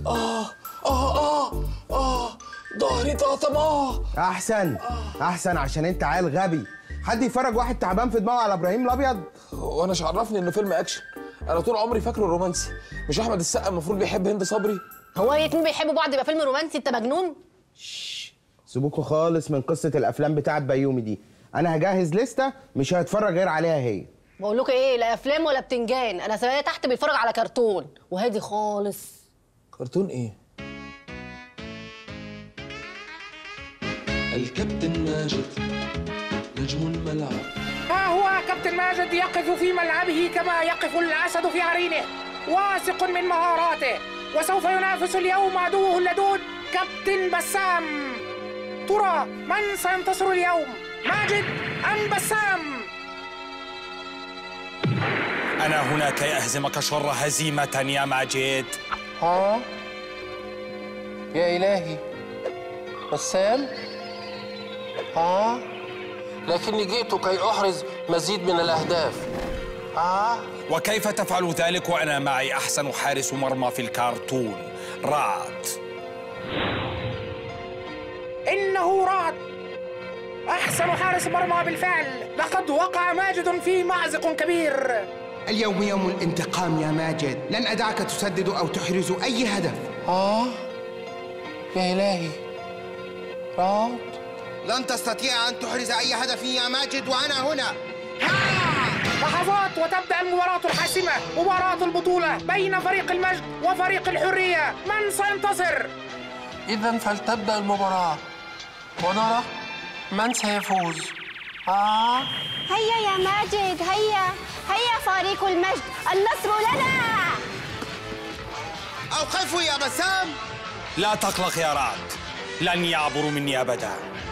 اه اه اه اه ظهري طاطم اه احسن احسن عشان انت عيل غبي حد يفرج واحد تعبان في دماغه على ابراهيم الابيض وانا مش عرفني انه فيلم اكشن انا طول عمري فاكره رومانسي مش احمد السقا المفروض بيحب هند صبري هو الاتنين بيحبوا بعض يبقى فيلم رومانسي انت مجنون سيبوكوا خالص من قصه الافلام بتاعت بيومي دي انا هجهز لستة مش هيتفرج غير عليها هي بقول لكم ايه لا افلام ولا بتنجان انا سامعاه تحت بيتفرج على كرتون وهادي خالص كرتون ايه الكابتن ماجد نجم الملعب ها هو كابتن ماجد يقف في ملعبه كما يقف الأسد في عرينه واثق من مهاراته وسوف ينافس اليوم عدوه اللدود كابتن بسام ترى من سينتصر اليوم ماجد أم بسام أنا هنا كي أهزمك شر هزيمة يا ماجد ها يا إلهي بسام ها لكني جئت كي أحرز مزيد من الأهداف ها وكيف تفعل ذلك وأنا معي أحسن حارس مرمى في الكرتون رعد إنه رعد أحسن حارس مرمى بالفعل لقد وقع ماجد في مأزق كبير اليوم يوم الانتقام يا ماجد لن أدعك تسدد أو تحرز أي هدف ها يا إلهي رعد لن تستطيع أن تحرز أي هدف يا ماجد وأنا هنا لحظات وتبدأ المباراة الحاسمة مباراة البطولة بين فريق المجد وفريق الحرية من سينتصر؟ إذا فلتبدأ المباراة ونرى من سيفوز ها هيا يا ماجد هيا هيا فريق المجد النصر لنا أوقفوا يا بسام لا تقلق يا رعد لن يعبروا مني أبدا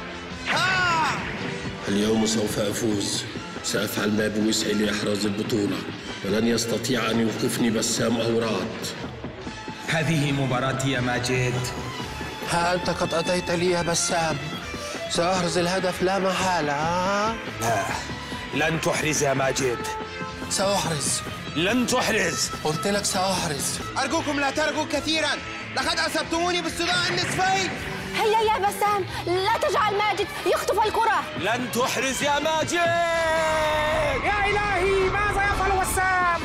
اليوم سوف أفوز سأفعل ما بوسعي لإحراز البطولة ولن يستطيع أن يوقفني بسام أو رعد هذه مباراتي يا ماجد ها أنت قد أتيت لي يا بسام سأحرز الهدف لا محالة ها لا لن تحرز يا ماجد سأحرز لن تحرز قلت لك سأحرز أرجوكم لا ترجوا كثيرا لقد أصبتموني بالصداع النصفي هيا يا بسام لا تجعل ماجد يخطف الكرة لن تحرز يا ماجد يا إلهي ماذا يفعل وسام؟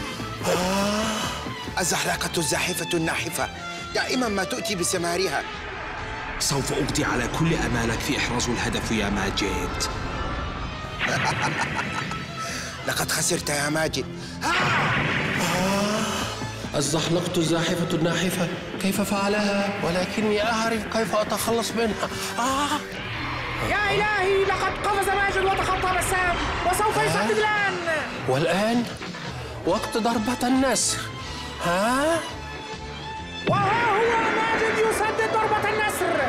الزحلقة الزاحفة الناحفة دائما ما تؤتي بثمارها سوف أقضي على كل أمالك في إحراز الهدف يا ماجد لقد خسرت يا ماجد الزحلقة الزاحفة الناحفة كيف فعلها ولكني أعرف كيف أتخلص منها آه. يا إلهي لقد قفز ماجد وتخطى بسام وسوف يسدد الآن والآن وقت ضربة النسر ها وها هو ماجد يسدد ضربة النسر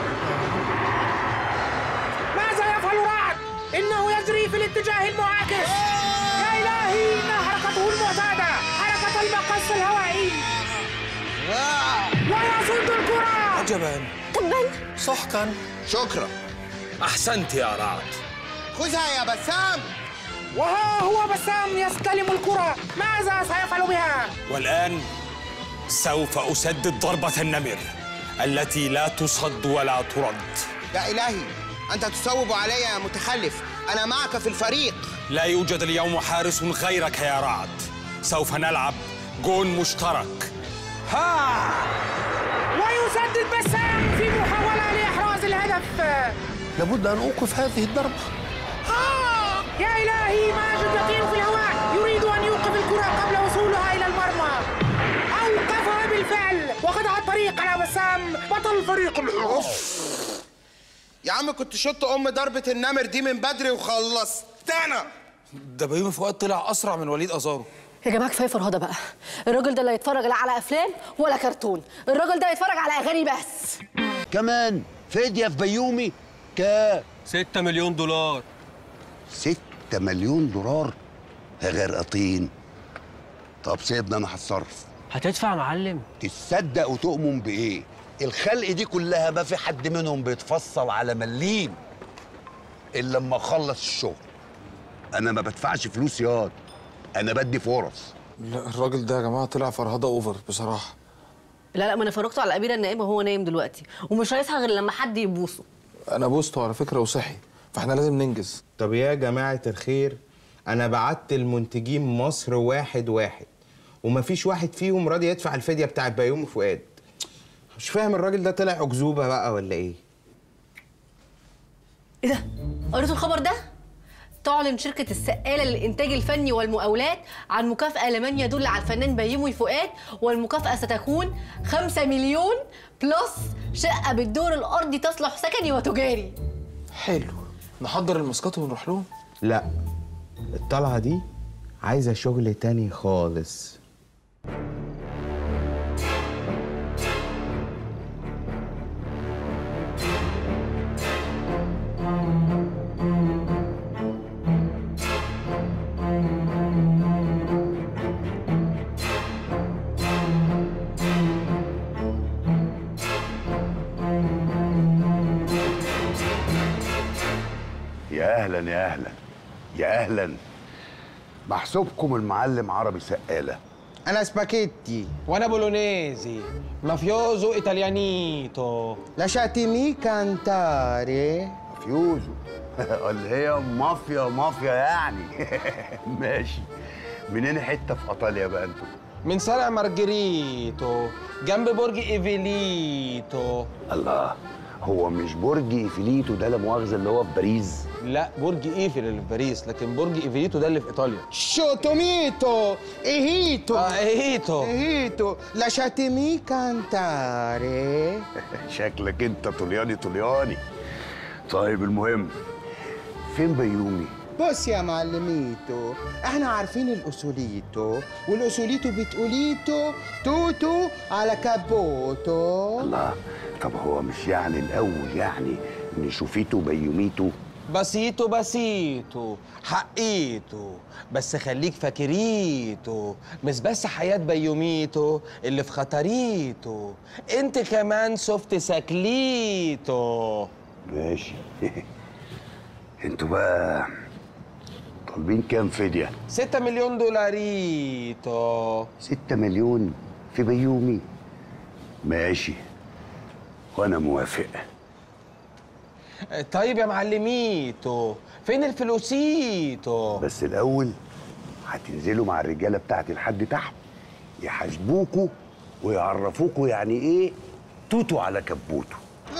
ماذا يفعل رعد؟ إنه يجري في الاتجاه المعاكس يا إلهي إنها حركته المعتادة حركة المقص الهوائي ويصد الكرة عجبا تبا سحقا شكرا أحسنت يا رعد خذها يا بسام وها هو بسام يستلم الكرة ماذا سيفعل بها؟ والآن سوف أسدد ضربة النمر التي لا تصد ولا ترد يا إلهي أنت تصوب علي يا متخلف أنا معك في الفريق لا يوجد اليوم حارس غيرك يا رعد سوف نلعب جون مشترك ها ويسدد بسام في محاولة لإحراز الهدف لابد أن أوقف هذه الضربة آه! يا إلهي ماجد يطير في الهواء يريد أن يوقف الكرة قبل وصولها إلى المرمى أوقفها بالفعل وقطع الطريق على بسام بطل فريق الحرس يا عم كنت شط أم ضربة النمر دي من بدري وخلصتنا ده بيومي فؤاد طلع اسرع من وليد ازارو يا جماعه كفايه فرهده بقى الراجل ده لا يتفرج لا على افلام ولا كرتون الراجل ده يتفرج على اغاني بس كمان فدية في بيومي كام؟ 6 مليون دولار ستة مليون دولار يا غرقطين طب سيبنا انا هتصرف هتدفع يا معلم تصدق وتؤمن بايه الخلق دي كلها ما في حد منهم بيتفصل على مليم الا لما اخلص الشغل انا ما بدفعش فلوس ياض انا بدي فرص لا الراجل ده يا جماعه طلع فرهده اوفر بصراحه لا لا ما انا فرجته على الاميره النائمه وهو نايم دلوقتي ومش هيصحى غير لما حد يبوسه انا بوسته على فكره وصحي فاحنا لازم ننجز طب يا جماعة الخير أنا بعت المنتجين مصر واحد واحد ومفيش واحد فيهم راضي يدفع الفدية بتاعت بيومي فؤاد مش فاهم الراجل ده طلع أكذوبة بقى ولا إيه؟ ايه ده قريتوا الخبر ده تعلن شركة السقالة للإنتاج الفني والمقاولات عن مكافأة لمن يدل على الفنان بيومي فؤاد والمكافأة ستكون 5 مليون بلس شقة بالدور الأرضي تصلح سكني وتجاري حلو نحضر الماسكات ونروح لهم لا الطلعة دي عايزة شغل تاني خالص يا اهلا يا اهلا يا اهلا محسوبكم المعلم عربي سقاله أنا سباكيتي وانا بولونيزي مافيوزو ايطاليانيتو لاشاتيمي كانتاري مافيوزو اللي هي مافيا مافيا يعني ماشي منين حته في ايطاليا بقى انتوا من شارع مارجريتو جنب برج ايفيليتو الله هو مش برج ايفيليتو ده لا مؤاخذه اللي هو في باريس لا برج ايفل اللي في باريس لكن برج ايفيليتو ده اللي في ايطاليا شوتوميتو إيهيتو اه ايتو إيهيتو لاشاتيمي كانتاري شكلك انت طلياني طلياني طيب المهم فين بيومي بص يا معلميتو احنا عارفين الاصوليتو والاصوليتو بتقوليتو توتو على كابوتو الله طب هو مش يعني الاول يعني نشوفيتو بيوميتو بسيتو بسيتو حقيتو بس خليك فاكريتو مش بس حياة بيوميتو اللي في خطريتو انت كمان شفت سكليتو ماشي انتوا بقى طالبين كام فدية؟ ستة مليون دولاريتو ستة مليون في بيومي ماشي وانا موافق طيب يا معلميتو فين الفلوسيتو بس الاول هتنزلوا مع الرجاله بتاعتي لحد تحت يحاسبوكوا ويعرفوكوا يعني ايه توتو على كبوتو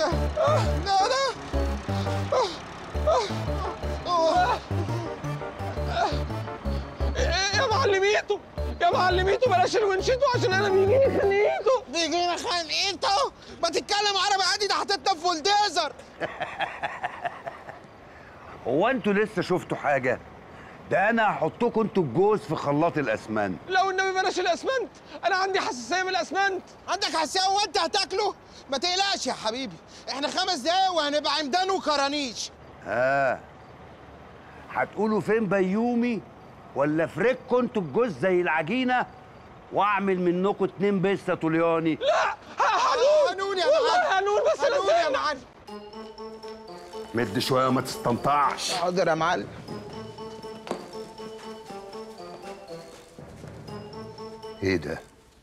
إيه يا معلميتو يا معلميتو بلاش الونشيتو عشان انا بيجيني خنيتو بيجينا خانقيته ما تتكلم عربي عادي ده حطيتنا في فولديزر هو انتوا لسه شفتوا حاجه ده انا هحطكوا انتوا الجوز في خلاط الاسمنت لو النبي بلاش الاسمنت انا عندي حساسيه من الاسمنت عندك حساسيه وانت هتاكله ما تقلقش يا حبيبي احنا خمس دقايق وهنبقى عمدان وكرانيش ها هتقولوا فين بيومي ولا فريكوا انتوا الجوز زي العجينه واعمل منكم اتنين بيستا طلياني لا هنون هنون يا والله معلم هنون بس انا هنون يا سامع معلم مد شويه ما تستنطعش حاضر يا معلم ايه ده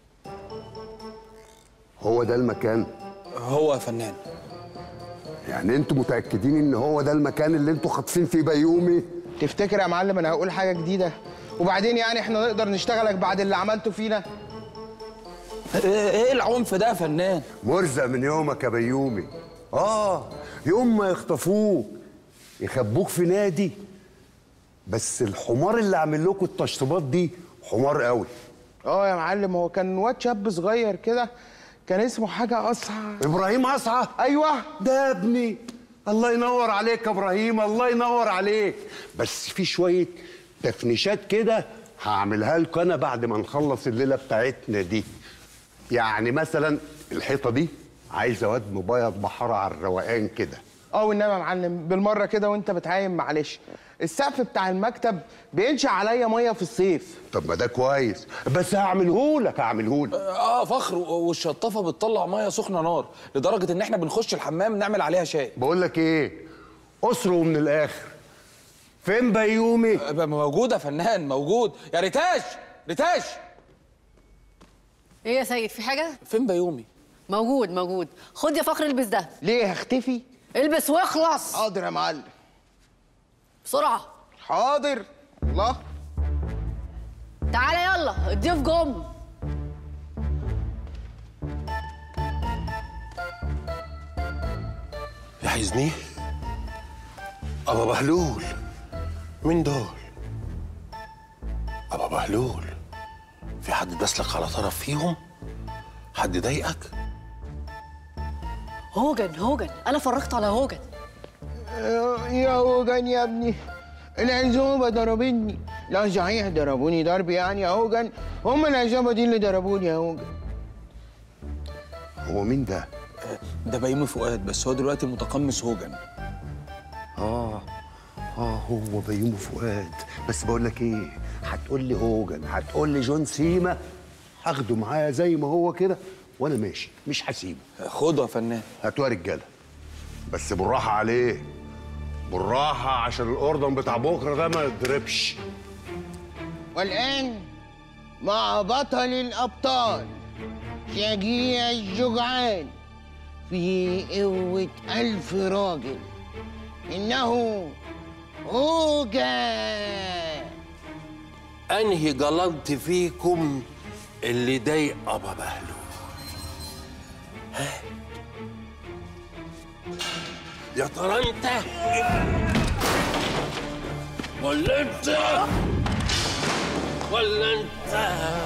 هو ده المكان هو يا فنان يعني انتوا متاكدين ان هو ده المكان اللي انتوا خاطفين فيه بيومي تفتكر يا معلم انا هقول حاجه جديده وبعدين يعني احنا نقدر نشتغلك بعد اللي عملته فينا ايه العنف ده يا فنان مرزق من يومك يا بيومي اه يوم ما يخطفوك يخبوك في نادي بس الحمار اللي عامل لكم التشطيبات دي حمار قوي اه يا معلم هو كان واد شاب صغير كده كان اسمه حاجه اصعب ابراهيم اسعى ايوه ده يا ابني الله ينور عليك يا ابراهيم الله ينور عليك بس في شويه تفنيشات كده هعملها لكم انا بعد ما نخلص الليله بتاعتنا دي يعني مثلا الحيطه دي عايزه واد مبيض بحاره على الروقان كده اه والنبي يا معلم بالمره كده وانت بتعاين معلش السقف بتاع المكتب بينشأ عليا ميه في الصيف طب ما ده كويس بس هعملهولك هعملهولك اه فخر والشطافه بتطلع ميه سخنه نار لدرجه ان احنا بنخش الحمام نعمل عليها شاي بقول لك ايه اسره من الاخر فين بيومي آه، موجود يا فنان موجود يا ريتاش ريتاش ايه يا سيد في حاجه فين بيومي موجود موجود خد يا فخر البس ده ليه هختفي البس واخلص حاضر يا معلم بسرعه حاضر الله تعالى يلا الضيوف جم يا حزني أبا بهلول مين دول؟ أبا بهلول في حد داسلك على طرف فيهم؟ حد ضايقك؟ هوجن هوجن انا فرجت على هوجن يا هوجن يا ابني العزوبة ضربتني لا صحيح ضربوني ضرب يعني يا هوجن هم العزوبة دي اللي ضربوني يا هوجن هو مين ده؟ ده بيومي فؤاد بس هو دلوقتي متقمص هوجن اه اه هو بيومي فؤاد بس بقول لك ايه هتقول لي هوجن هتقول لي جون سيما هاخده معايا زي ما هو كده وانا ماشي مش هسيبه خده يا فنان هاتوا يا رجاله بس بالراحه عليه بالراحه عشان الاوردن بتاع بكره ده ما يضربش والآن مع بطل الأبطال شجيع الشجعان في قوة ألف راجل إنه هوجن أنهي جلنت فيكم اللي ضايق أبا بهلول؟ ها؟ يا ترى أنت ولا أنت ولا أنت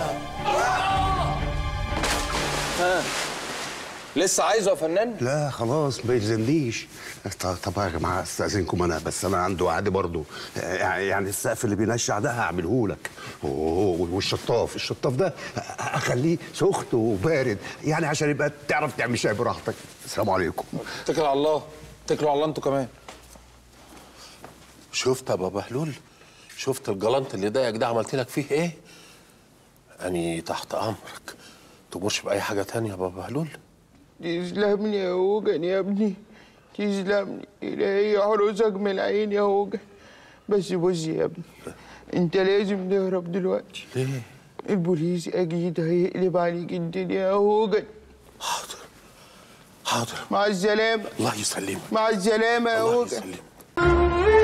ها لسه عايزه يا فنان لا خلاص ما يلزمنيش ط- طب يا جماعه استاذنكم انا بس انا عنده وعد برضه يعني السقف اللي بينشع ده هعمله لك والشطاف الشطاف ده اخليه سخن وبارد يعني عشان يبقى تعرف تعمل شاي براحتك السلام عليكم اتكل على الله اتكلوا على الله انتوا كمان شفت يا ابا بهلول شفت الجلنت اللي ضايقك ده عملت لك فيه ايه يعني تحت امرك تمرش باي حاجه تانية يا بابا بهلول تسلمني يا هوجن يا ابني تسلمني إلهي يحرسك من العين يا هوجن بس بص يا ابني انت لازم تهرب دلوقتي ليه البوليس اكيد هيقلب عليك الدنيا يا هوجن حاضر حاضر مع السلامة الله يسلمك مع السلامة يا الله هوجن يسلمك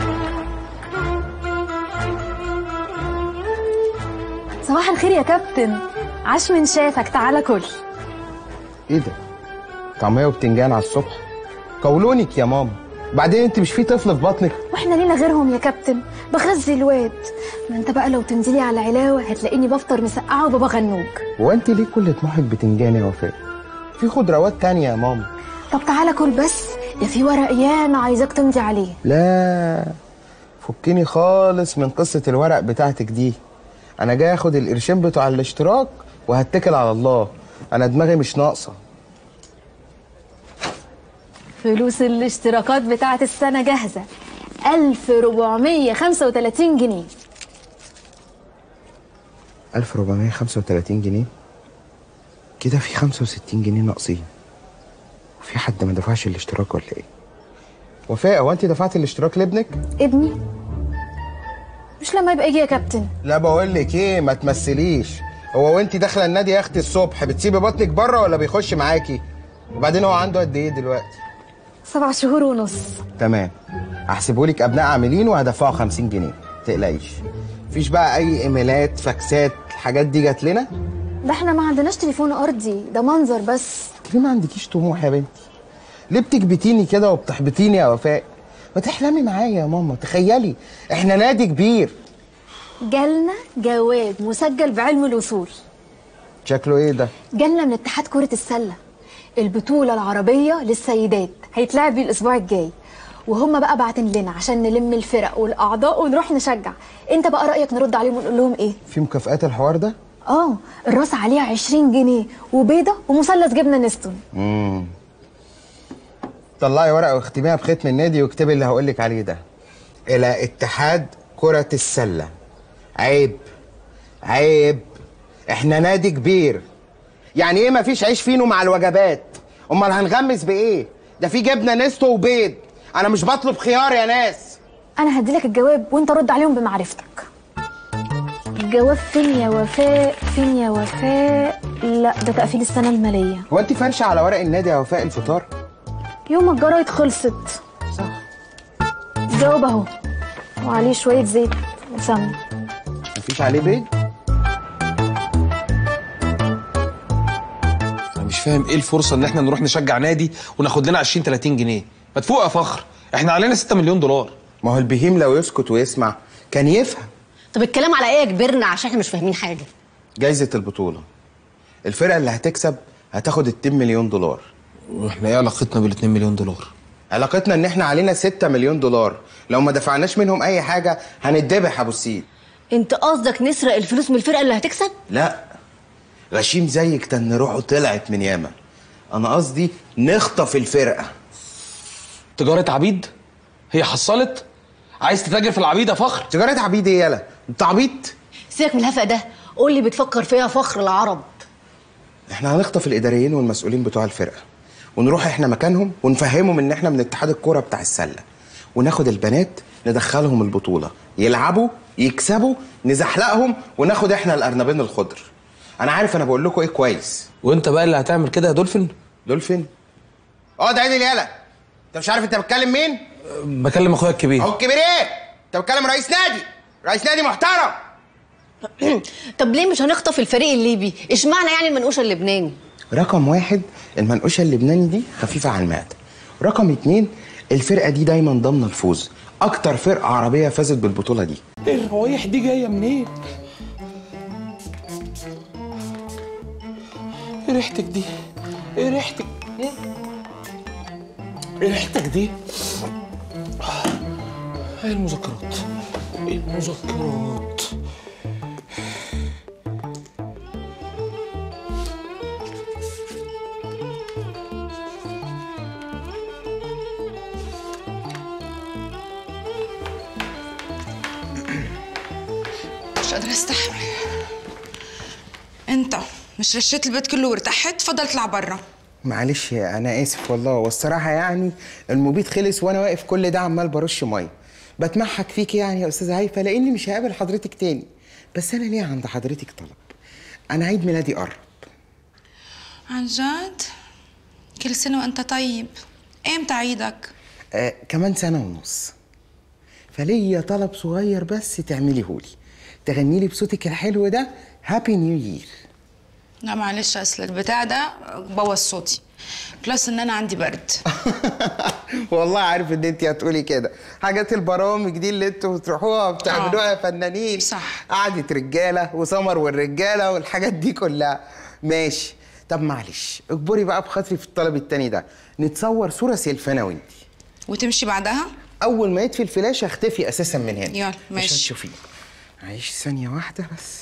صباح الخير يا كابتن عاش من شافك تعالى كل ايه ده طعميه وبتنجان على الصبح قولونك يا ماما بعدين انت مش في طفل في بطنك واحنا لينا غيرهم يا كابتن بغذي الواد ما انت بقى لو تنزلي على العلاوه هتلاقيني بفطر مسقعه وبابا غنوج هو انت ليه كل طموحك بتنجان يا وفاء في خضروات تانية يا ماما طب تعالى كل بس ده في ورق ياما عايزاك تمضي عليه لا فكني خالص من قصة الورق بتاعتك دي أنا جاي أخد القرشين بتوع الاشتراك وهتكل على الله أنا دماغي مش ناقصة فلوس الاشتراكات بتاعت السنه جاهزه 1435 جنيه 1435 جنيه كده في 65 جنيه ناقصين وفي حد ما دفعش الاشتراك ولا ايه وفاء هو انت دفعت الاشتراك لابنك ابني مش لما يبقى يجي يا كابتن لا بقول لك ايه ما تمثليش هو وانت داخله النادي يا اختي الصبح بتسيبي بطنك بره ولا بيخش معاكي وبعدين هو عنده قد ايه دلوقتي سبع شهور ونص تمام هحسبه لك ابناء عاملين وهدفعه 50 جنيه تقلقيش مفيش بقى اي ايميلات فاكسات الحاجات دي جات لنا ده احنا ما عندناش تليفون ارضي ده منظر بس ليه ما عندكيش طموح يا بنتي ليه بتكبتيني كده وبتحبطيني يا وفاء ما تحلمي معايا يا ماما تخيلي احنا نادي كبير جالنا جواب مسجل بعلم الوصول شكله ايه ده جالنا من اتحاد كرة السلة البطولة العربية للسيدات هيتلعب بيه الأسبوع الجاي وهم بقى باعتين لنا عشان نلم الفرق والأعضاء ونروح نشجع أنت بقى رأيك نرد عليهم ونقول لهم إيه؟ في مكافآت الحوار ده آه الراس عليها 20 جنيه وبيضة ومثلث جبنة نستون امم طلعي ورقه واختميها بختم النادي واكتبي اللي هقول لك عليه ده الى اتحاد كرة السلة عيب عيب احنا نادي كبير يعني ايه مفيش عيش فينو مع الوجبات امال هنغمس بايه ده في جبنه نستو وبيض انا مش بطلب خيار يا ناس أنا هديلك الجواب وأنت رد عليهم بمعرفتك الجواب فين يا وفاء فين يا وفاء لا ده تقفيل السنه الماليه هو انت فارشه على ورق النادي يا وفاء الفطار يوم الجرايد خلصت صح الجواب اهو وعليه شويه زيت وسمنه مفيش عليه بيض انا مش فاهم ايه الفرصه ان احنا نروح نشجع نادي وناخد لنا 20 30 جنيه ما تفوق يا فخر احنا علينا 6 مليون دولار ما هو البهيم لو يسكت ويسمع كان يفهم طب الكلام على ايه يا كبرنا عشان احنا مش فاهمين حاجه جايزه البطوله الفرقه اللي هتكسب هتاخد 2 مليون دولار واحنا ايه علاقتنا بال 2 مليون دولار علاقتنا ان احنا علينا 6 مليون دولار لو ما دفعناش منهم اي حاجه هنتذبح يا ابو السيد انت قصدك نسرق الفلوس من الفرقه اللي هتكسب لا غشيم زيك تن روحه طلعت من ياما انا قصدي نخطف الفرقه تجاره عبيد هي حصلت عايز تتاجر في العبيد يا فخر تجاره عبيد ايه يالا انت عبيط سيبك من الهفق ده قول لي بتفكر فيها فخر العرب احنا هنخطف الاداريين والمسؤولين بتوع الفرقه ونروح احنا مكانهم ونفهمهم ان احنا من اتحاد الكوره بتاع السله وناخد البنات ندخلهم البطوله يلعبوا يكسبوا نزحلقهم وناخد احنا الارنبين الخضر انا عارف انا بقول لكم ايه كويس وانت بقى اللي هتعمل كده يا دولفين دولفين اقعد عادل يالا انت مش عارف انت بتكلم مين بكلم اخويا الكبير اهو الكبير ايه انت بتكلم رئيس نادي رئيس نادي محترم طب ليه مش هنخطف الفريق الليبي اشمعنى يعني المنقوشه اللبناني رقم واحد المنقوشه اللبناني دي خفيفه على المعده رقم اتنين الفرقه دي دايما ضامنه الفوز اكتر فرقه عربيه فازت بالبطوله دي ايه الروايح دي جايه منين ايه ريحتك دي ايه ريحتك ايه ريحتك دي ايه المذكرات ايه المذكرات مش قادرة استحمل انت مش رشيت البيت كله وارتحت تفضل اطلع برا معلش انا اسف والله والصراحه يعني المبيد خلص وانا واقف كل ده عمال برش ميه بتمحك فيك يعني يا استاذه هيفا لاني مش هقابل حضرتك تاني بس انا ليه عند حضرتك طلب انا عيد ميلادي قرب عن جد كل سنة وانت طيب امتى عيدك آه كمان سنه ونص فليا طلب صغير بس تعمليه لي تغني لي بصوتك الحلو ده هابي نيو يير لا معلش اصل البتاع ده بوظ صوتي بلس ان انا عندي برد والله عارف ان انت هتقولي كده حاجات البرامج دي اللي انتوا بتروحوها بتعملوها يا فنانين صح قعدة رجاله وسمر والرجاله والحاجات دي كلها ماشي طب معلش اجبري بقى بخاطري في الطلب التاني ده نتصور صوره سيلفي انا وانت وتمشي بعدها اول ما يطفي الفلاش اختفي اساسا من هنا يلا مش ماشي هتشوفيه معلش ثانيه واحده بس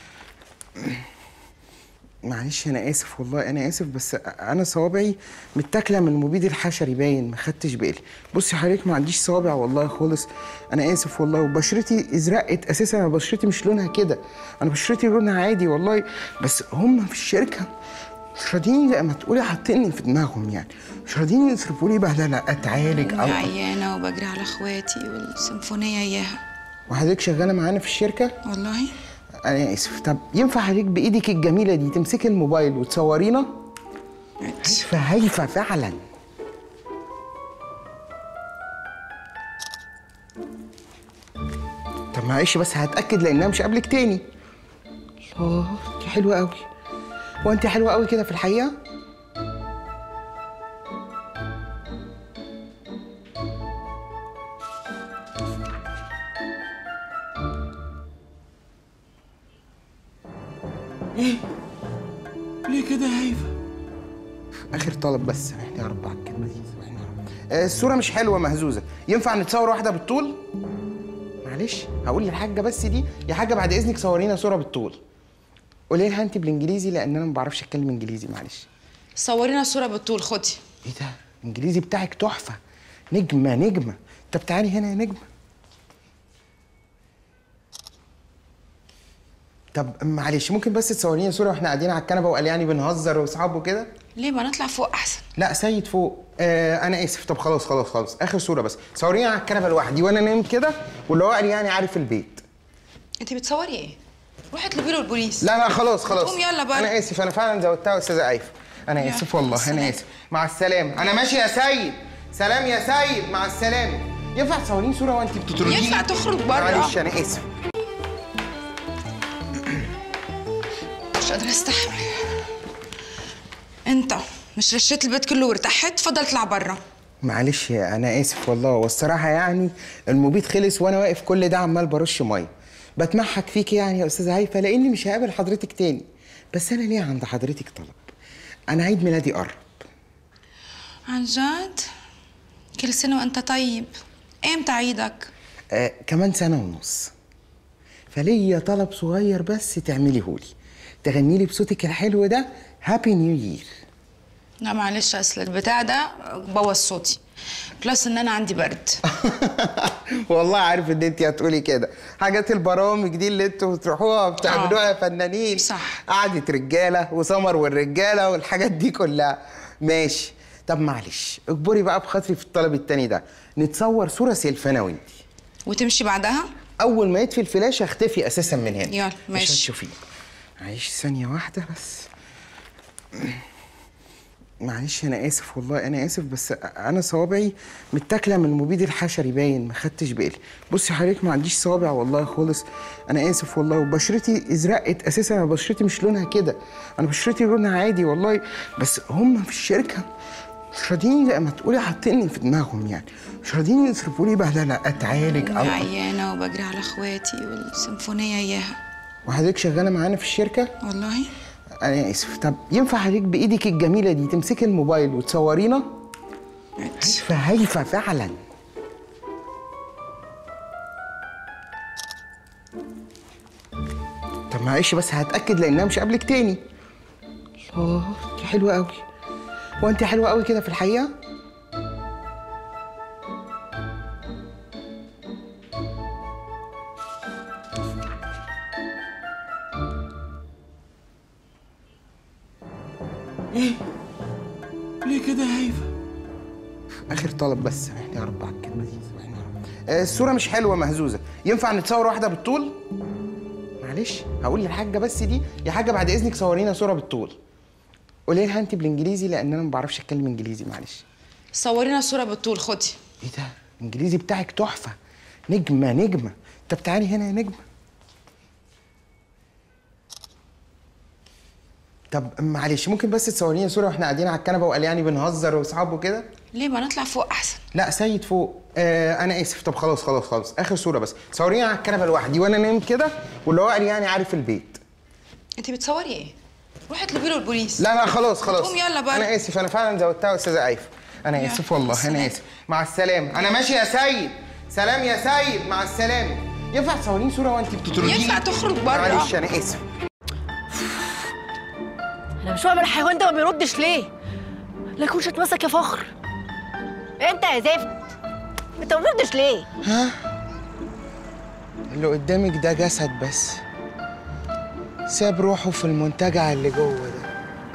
معلش انا اسف والله انا اسف بس انا صوابعي متاكله من المبيد الحشري باين ما خدتش بالي بصي حضرتك ما عنديش صوابع والله خالص انا اسف والله وبشرتي ازرقت اساسا انا بشرتي مش لونها كده انا بشرتي لونها عادي والله بس هم في الشركه مش راضيين زي ما تقولي حاطيني في دماغهم يعني مش راضيين يصرفوا لي بهدله اتعالج او انا عيانة وبجري على اخواتي والسيمفونية اياها وحضرتك شغاله معانا في الشركه والله انا اسف طب ينفع حضرتك بايدك الجميله دي تمسكي الموبايل وتصورينا هيفا هيفا فعلا طب معلش بس هتاكد لانها مش قبلك تاني الله دي حلوه قوي هو انت حلوه قوي كده في الحقيقه ايه ليه كده يا هيفا اخر طلب بس سامحني يا رب على الكلمه دي سامحني يا رب آه، الصوره مش حلوه مهزوزه ينفع نتصور واحده بالطول معلش هقول للحاجه بس دي يا حاجه بعد اذنك صورينا صوره بالطول قولي لها انت بالانجليزي لان انا ما بعرفش اتكلم انجليزي معلش صورينا صورة بالطول خدي ايه ده الانجليزي بتاعك تحفه نجمه نجمه طب تعالي هنا يا نجمه طب معلش ممكن بس تصورينا صوره واحنا قاعدين على الكنبه وقال يعني بنهزر واصحاب وكده ليه ما نطلع فوق احسن لا سيد فوق آه انا اسف طب خلاص خلاص خلاص اخر صوره بس صوريني على الكنبه لوحدي وانا نايم كده واللي هو قال يعني عارف البيت انت بتصوري ايه روح اطلبي له البوليس لا لا خلاص خلاص قوم يلا بقى. انا اسف انا فعلا زودتها يا استاذه عايفه انا يلا، اسف والله السلامة. انا اسف مع السلامه انا ماشي يا سيد سلام يا سيد مع السلامه ينفع تصوريني صوره وانت بتطرديني ينفع تخرج بره. معلش انا اسف مش قادره استحمل انت مش رشيت البيت كله وارتحت اتفضل اطلع بره معلش يا انا اسف والله والصراحه يعني المبيد خلص وانا واقف كل ده عمال برش ميه بتمحك فيك يعني يا استاذه هيفا لاني مش هقابل حضرتك تاني بس انا ليه عند حضرتك طلب انا عيد ميلادي قرب عن جد كل سنه وانت طيب امتى عيدك آه كمان سنه ونص فليا طلب صغير بس تعمليه لي تغني لي بصوتك الحلو ده هابي نيو يير لا معلش اصل البتاع ده بوظ صوتي بلس ان انا عندي برد والله عارف ان انت هتقولي كده حاجات البرامج دي اللي انتوا بتروحوها بتعملوها يا فنانين صح قعدة رجاله وسمر والرجاله والحاجات دي كلها ماشي طب معلش اجبري بقى بخاطري في الطلب التاني ده نتصور صوره سيلفي انا وانت وتمشي بعدها اول ما يطفي الفلاش اختفي اساسا من هنا يلا مش ماشي هتشوفيه معلش ثانيه واحده بس معلش انا اسف والله انا اسف بس انا صوابعي متاكله من المبيد الحشري باين ما خدتش بالي بصي حضرتك ما عنديش صوابع والله خالص انا اسف والله وبشرتي ازرقت اساسا انا بشرتي مش لونها كده انا بشرتي لونها عادي والله بس هم في الشركه مش راضيين زي ما تقولي حاطيني في دماغهم يعني مش راضيين يصرفوا لي بدل اتعالج او أنا عيانه وبجري على اخواتي والسيمفونيه اياها وحضرتك شغاله معانا في الشركه والله انا اسف طب ينفع حضرتك بايدك الجميله دي تمسكي الموبايل وتصورينا هيفا هيفا فعلا طب معلش بس هتاكد لانها مش قبلك تاني الله دي حلوه قوي هو انت حلوه قوي كده في الحقيقه ايه ليه كده يا هيفا اخر طلب بس سامحني يا رب على الكلمه دي سامحني يا رب آه، الصوره مش حلوه مهزوزه ينفع نتصور واحده بالطول معلش هقول للحاجه بس دي يا حاجه بعد اذنك صورينا صوره بالطول قولي لها انت بالانجليزي لان انا ما بعرفش اتكلم انجليزي معلش صورينا صوره بالطول خدي ايه ده الانجليزي بتاعك تحفه نجمه نجمه طب تعالي هنا يا نجمه طب معلش ممكن بس تصورينا صوره واحنا قاعدين على الكنبه وقال يعني بنهزر واصحاب وكده ليه ما نطلع فوق احسن لا سيد فوق آه انا اسف طب خلاص خلاص خلاص اخر صوره بس صوريني على الكنبه لوحدي وانا نايم كده واللي هو قال يعني عارف البيت انت بتصوري ايه روح اطلبي له البوليس لا لا خلاص خلاص قوم يلا بقى انا اسف انا فعلا زودتها يا استاذه عايفه انا يلا، اسف والله السلامة. انا اسف مع السلامه انا ماشي يا سيد سلام يا سيد مع السلامه ينفع تصوريني صوره وانت بتطرديني ينفع تخرج بره. معلش انا اسف انا مش فاهم الحيوان ده ما بيردش ليه لا يكونش اتمسك يا فخر انت يا زفت انت ما بتردش ليه ها اللي قدامك ده جسد بس ساب روحه في المنتجع اللي جوه ده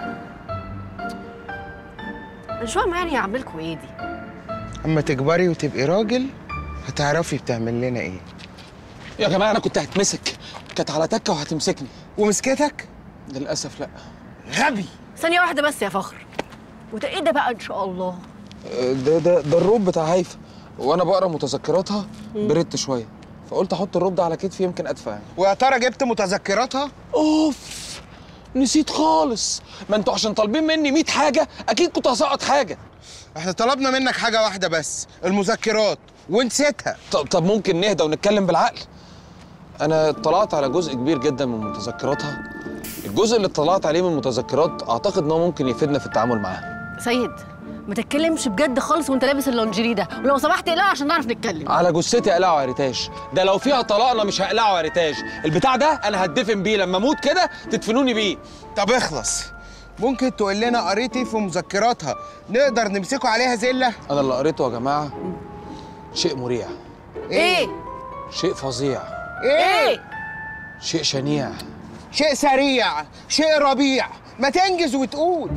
انا مش فاهم يعني اعملكوا ايه دي اما تكبري وتبقي راجل هتعرفي بتعمل لنا ايه يا جماعه انا كنت هتمسك كانت على تكه وهتمسكني ومسكتك للاسف لا غبي ثانيه واحده بس يا فخر وده ايه ده بقى ان شاء الله ده ده ده الروب بتاع هيفا وانا بقرا متذكراتها بردت شويه فقلت احط الروب ده على كتفي يمكن ادفع يعني. ويا ترى جبت متذكراتها اوف نسيت خالص ما انتوا عشان طالبين مني 100 حاجه اكيد كنت هسقط حاجه احنا طلبنا منك حاجه واحده بس المذكرات ونسيتها طب طب ممكن نهدى ونتكلم بالعقل انا اطلعت على جزء كبير جدا من متذكراتها الجزء اللي اطلعت عليه من المتذكرات اعتقد ان هو ممكن يفيدنا في التعامل معاها سيد ما تتكلمش بجد خالص وانت لابس اللونجيري ده ولو سمحت اقلعه عشان نعرف نتكلم على جثتي اقلعه يا ريتاج ده لو فيها طلاقنا مش هقلعه يا ريتاج البتاع ده انا هتدفن بيه لما اموت كده تدفنوني بيه طب اخلص ممكن تقول لنا قريت ايه في مذكراتها نقدر نمسكه عليها زله انا اللي قريته يا جماعه شيء مريع ايه شيء فظيع ايه شيء شنيع شيء سريع شيء ربيع ما تنجز وتقول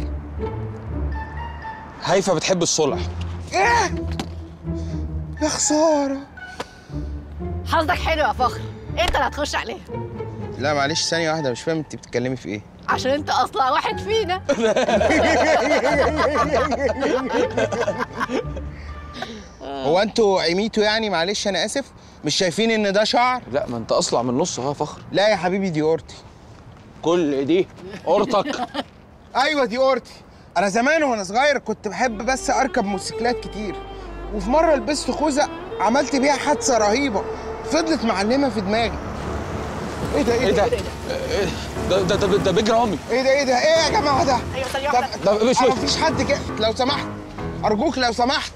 هيفا بتحب الصلح ايه يا خساره حظك حلو يا فخر انت اللي هتخش عليها لا معلش ثانيه واحده مش فاهم انت بتتكلمي في ايه عشان انت اصلا واحد فينا هو انتوا عميتوا يعني معلش انا اسف مش شايفين ان ده شعر لا ما انت اصلع من نص اهو فخر لا يا حبيبي دي اورتي كل دي اورتك ايوه دي اورتي انا زمان وانا صغير كنت بحب بس اركب موتوسيكلات كتير وفي مره لبست خوذه عملت بيها حادثه رهيبه فضلت معلمه في دماغي ايه ده ايه ده؟ إيه ده ده ده, ده بيج رامي ايه ده ايه ده ايه يا جماعه ده ايوه ثانيه طب واحده ده مش أنا مفيش حد كده لو سمحت ارجوك لو سمحت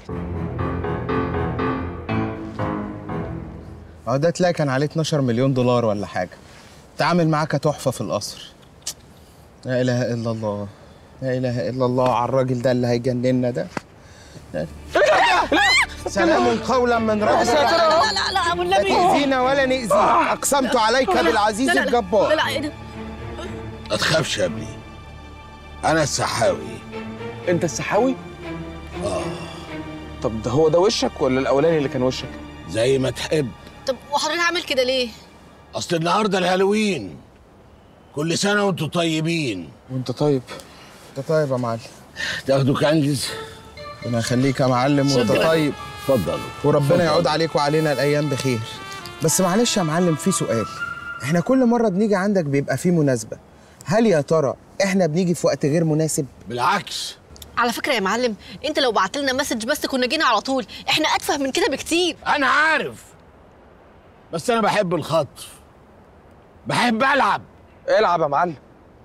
اه ده تلاقي كان عليه 12 مليون دولار ولا حاجه تعامل معاه كتحفه في القصر لا اله الا الله لا اله الا الله على الراجل ده اللي هيجننا ده سلام قولا من رب لا الرحيم لا لا لا ابو لا النبي تأذينا ولا نأذيك أقسمت عليك بالعزيز لا لا لا الجبار لا لا ايه ده ما تخافش يا ابني انا السحاوي انت السحاوي؟ اه طب ده هو ده وشك ولا الاولاني اللي كان وشك؟ زي ما تحب طب وحضرتك عامل كده ليه؟ اصل النهارده الهالوين كل سنه وانتم طيبين وانت طيب انت طيب يا معلم تاخدوا كنز ربنا يخليك يا معلم وانت شكراً. طيب اتفضل وربنا يعود عليك وعلينا الايام بخير بس معلش يا معلم في سؤال احنا كل مره بنيجي عندك بيبقى في مناسبه هل يا ترى احنا بنيجي في وقت غير مناسب بالعكس على فكره يا معلم انت لو بعت لنا مسج بس كنا جينا على طول احنا اتفه من كده بكتير انا عارف بس انا بحب الخطف بحب العب العب يا معلم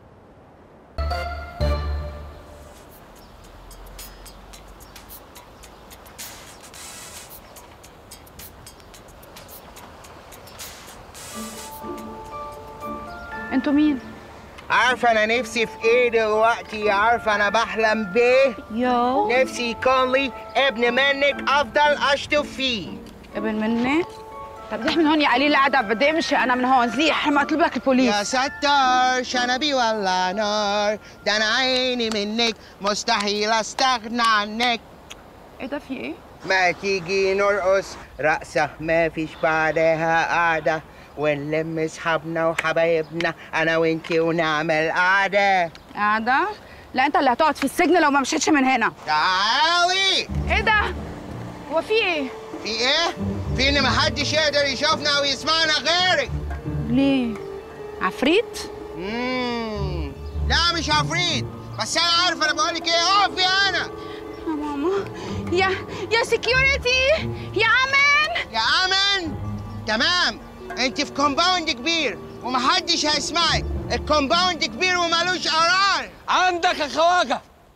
انتوا مين؟ عارفه انا نفسي في ايه دلوقتي عارفه انا بحلم بايه يو نفسي يكون لي ابن منك افضل اشطف فيه ابن مني طب زيح من هون يا قليل الادب بدي امشي انا من هون زيح ما اطلب لك البوليس يا ستار شنبي ولا نار ده انا عيني منك مستحيل استغنى عنك ايه ده في ايه؟ ما تيجي نرقص رقصة ما فيش بعدها قعدة ونلم اصحابنا وحبايبنا انا وانتي ونعمل قعدة قاعدة؟ لا انت اللي هتقعد في السجن لو ما مشيتش من هنا تعالي ايه ده؟ هو في ايه؟ في ايه؟ في ان محدش يقدر يشوفنا او يسمعنا غيرك ليه؟ عفريت؟ مم. لا مش عفريت بس انا عارف انا بقولك ايه اقفي انا يا ماما يا يا سكيورتي يا امان يا امن تمام انت في كومباوند كبير ومحدش هيسمعك الكومباوند كبير ومالوش قرار عندك يا خواجه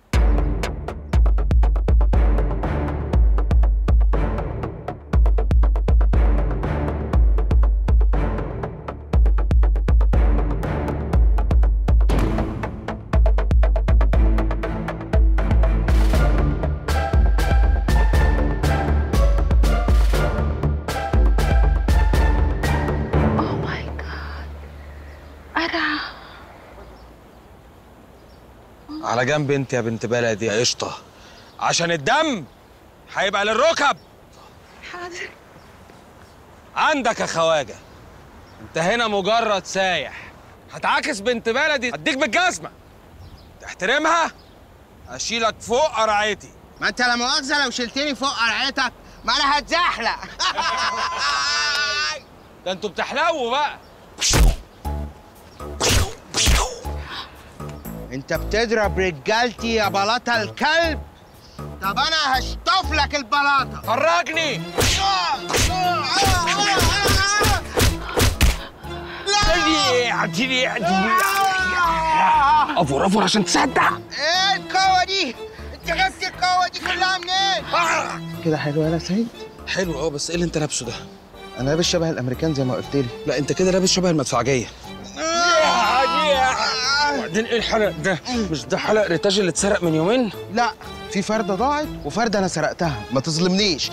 اوه ماي جاد انا على جنب انت يا بنت بلدي يا قشطه عشان الدم هيبقى للركب حاضر عندك يا خواجه انت هنا مجرد سايح هتعاكس بنت بلدي اديك بالجزمه تحترمها اشيلك فوق قرعتي ما انت لا مؤاخذه لو شلتني فوق قرعتك ما انا هتزحلق ده انتوا بتحلووا بقى انت بتضرب رجالتي يا بلاطه الكلب طب انا هشطف لك البلاطه فرجني افور افور عشان تصدق ايه القوه دي انت جبت القوه دي كلها منين كده حلو يا سعيد حلو اه بس ايه اللي انت لابسه ده انا لابس شبه الامريكان زي ما قلت لي لا انت كده لابس شبه المدفعجيه وبعدين ايه الحلق ده مش ده حلق ريتاج اللي اتسرق من يومين لا في فرده ضاعت وفرده انا سرقتها ما تظلمنيش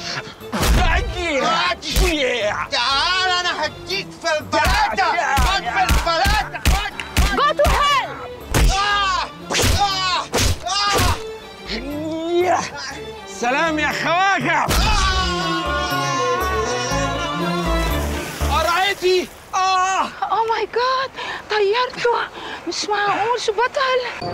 تعال انا هديك في البلاطه خد في البلاطه خد جو تو هيل سلام يا خواجه قرعتي اه اوه ماي جاد طيرته مش معقول شو بطل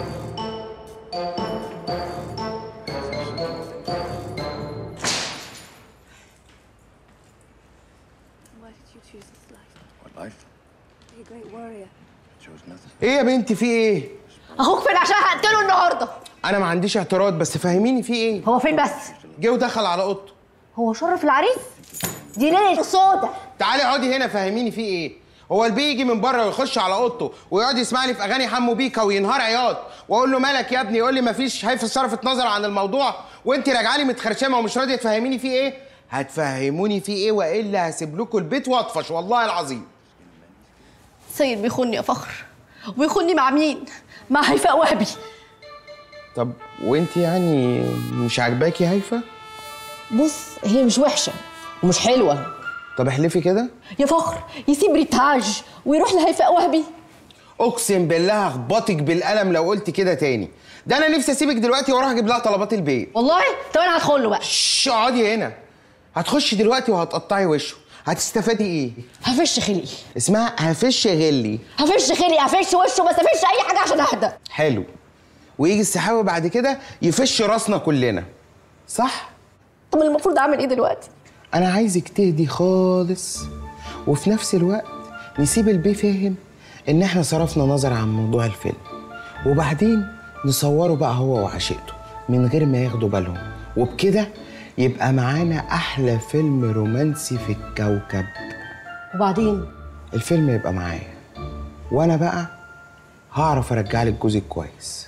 Why did you choose this life? What life? Be a great warrior. Chose nothing. ايه يا بنتي في ايه اخوك فين عشان هقتله النهارده انا ما عنديش اعتراض بس فهميني في ايه هو فين بس جه ودخل على اوضته هو شرف العريس دي ليله سودا تعالي اقعدي هنا فهميني في ايه هو البي يجي من بره ويخش على اوضته ويقعد يسمع لي في اغاني حمو بيكا وينهار عياط واقول له مالك يا ابني يقول لي مفيش هيفا صرفت نظر عن الموضوع وانت راجعه لي متخرشمه ومش راضيه تفهميني في ايه هتفهموني في ايه والا هسيب لكم البيت واطفش والله العظيم سيد بيخوني يا فخر وبيخوني مع مين مع هيفاء وهبي طب وانت يعني مش عاجباكي هيفا بص هي مش وحشه ومش حلوه طب احلفي كده يا فخر يسيب ريتاج ويروح لهيفاء وهبي اقسم بالله هخبطك بالقلم لو قلت كده تاني ده انا نفسي اسيبك دلوقتي واروح اجيب لها طلبات البيت والله طب انا هدخل له بقى شش اقعدي هنا هتخشي دلوقتي وهتقطعي وشه هتستفادي ايه هفش خلقي اسمها هفش غلي هفش خلقي هفش وشه بس هفش اي حاجه عشان اهدى حلو ويجي السحابه بعد كده يفش راسنا كلنا صح طب المفروض اعمل ايه دلوقتي انا عايزك تهدي خالص وفي نفس الوقت نسيب البي فاهم ان احنا صرفنا نظر عن موضوع الفيلم وبعدين نصوره بقى هو وعشيقته من غير ما ياخدوا بالهم وبكده يبقى معانا احلى فيلم رومانسي في الكوكب وبعدين الفيلم يبقى معايا وانا بقى هعرف ارجع لك جوزك كويس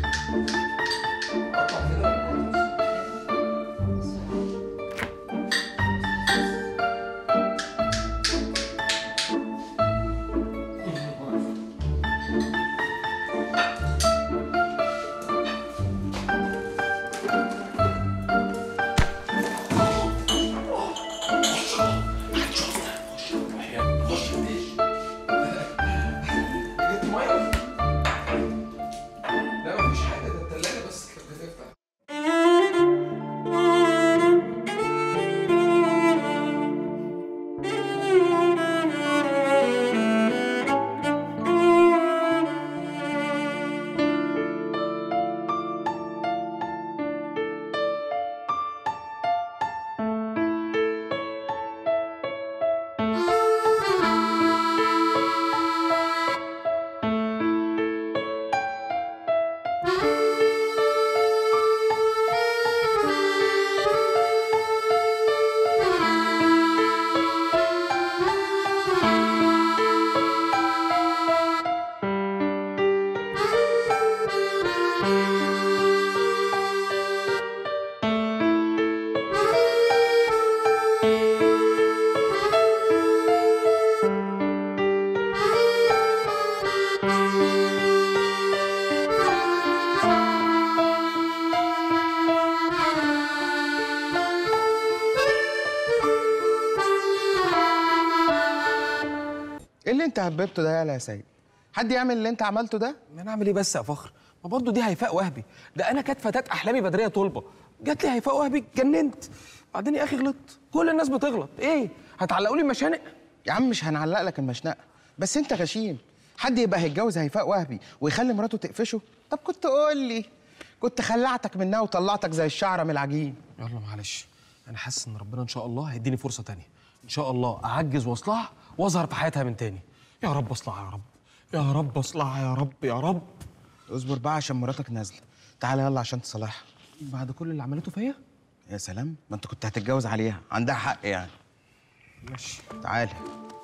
لا مفيش حاجه ده التلاجه بس كانت بتفتح ايه اللي انت هببته ده يالا يا سيد حد يعمل اللي انت عملته ده ما انا اعمل ايه بس يا فخر ما برضه دي هيفاء وهبي ده انا كانت فتاه احلامي بدريه طلبه جات لي هيفاء وهبي اتجننت بعدين يا اخي غلطت كل الناس بتغلط ايه هتعلقوا لي مشانق يا عم مش هنعلق لك المشنقه بس انت غشيم حد يبقى هيتجوز هيفاء وهبي ويخلي مراته تقفشه طب كنت قول لي كنت خلعتك منها وطلعتك زي الشعره من العجين يلا معلش انا حاسس ان ربنا ان شاء الله هيديني فرصه تانية ان شاء الله اعجز واصلح واظهر في حياتها من تاني يا رب اصلحها يا رب يا رب اصلحها يا رب يا رب اصبر بقى عشان مراتك نازله تعالى يلا عشان تصالحها بعد كل اللي عملته فيا يا سلام ما انت كنت هتتجوز عليها عندها حق يعني ماشي تعالى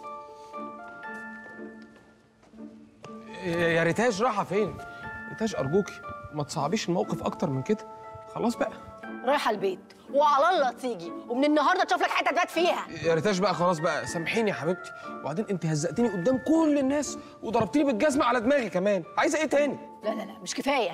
يا ريتاج رايحه فين ريتاج ارجوكي ما تصعبيش الموقف اكتر من كده خلاص بقى رايحه البيت وعلى الله تيجي ومن النهارده تشوف لك حته تبات فيها يا ريتاج بقى خلاص بقى سامحيني يا حبيبتي وبعدين انت هزقتيني قدام كل الناس وضربتيني بالجزمه على دماغي كمان عايزه ايه تاني لا لا لا مش كفايه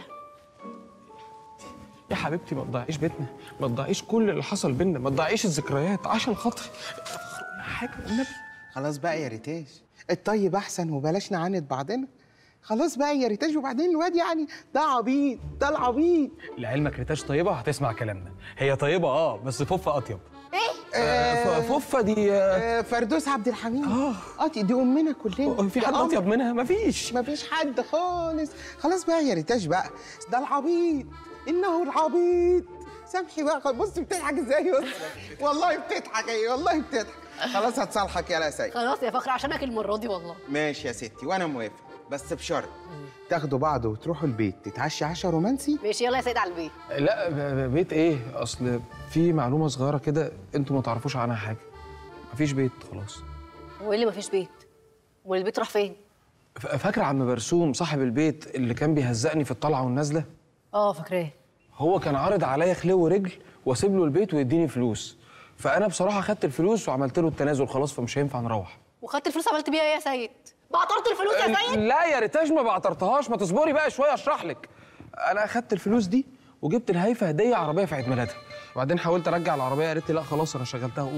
يا حبيبتي ما تضيعيش بيتنا ما تضيعيش كل اللي حصل بينا ما تضيعيش الذكريات عشان خاطري حاجه النبي خلاص بقى يا ريتاج الطيب احسن وبلاش نعاند بعضنا خلاص بقى يا ريتاج وبعدين الواد يعني ده عبيط ده العبيط لعلمك ريتاج طيبه هتسمع كلامنا هي طيبه اه بس فوفة اطيب ايه آه، ف- فوفا دي آه، فردوس عبد الحميد اه اه دي دي امنا كلنا في حد اطيب منها مفيش مفيش حد خالص خلاص بقى يا ريتاش بقى ده العبيط انه العبيط سامحي بقى بص بتضحك ازاي بص والله بتضحك ايه والله بتضحك خلاص هتصالحك يلا يا سيد خلاص يا فخر عشانك المره دي والله ماشي يا ستي وانا موافق بس بشرط تاخدوا بعض وتروحوا البيت تتعشى عشاء رومانسي ماشي يلا يا سيد على البيت لا ب- ب- بيت ايه اصل في معلومه صغيره كده انتوا ما تعرفوش عنها حاجه مفيش بيت خلاص هو ايه اللي مفيش بيت امال البيت راح فين ف- فاكر عم برسوم صاحب البيت اللي كان بيهزقني في الطلعه والنازله اه فاكراه هو كان عارض عليا خلو ورجل واسيب له البيت ويديني فلوس فانا بصراحه خدت الفلوس وعملت له التنازل خلاص فمش هينفع نروح وخدت الفلوس عملت بيها ايه يا سيد بعطرت الفلوس يا سيد لا يا ريتاش ما بعترتهاش ما تصبري بقى شويه اشرح لك انا اخدت الفلوس دي وجبت الهيفا هديه عربيه في عيد ميلادها وبعدين حاولت ارجع العربيه قالت لي لا خلاص انا شغلتها اوبر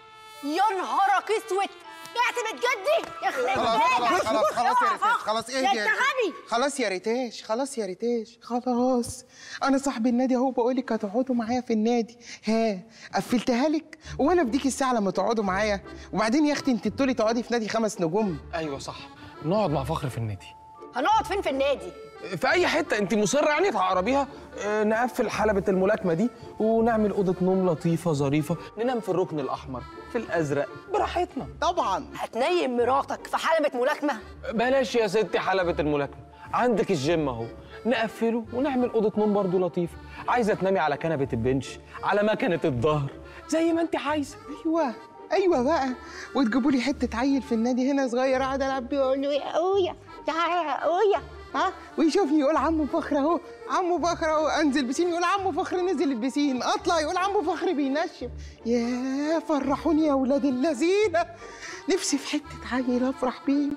يا نهارك اسود اعتمد جدي يا خرب خلاص بيتك. خلاص خلاص يا ريتاش خلاص اهدي يا يا انت ريتاش. غبي خلاص يا ريتاش خلاص يا ريتاش خلاص انا صاحب النادي اهو بقول لك هتقعدوا معايا في النادي ها قفلتها لك وانا بديك الساعه لما تقعدوا معايا وبعدين يا اختي انت تقولي تقعدي في نادي خمس نجوم ايوه صح نقعد مع فخر في النادي هنقعد فين في النادي في اي حته انت مصره يعني تعقربيها آه، نقفل حلبة الملاكمة دي ونعمل أوضة نوم لطيفة ظريفة ننام في الركن الأحمر في الأزرق براحتنا طبعا هتنيم مراتك في حلبة ملاكمة بلاش يا ستي حلبة الملاكمة عندك الجيم أهو نقفله ونعمل أوضة نوم برضو لطيفة عايزة تنامي على كنبة البنش على مكنة الظهر زي ما أنت عايزة ايوه ايوه بقى وتجيبوا لي حته عيل في النادي هنا صغير قاعد العب بيه واقول له يا اويا يا اويا ها ويشوفني يقول عمو فخر اهو عمو فخر اهو انزل بسين يقول عمو فخر نزل البسين اطلع يقول عمو فخر بينشف يا فرحوني يا ولاد اللذينه نفسي في حته عيل افرح بيه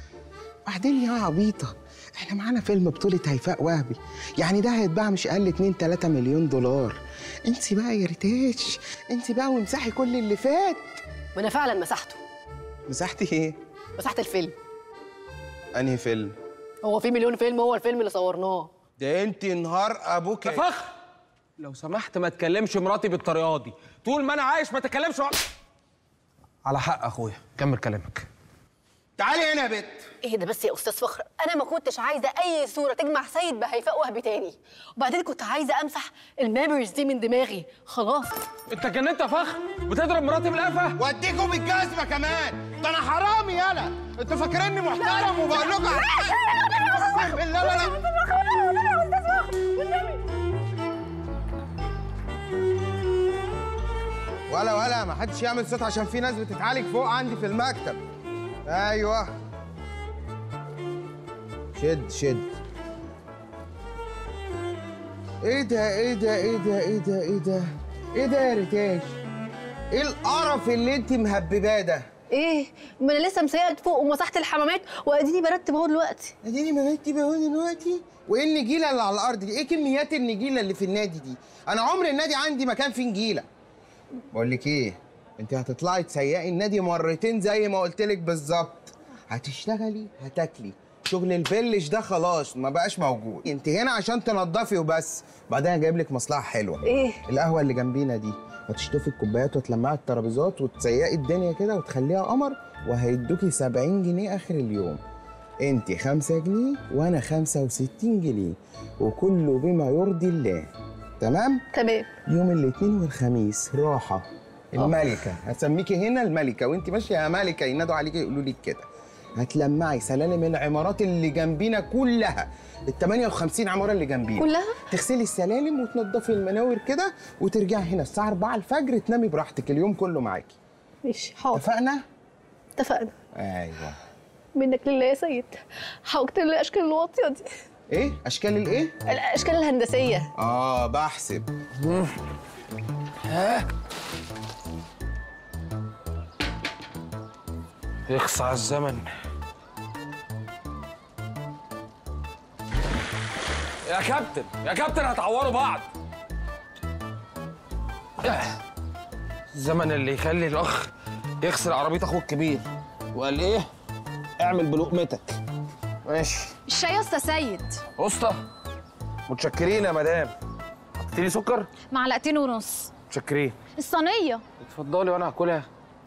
بعدين يا عبيطه احنا معانا فيلم بطولة هيفاء وهبي يعني ده هيتباع مش اقل 2 3 مليون دولار انت بقى يا ريتاش انت بقى وامسحي كل اللي فات ما انا فعلا مسحته مسحتي ايه مسحت الفيلم انهي فيلم هو في مليون فيلم هو الفيلم اللي صورناه ده انت نهار ابوك يا فخر لو سمحت ما تكلمش مراتي بالطريقة دي طول ما أنا عايش ما تكلمش مع- على حق أخويا كمل كلامك تعالي هنا يا بت ايه ده بس يا استاذ فخر انا ما كنتش عايزه اي صوره تجمع سيد بهيفاء وهبي تاني وبعدين كنت عايزه امسح الميموريز دي من دماغي خلاص انت جننت يا فخر بتضرب مراتي بالقفا واديكم بالجزمه كمان ده انا حرامي يالا انتوا فاكريني محترم وبقول لكم اقسم بالله ولا ولا ولا ما حدش يعمل صوت عشان في ناس بتتعالج فوق عندي في المكتب ايوه شد شد ايه ده ايه ده ايه ده ايه ده ايه ده ايه ده يا ريتاش ايه القرف اللي انت مهبباه ده ايه ما انا لسه مسيقت فوق ومسحت الحمامات واديني برتب اهو دلوقتي اديني برتب اهو دلوقتي وايه النجيله اللي على الارض دي ايه كميات النجيله اللي في النادي دي انا عمر النادي عندي مكان فيه نجيله بقول لك ايه انت هتطلعي تسيقي النادي مرتين زي ما قلت لك بالظبط هتشتغلي هتاكلي شغل البلش ده خلاص ما بقاش موجود انت هنا عشان تنضفي وبس بعدين جايب لك مصلحه حلوه ايه القهوه اللي جنبينا دي هتشطفي الكوبايات وتلمعي الترابيزات وتسيقي الدنيا كده وتخليها قمر وهيدوكي 70 جنيه اخر اليوم انت 5 جنيه وانا 65 جنيه وكله بما يرضي الله تمام تمام يوم الاثنين والخميس راحه الملكه هسميكي هنا الملكه وانت ماشيه يا ملكه ينادوا عليكي يقولوا لك كده هتلمعي سلالم العمارات اللي جنبينا كلها ال 58 عماره اللي جنبينا كلها؟ تغسلي السلالم وتنضفي المناور كده وترجعي هنا الساعه 4 الفجر تنامي براحتك اليوم كله معاكي ماشي حاضر اتفقنا اتفقنا ايوه منك لله يا سيد هكتب لي الاشكال الواطيه دي ايه اشكال الايه الاشكال الهندسيه اه بحسب ها يخص على الزمن يا كابتن يا كابتن هتعوروا بعض الزمن اللي يخلي الاخ يغسل عربيه اخوه الكبير وقال ايه اعمل بلقمتك ماشي الشاي يا اسطى سيد اسطى متشكرين يا مدام حطيتي لي سكر معلقتين ونص متشكرين الصينيه اتفضلي وانا هاكلها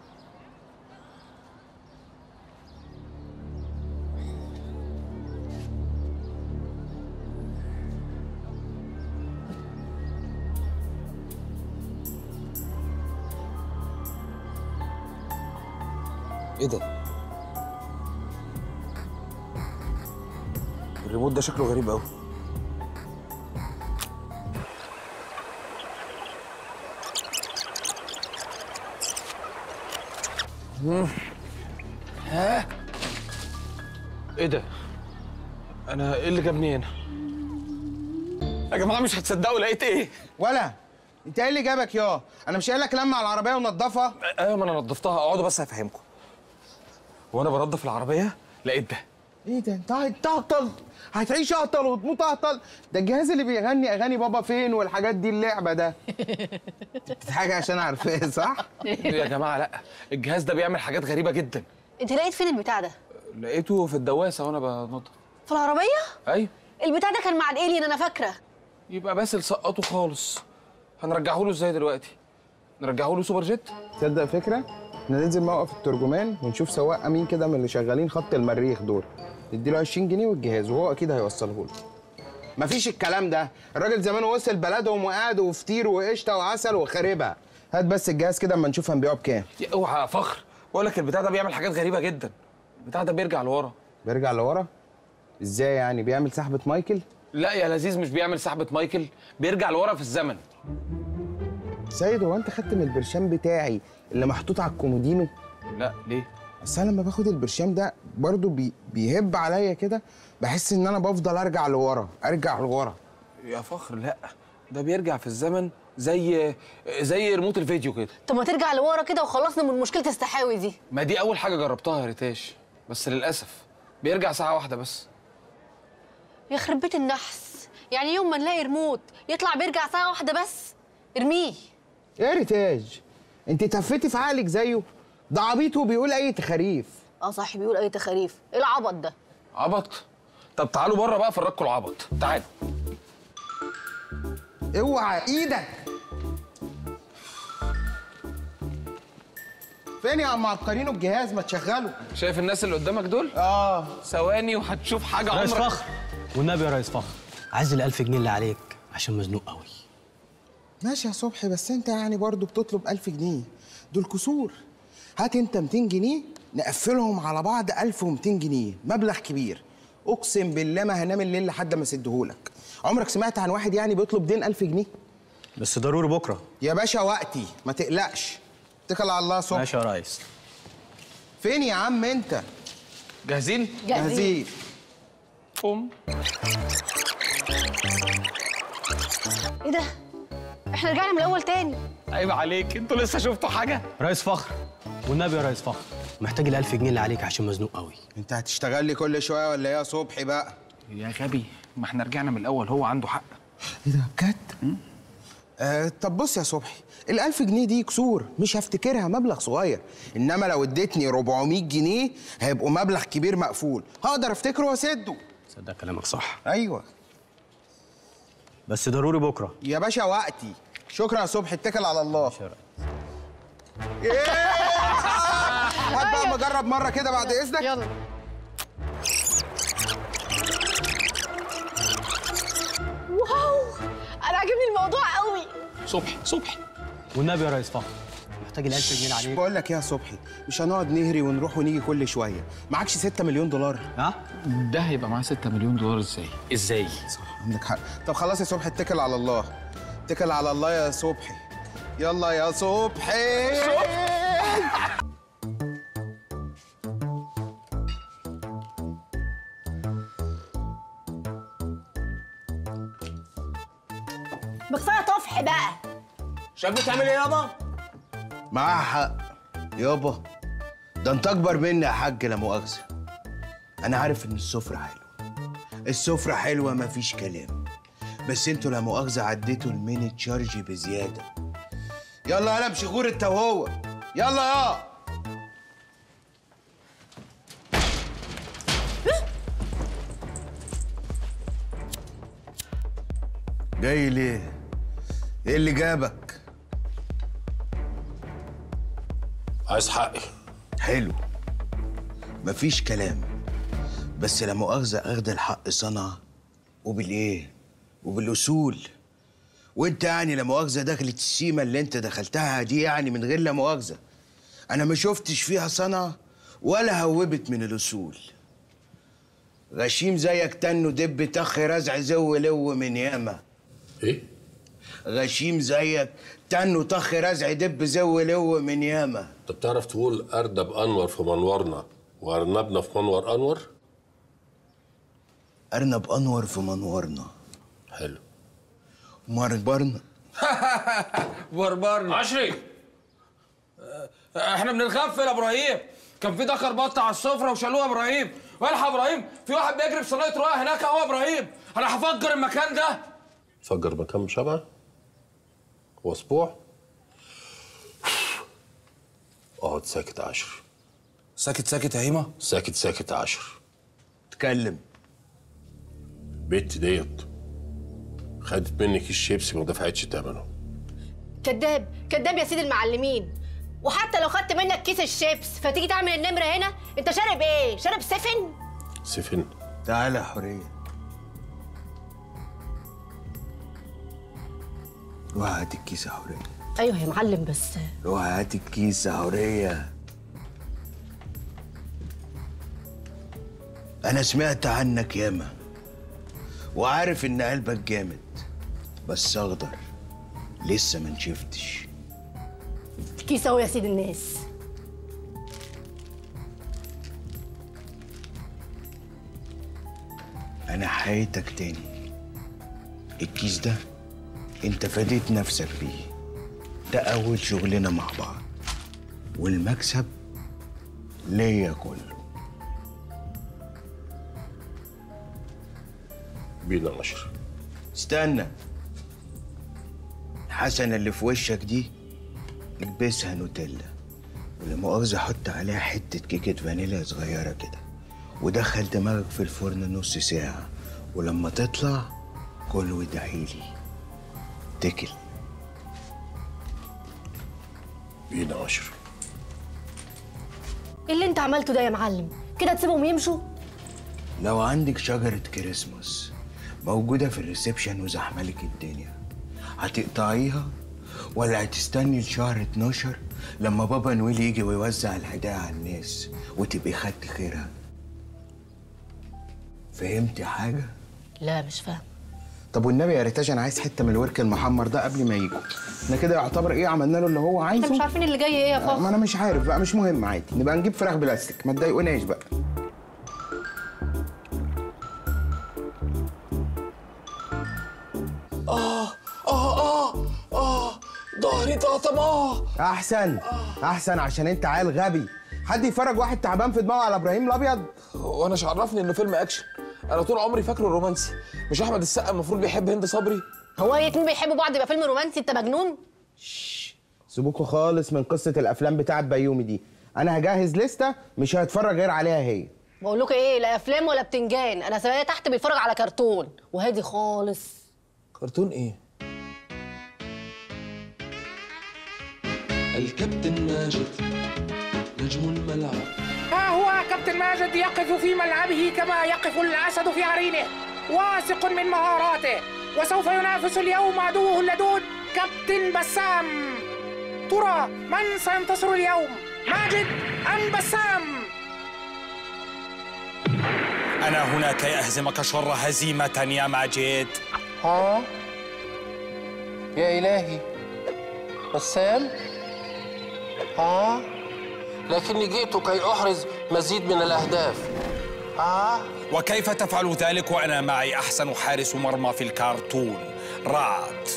ايه ده؟ الريموت ده شكله غريب قوي ها ايه ده؟ انا ايه اللي جابني هنا؟ يا جماعه مش هتصدقوا لقيت ايه؟ ولا انت ايه اللي جابك يا انا مش قايل لك لما على العربيه ونضفها ايوه ما انا نضفتها اقعدوا بس هفهمكم وانا بنضف العربيه لقيت ده ايه ده انت هتعطل هتعيش اهطل وتموت اهطل ده الجهاز اللي بيغني اغاني بابا فين والحاجات دي اللعبه ده بتضحكي عشان عارفاه صح يا جماعه لا الجهاز ده بيعمل حاجات غريبه جدا انت لقيت فين البتاع ده لقيته في الدواسه وانا بنضف في العربيه ايوه البتاع ده كان مع الالين انا فاكره يبقى باسل سقطه خالص هنرجعه له ازاي دلوقتي نرجعه له سوبر جيت تصدق فكره احنا ننزل موقف الترجمان ونشوف سواق امين كده من اللي شغالين خط المريخ دول نديله 20 جنيه والجهاز وهو اكيد هيوصله له مفيش الكلام ده الراجل زمانه وصل بلدهم وقعد وفطير وقشطه وعسل وخاربها هات بس الجهاز كده اما نشوف هنبيعه بكام يا اوعى يا فخر بقول لك البتاع ده بيعمل حاجات غريبه جدا البتاع ده بيرجع لورا بيرجع لورا ازاي يعني بيعمل سحبه مايكل لا يا لذيذ مش بيعمل سحبه مايكل بيرجع لورا في الزمن سيد هو انت خدت من البرشام بتاعي اللي محطوط على الكومودينو لا ليه بس انا لما باخد البرشام ده برضو بي بيهب عليا كده بحس ان انا بفضل ارجع لورا ارجع لورا يا فخر لا ده بيرجع في الزمن زي زي ريموت الفيديو كده طب ما ترجع لورا كده وخلصنا من مشكله السحاوي دي ما دي اول حاجه جربتها يا ريتاش بس للاسف بيرجع ساعه واحده بس يخرب بيت النحس يعني يوم ما نلاقي ريموت يطلع بيرجع ساعه واحده بس ارميه ايه ريتاج انت تفتي في عقلك زيه ده عبيط وبيقول اي تخاريف اه صح بيقول اي تخاريف ايه العبط ده عبط طب تعالوا بره بقى فرجكوا العبط تعالوا اوعى ايدك فين يا عم عبقرينو الجهاز ما تشغله شايف الناس اللي قدامك دول اه ثواني وهتشوف حاجه ريس عمرك فخر والنبي يا ريس فخر عايز ال 1000 جنيه اللي عليك عشان مزنوق قوي ماشي يا صبحي بس انت يعني برضو بتطلب 1000 جنيه دول كسور هات انت 200 جنيه نقفلهم على بعض 1200 جنيه مبلغ كبير اقسم بالله ما هنام الليل لحد ما اسدهولك عمرك سمعت عن واحد يعني بيطلب دين 1000 جنيه بس ضروري بكره يا باشا وقتي ما تقلقش اتكل على الله يا صبحي ماشي يا ريس فين يا عم انت جاهزين جاهزين قوم ايه ده احنا رجعنا من الاول تاني عيب عليك انتوا لسه شفتوا حاجه ريس فخر والنبي يا ريس فخر محتاج ال 1000 جنيه اللي عليك عشان مزنوق قوي انت هتشتغل لي كل شويه ولا ايه يا صبحي بقى يا غبي ما احنا رجعنا من الاول هو عنده حق ايه ده بجد آه طب بص يا صبحي ال 1000 جنيه دي كسور مش هفتكرها مبلغ صغير انما لو اديتني 400 جنيه هيبقوا مبلغ كبير مقفول هقدر افتكره واسده صدق كلامك صح ايوه بس ضروري بكره يا باشا وقتي شكرا يا صبحي اتكل على الله ايه هات بقى اما اجرب مره كده بعد اذنك يلا واو انا عاجبني الموضوع قوي صبحي صبحي والنبي يا ريس فخر محتاج ال 1000 جنيه اللي عليك بقول لك إيه يا صبحي مش هنقعد نهري ونروح ونيجي كل شويه معكش 6 مليون دولار ها ده هيبقى معاه 6 مليون دولار ازاي ازاي صح عندك حق طب خلاص يا صبحي اتكل على الله اتكل على الله يا صبحي يلا يا صبحي ما كفايه طفح بقى شايف بتعمل ايه يابا؟ معاها حق يابا ده انت اكبر مني يا حاج لا مؤاخذه انا عارف ان السفره حلوه السفره حلوه مفيش كلام بس انتوا لا مؤاخذه عديتوا الميني تشارج بزياده يلا يلا امشي غور انت وهو يلا يا جاي ليه؟ ايه اللي جابك؟ عايز حقي حلو مفيش كلام بس لا مؤاخذة أخد الحق صنعة وبالإيه؟ وبالأصول وأنت يعني لا مؤاخذة دخلت السيمة اللي أنت دخلتها دي يعني من غير لا مؤاخذة أنا ما شفتش فيها صنعة ولا هوبت من الأصول غشيم زيك تنو دب تخ رزع زو لو من ياما ايه؟ غشيم زيك تنو طخ رزع دب زو لو من ياما انت بتعرف تقول اردب انور في منورنا وارنبنا في منور انور أرنب أنور في منورنا حلو مربرنا بربرنا عشري احنا بنتغفل يا ابراهيم كان في دكر بط على السفره وشالوه يا ابراهيم والحق يا ابراهيم في واحد بيجري في صينيه رؤى هناك اهو يا ابراهيم انا هفجر المكان ده فجر مكان شبه واسبوع اقعد ساكت عشر ساكت ساكت يا هيما ساكت ساكت عشر اتكلم بنت ديت خدت منك الشيبسي ما دفعتش ثمنه كذاب كذاب يا سيدي المعلمين وحتى لو خدت منك كيس الشيبس فتيجي تعمل النمره هنا انت شارب ايه شارب سفن سفن تعالى يا حورية روح هات الكيس يا حورية ايوه يا معلم بس روح هات الكيس يا حورية أنا سمعت عنك ياما وعارف إن قلبك جامد بس أخضر لسه ما نشفتش كيس اهو يا سيدي الناس أنا حياتك تاني الكيس ده أنت فديت نفسك بيه ده أول شغلنا مع بعض والمكسب ليا كله بينا عشر استنى الحسنة اللي في وشك دي البسها نوتيلا ولا مؤاخذة حط عليها حتة كيكة فانيليا صغيرة كده ودخل دماغك في الفرن نص ساعة ولما تطلع كل وادعيلي تكل بينا عشر ايه اللي انت عملته ده يا معلم كده تسيبهم يمشوا لو عندك شجرة كريسماس موجودة في الريسبشن وزحملك الدنيا هتقطعيها ولا هتستني لشهر 12 لما بابا نويل يجي ويوزع الهدايا على الناس وتبقي خدت خيرها فهمتي حاجة؟ لا مش فاهم طب والنبي يا ريتاج انا عايز حته من الورك المحمر ده قبل ما يجوا احنا كده يعتبر ايه عملنا له اللي هو عايزه احنا مش عارفين اللي جاي ايه يا ما فخر انا مش عارف بقى مش مهم عادي نبقى نجيب فراخ بلاستيك ما تضايقوناش بقى اه اه اه اه ظهري طاطم اه احسن احسن عشان انت عيل غبي حد يفرج واحد تعبان في دماغه على ابراهيم الابيض وانا مش عرفني انه فيلم اكشن انا طول عمري فاكره رومانسي مش احمد السقا المفروض بيحب هند صبري هو الاتنين بيحبوا بعض يبقى فيلم رومانسي انت مجنون سيبوكوا خالص من قصه الافلام بتاعت بيومي دي انا هجهز لستة مش هتفرج غير عليها هي بقول لكم ايه لا افلام ولا بتنجان انا سامعاه تحت بيتفرج على كرتون وهادي خالص كرتون ايه الكابتن ماجد نجم الملعب ها هو كابتن ماجد يقف في ملعبه كما يقف الأسد في عرينه واثق من مهاراته وسوف ينافس اليوم عدوه اللدود كابتن بسام ترى من سينتصر اليوم ماجد أم بسام أنا هنا كي أهزمك شر هزيمة يا ماجد ها يا إلهي بسام ها لكني جئت كي أحرز مزيد من الأهداف ها وكيف تفعل ذلك وأنا معي أحسن حارس مرمى في الكرتون رعد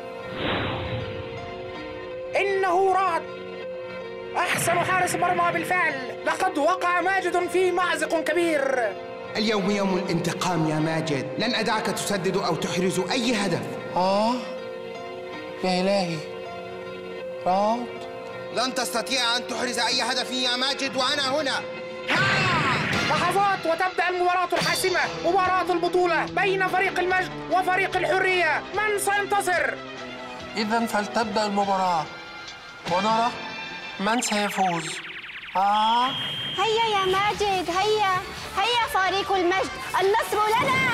إنه رعد أحسن حارس مرمى بالفعل لقد وقع ماجد في مأزق كبير اليوم يوم الانتقام يا ماجد لن أدعك تسدد أو تحرز أي هدف آه يا إلهي رعد لن تستطيع أن تحرز أي هدف يا ماجد وأنا هنا لحظات وتبدأ المباراة الحاسمة مباراة البطولة بين فريق المجد وفريق الحرية من سينتصر؟ إذا فلتبدأ المباراة ونرى من سيفوز؟ آه هيا يا ماجد هيا هيا فريق المجد النصر لنا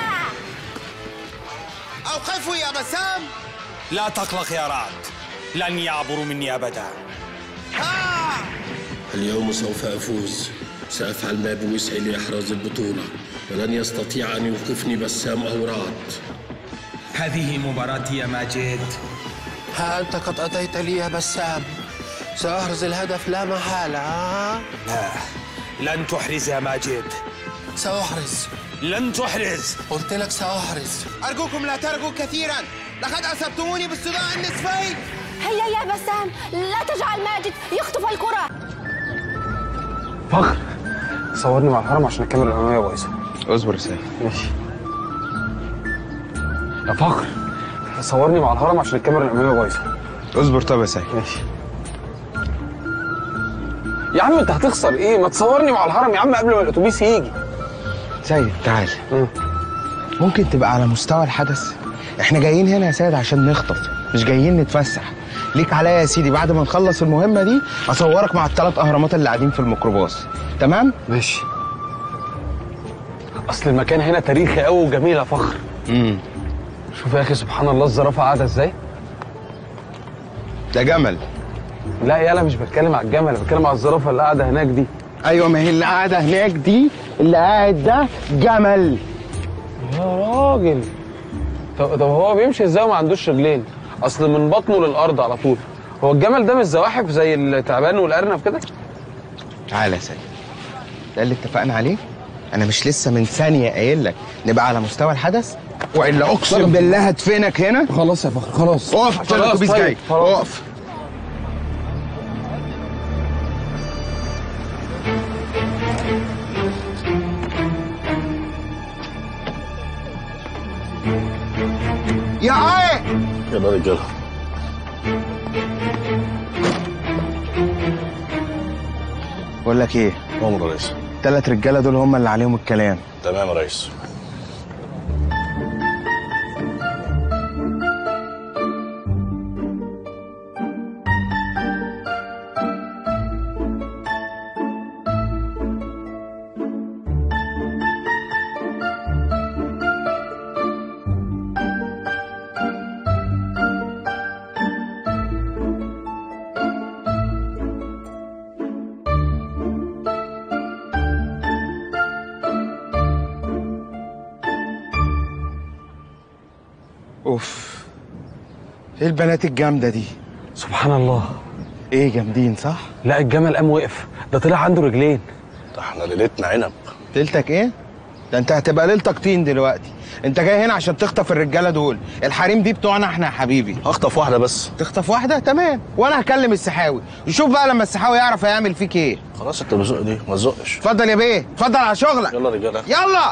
أوقفوا يا بسام لا تقلق يا رعد لن يعبروا مني أبدا اليوم سوف أفوز سأفعل ما بوسعي لإحراز البطولة ولن يستطيع أن يوقفني بسام أو رعد هذه مباراتي يا ماجد ها أنت قد أتيت لي يا بسام سأحرز الهدف لا محالة آه؟ لا لن تحرز يا ماجد سأحرز لن تحرز قلت لك سأحرز أرجوكم لا ترجوا كثيرا لقد أصبتموني بالصداع النصفي هيا يا بسام لا تجعل ماجد يخطف الكرة فخر صورني مع الهرم عشان الكاميرا الاماميه بايظه اصبر يا سيد ماشي يا فخر صورني مع الهرم عشان الكاميرا الاماميه بايظه اصبر طب يا سيد ماشي يا عم انت هتخسر ايه ما تصورني مع الهرم يا عم قبل ما الاتوبيس يجي سيد تعال ممكن تبقى على مستوى الحدث احنا جايين هنا يا سيد عشان نخطف مش جايين نتفسح ليك عليا يا سيدي بعد ما نخلص المهمه دي اصورك مع الثلاث اهرامات اللي قاعدين في الميكروباص تمام ماشي اصل المكان هنا تاريخي قوي وجميل يا فخر امم شوف يا اخي سبحان الله الزرافه قاعده ازاي ده جمل لا يالا مش بتكلم على الجمل انا بتكلم على الزرافه اللي قاعده هناك دي ايوه ما هي اللي قاعده هناك دي اللي قاعد ده جمل يا راجل طب, طب هو بيمشي ازاي وما عندوش رجلين اصل من بطنه للارض على طول هو الجمل ده مش زواحف زي التعبان والارنب كده تعالى يا سيد ده اللي اتفقنا عليه انا مش لسه من ثانيه قايل لك نبقى على مستوى الحدث والا اقسم بالله هدفنك هنا خلاص يا فخر خلاص اقف عشان خلاص الاتوبيس طيب، جاي خلاص. اقف يا عاي يلا رجالة بقول لك ايه عمر يا ريس الثلاث رجاله دول هم اللي عليهم الكلام تمام يا ريس اوف ايه البنات الجامده دي سبحان الله ايه جامدين صح لا الجمل قام وقف ده طلع عنده رجلين ده احنا ليلتنا عنب ليلتك ايه ده انت هتبقى ليلتك طين دلوقتي انت جاي هنا عشان تخطف الرجاله دول الحريم دي بتوعنا احنا يا حبيبي هخطف واحده بس تخطف واحده تمام وانا هكلم السحاوي وشوف بقى لما السحاوي يعرف هيعمل فيك ايه خلاص انت بزق دي ما تزقش اتفضل يا بيه اتفضل على شغلك يلا رجاله يلا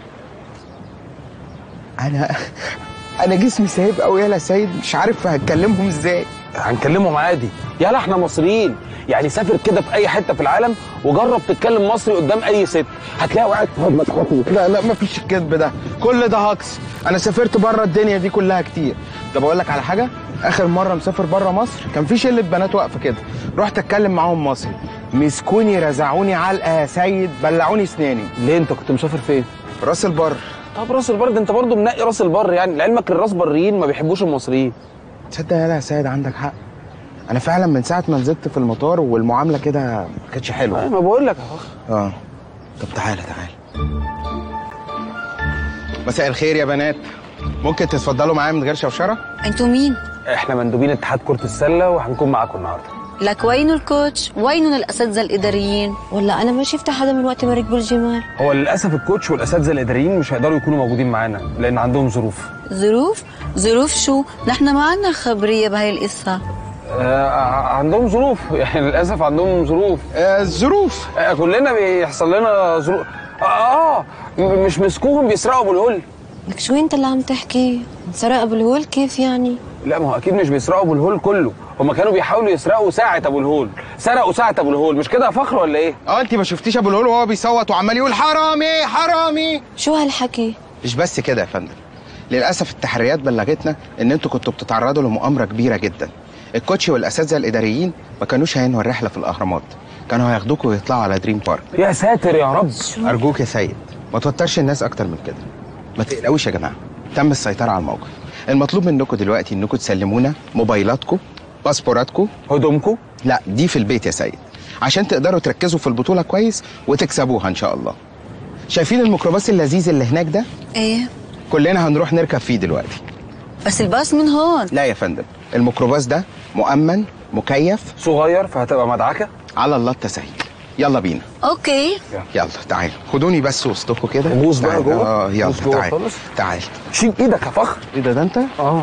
انا انا جسمي سايب قوي يالا سيد مش عارف هتكلمهم ازاي هنكلمهم عادي يلا احنا مصريين يعني سافر كده في اي حته في العالم وجرب تتكلم مصري قدام اي ست هتلاقي واحد فاضلك خطوه لا لا مفيش الكذب ده كل ده هكس انا سافرت بره الدنيا دي كلها كتير طب اقول لك على حاجه اخر مره مسافر بره مصر كان في شله بنات واقفه كده رحت اتكلم معاهم مصري مسكوني رزعوني علقه يا سيد بلعوني اسناني ليه انت كنت مسافر فين راس البر طب راس البر ده انت برضه منقي راس البر يعني لعلمك الراس بريين ما بيحبوش المصريين تصدق يالا يا سيد عندك حق انا فعلا من ساعه ما نزلت في المطار والمعامله كده ما كانتش حلوه ما بقول لك اهو اه طب تعالى تعالى مساء الخير يا بنات ممكن تتفضلوا معايا من غير شوشره انتوا مين؟ احنا مندوبين اتحاد كره السله وهنكون معاكم النهارده لك وين الكوتش؟ وين الاساتذه الاداريين؟ والله انا ما شفت حدا من وقت ما ركبوا الجمال هو للاسف الكوتش والاساتذه الاداريين مش هيقدروا يكونوا موجودين معانا لان عندهم ظروف ظروف؟ ظروف شو؟ نحن ما عندنا خبريه بهاي القصه آه عندهم ظروف يعني للاسف عندهم ظروف آه الظروف آه كلنا بيحصل لنا ظروف اه, آه م- مش مسكوهم بيسرقوا ابو الهول لك شو انت اللي عم تحكي؟ سرق ابو الهول كيف يعني؟ لا ما هو اكيد مش بيسرقوا ابو الهول كله هم كانوا بيحاولوا يسرقوا ساعه ابو الهول سرقوا ساعه ابو الهول مش كده يا فخر ولا ايه اه انت ما شفتيش ابو الهول وهو بيصوت وعمال يقول حرامي حرامي شو هالحكي؟ مش بس كده يا فندم للاسف التحريات بلغتنا ان انتوا كنتوا بتتعرضوا لمؤامره كبيره جدا الكوتش والاساتذه الاداريين ما كانوش هينهوا الرحله في الاهرامات كانوا هياخدوكوا ويطلعوا على دريم بارك يا ساتر يا رب ارجوك يا سيد ما توترش الناس اكتر من كده ما تقلقوش يا جماعه تم السيطره على الموقف المطلوب منكم دلوقتي انكم تسلمونا موبايلاتكم باسبوراتكم هدومكم لا دي في البيت يا سيد عشان تقدروا تركزوا في البطوله كويس وتكسبوها ان شاء الله شايفين الميكروباص اللذيذ اللي هناك ده ايه كلنا هنروح نركب فيه دلوقتي بس الباص من هون لا يا فندم الميكروباص ده مؤمن مكيف صغير فهتبقى مدعكه على الله التسهيل يلا بينا اوكي يلا تعالوا خدوني بس وسطكم كده بوس بقى تعال. جوه؟ اه يلا بوس جوه تعال خالص؟ تعال شيل ايدك يا فخر ايه ده ده انت؟ اه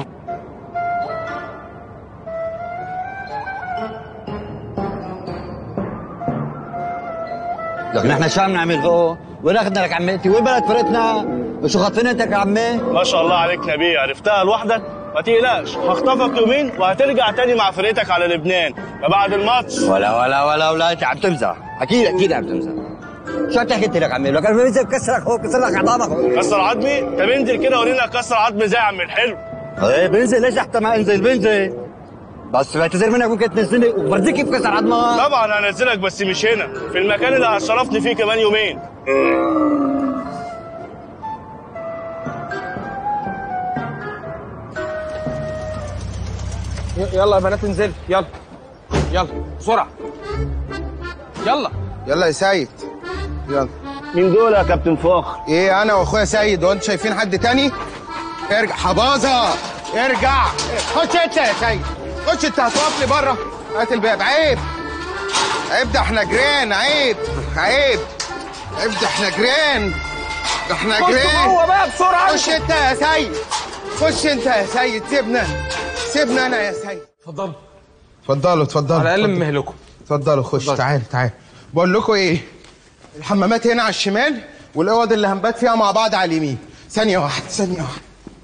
لكن احنا شو عم نعمل فوق؟ وين اخذنا لك عمتي؟ وين بلد فرقتنا؟ وشو خطينتك يا عمي؟ ما شاء الله عليك نبيه عرفتها لوحدك ما تقلقش هخطفك يومين وهترجع تاني مع فرقتك على لبنان ما بعد الماتش ولا ولا ولا ولا انت عم تمزح اكيد اكيد عم تمزح شو عم تحكي انت لك عمي؟ لك انا بنزل بكسرك هو كسر لك عظامك كسر عظمي طب انزل كده ورينا كسر عظمي زي عم الحلو ايه بنزل ليش حتى ما انزل بنزل بس بعتذر منك ممكن تنزلني وبرزيك كيف كسر عظمك طبعا هنزلك بس مش هنا في المكان اللي هشرفني فيه كمان يومين يلا يا بنات انزل يلا يلا بسرعه يلا يلا يا سيد يلا مين دول يا كابتن فخر؟ ايه انا واخويا سيد هو انتوا شايفين حد تاني؟ ارجع حباظه ارجع خش انت يا سيد خش انت هتقف لي بره هات الباب عيب عيب ده احنا جيران عيب عيب عيب ده احنا جيران ده احنا خش جيران جوه بقى بسرعة خش انت يا سيد خش انت يا سيد سيبنا سيبنا انا يا سيد اتفضلوا اتفضلوا اتفضلوا على الاقل اتفضلوا. من مهلكم اتفضلوا خش تعال تعال بقول لكم ايه الحمامات هنا على الشمال والاوض اللي هنبات فيها مع بعض على اليمين ثانيه واحده ثانيه واحده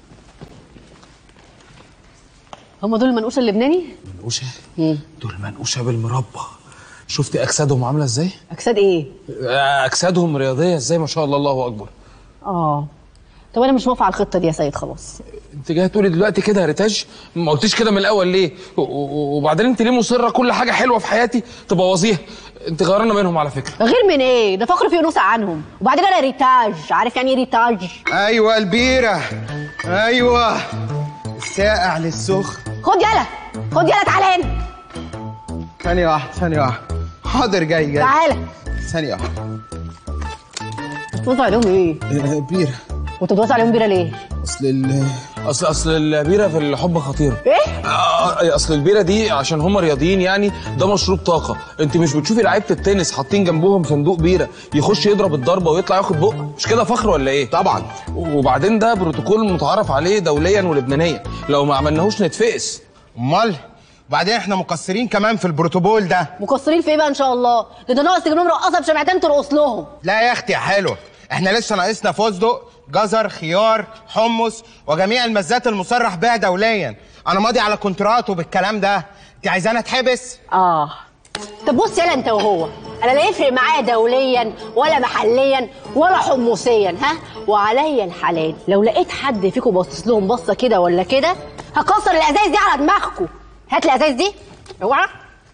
هم دول المنقوش اللبناني؟ منقوشه دول منقوشه بالمربى شفتي اجسادهم عامله ازاي اجساد ايه؟ آه، اجسادهم رياضيه ازاي ما شاء الله الله اكبر اه طب انا مش موافقه على الخطه دي يا سيد خلاص انت جايه تقولي دلوقتي كده يا ريتاج ما قلتيش كده من الاول ليه و- و- وبعدين انت ليه مصره كل حاجه حلوه في حياتي تبوظيها انت غيرانه منهم على فكره غير من ايه؟ ده فخر في انوثه عنهم وبعدين انا ريتاج عارف يعني ايه ريتاج؟ ايوه البيره ايوه الساقع للسخن خد يلا خد يلا تعالى هنا ثانيه واحده ثانيه واحده حاضر جاي جاي تعالى ثانيه واحده بتوزع عليهم ايه؟ بيره وانت بتوزع عليهم بيره ليه؟ اصل ال اصل اصل البيره في الحب خطيره ايه؟ آه اصل البيره دي عشان هم رياضيين يعني ده مشروب طاقه انت مش بتشوفي لعيبه التنس حاطين جنبهم صندوق بيره يخش يضرب الضربه ويطلع ياخد بق مش كده فخر ولا ايه طبعا وبعدين ده بروتوكول متعارف عليه دوليا ولبنانيا لو ما عملناهوش نتفقس امال وبعدين احنا مقصرين كمان في البروتوكول ده مقصرين في ايه بقى ان شاء الله؟ ده ده ناقص تجيب لهم رقاصه بشمعتين ترقص لهم لا يا اختي يا حلو احنا لسه ناقصنا فستق جزر خيار حمص وجميع المزات المصرح بها دوليا انا ماضي على كونتراتو بالكلام ده انت عايزانا اتحبس اه طب بص يلا انت وهو انا لا يفرق معايا دوليا ولا محليا ولا حمصيا ها وعليا الحلال لو لقيت حد فيكم باصص لهم بصه كده ولا كده هكسر الازايز دي على دماغكم هات الازايز دي اوعى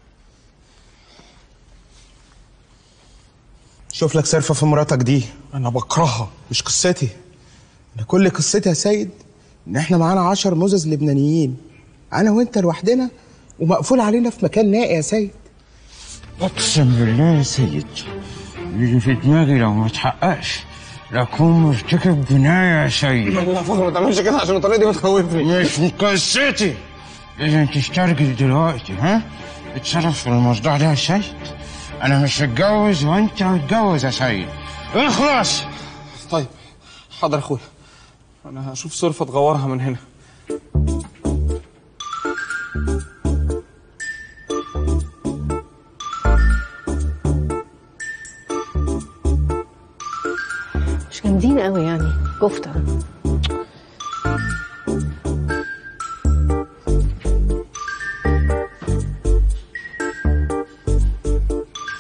شوف لك صرفه في مراتك دي انا بكرهها مش قصتي انا كل قصتي يا سيد ان احنا معانا عشر مزز لبنانيين انا وانت لوحدنا ومقفول علينا في مكان نائي يا سيد اقسم بالله يا سيد اللي في دماغي لو ما تحققش لاكون مرتكب جنايه يا سيد لا فخر ما تعملش كده عشان الطريقه دي بتخوفني مش من قصتي لازم تسترجل دلوقتي ها اتصرف في الموضوع ده يا سيد انا مش هتجوز وانت هتجوز يا سيد اخلص طيب حاضر يا اخويا انا هشوف صرفه تغورها من هنا مش جامدين قوي يعني كفته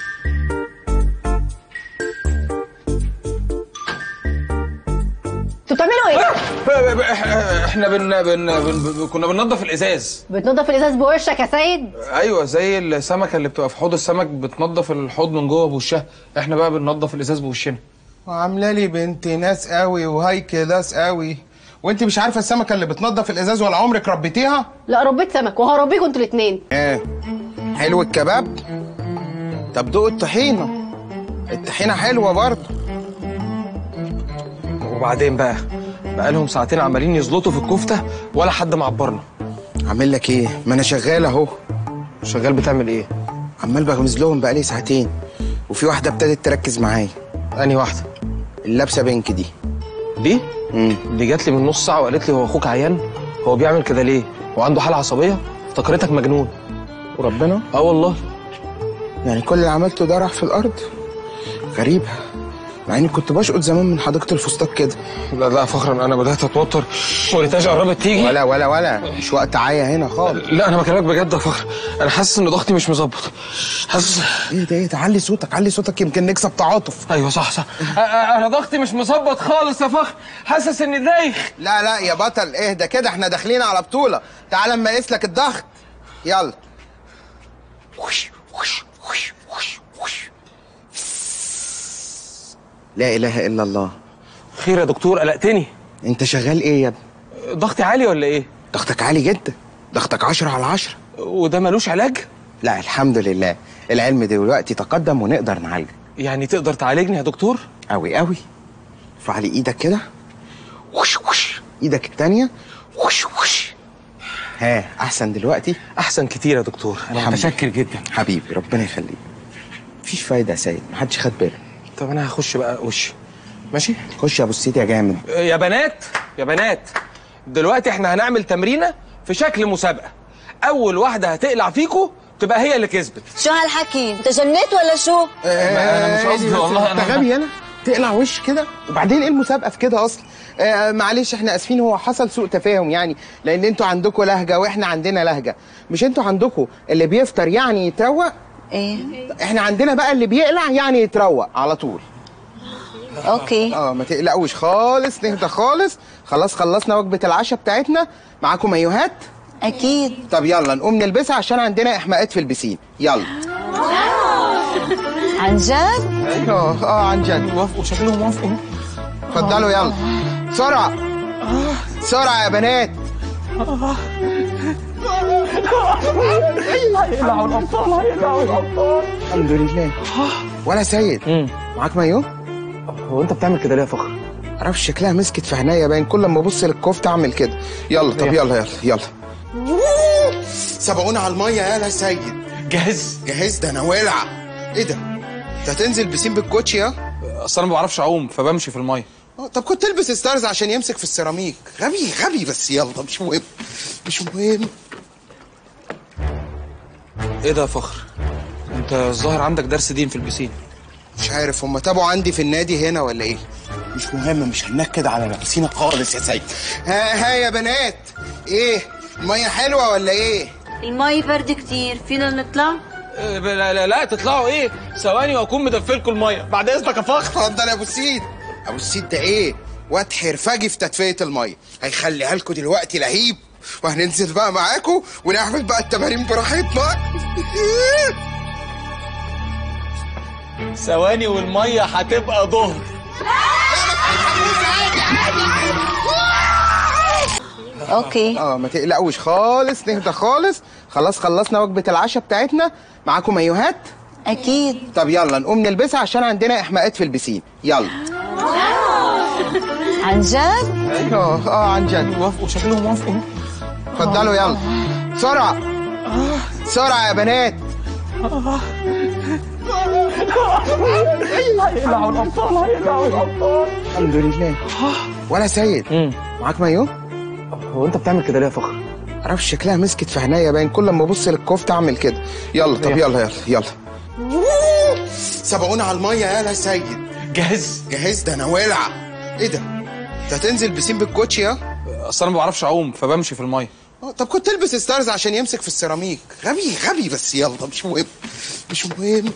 انتوا بتعملوا ايه احنا بن... بن... بن... كنا بننظف الازاز بتنضف الازاز بوشك يا سيد ايوه زي السمكه اللي بتبقى في حوض السمك بتنظف الحوض من جوه بوشها احنا بقى بننظف الازاز بوشنا وعامله لي بنت ناس قوي وهاي كلاس قوي وانت مش عارفه السمكه اللي بتنضف الازاز ولا عمرك ربيتيها لا ربيت سمك وهربيكوا انتوا الاثنين ايه حلو الكباب طب دوق الطحينه الطحينه حلوه برضه وبعدين بقى بقى لهم ساعتين عمالين يزلطوا في الكفته ولا حد معبرنا عامل لك ايه ما انا شغال اهو شغال بتعمل ايه عمال بغمز لهم بقالي ساعتين وفي واحده ابتدت تركز معايا انهي واحده اللابسه بينك دي دي دي جات لي من نص ساعه وقالت لي هو اخوك عيان هو بيعمل كده ليه هو عنده حاله عصبيه افتكرتك مجنون وربنا اه والله يعني كل اللي عملته ده راح في الارض غريبه مع اني كنت بشقط زمان من حديقه الفسطاط كده لا لا فخرا انا بدات اتوتر ولتاج قربت تيجي ولا ولا ولا مش وقت عايه هنا خالص لا انا بكلمك بجد يا فخر انا حاسس ان ضغطي مش مظبط حاسس ايه ده ايه ده علي صوتك علي صوتك يمكن نكسب تعاطف ايوه صح صح أ- أ- انا ضغطي مش مظبط خالص يا فخر حاسس اني دايخ لا لا يا بطل اهدى كده احنا داخلين على بطوله تعال اما اقيس لك الضغط يلا لا اله الا الله خير يا دكتور قلقتني انت شغال ايه يا ابني ضغطي عالي ولا ايه ضغطك عالي جدا ضغطك 10 على 10 وده ملوش علاج لا الحمد لله العلم دلوقتي تقدم ونقدر نعالجه يعني تقدر تعالجني يا دكتور قوي قوي ارفع لي ايدك كده وش وش ايدك التانية وش وش ها احسن دلوقتي احسن كتير يا دكتور انا الحمد متشكر جدا حبيبي ربنا يخليك مفيش فايده يا سيد محدش خد باله طب انا هخش بقى وش ماشي خش يا ابو السيد يا جامد يا بنات يا بنات دلوقتي احنا هنعمل تمرينه في شكل مسابقه اول واحده هتقلع فيكو تبقى هي اللي كسبت شو هالحكي انت جنيت ولا شو انا مش قصدي والله انت غبي انا تقلع وش كده وبعدين ايه المسابقه في كده اصلا آه معلش احنا اسفين هو حصل سوء تفاهم يعني لان انتوا عندكم لهجه واحنا عندنا لهجه مش انتوا عندكم اللي بيفطر يعني يتروق ايه احنا عندنا بقى اللي بيقلع يعني يتروق على طول اوكي اه ما تقلقوش خالص نهدى خالص خلاص خلصنا وجبه العشاء بتاعتنا معاكم مايوهات اكيد طب يلا نقوم نلبسها عشان عندنا احماءات في البسين يلا عن جد اه اه عن جد وافقوا شكلهم وافقوا اتفضلوا يلا بسرعه بسرعه يا بنات هيقلعوا الابطال هيقلعوا الابطال الحمد لله ولا سيد معاك مايو هو انت بتعمل كده ليه يا فخر معرفش شكلها مسكت في عينيا باين كل ما ابص للكفته اعمل كده يلا طب يلا يلا يلا سبقونا على الميه يا سيد جاهز جاهز ده انا والع ايه ده انت هتنزل بسين بالكوتشي يا اصل انا ما بعرفش اعوم فبمشي في الميه آه، طب كنت البس ستارز عشان يمسك في السيراميك غبي غبي بس يلا مش مهم مش مهم ايه ده يا فخر انت الظاهر عندك درس دين في البسين مش عارف هم تابعوا عندي في النادي هنا ولا ايه مش مهم مش هنكد على نفسينا خالص يا سيد ها ها يا بنات ايه الميه حلوه ولا ايه المي برد كتير فينا نطلع لا لا لا تطلعوا ايه ثواني واكون مدفلكم الميه بعد اذنك يا فخر اتفضل يا ابو السيد ابو السيد ده ايه واد حرفجي في تدفئه الميه هيخليها لكم دلوقتي لهيب وهننزل بقى معاكم ونعمل بقى التمارين براحتنا ثواني والميه هتبقى ظهر اوكي اه ما تقلقوش خالص نهدى خالص خلاص خلصنا وجبه العشاء بتاعتنا معاكم مايوهات اكيد طب يلا نقوم نلبسها عشان عندنا احماءات في البسين يلا عن جد اه اه عن جد وافقوا شكلهم وافقوا اتفضلوا يلا بسرعه بسرعه يا بنات هيقلعوا الابطال هيقلعوا الابطال الحمد لله ولا سيد معاك مايو هو انت بتعمل كده ليه يا فخر معرفش شكلها مسكت في عينيا باين كل ما ابص للكفته اعمل كده يلا طب يلا يلا يلا سبقونا على الميه يا سيد جاهز جاهز ده انا والع ايه ده انت هتنزل بسين بالكوتشي يا اصل انا ما بعرفش اعوم فبمشي في الميه آه، طب كنت البس ستارز عشان يمسك في السيراميك غبي غبي بس يلا مش مهم مش مهم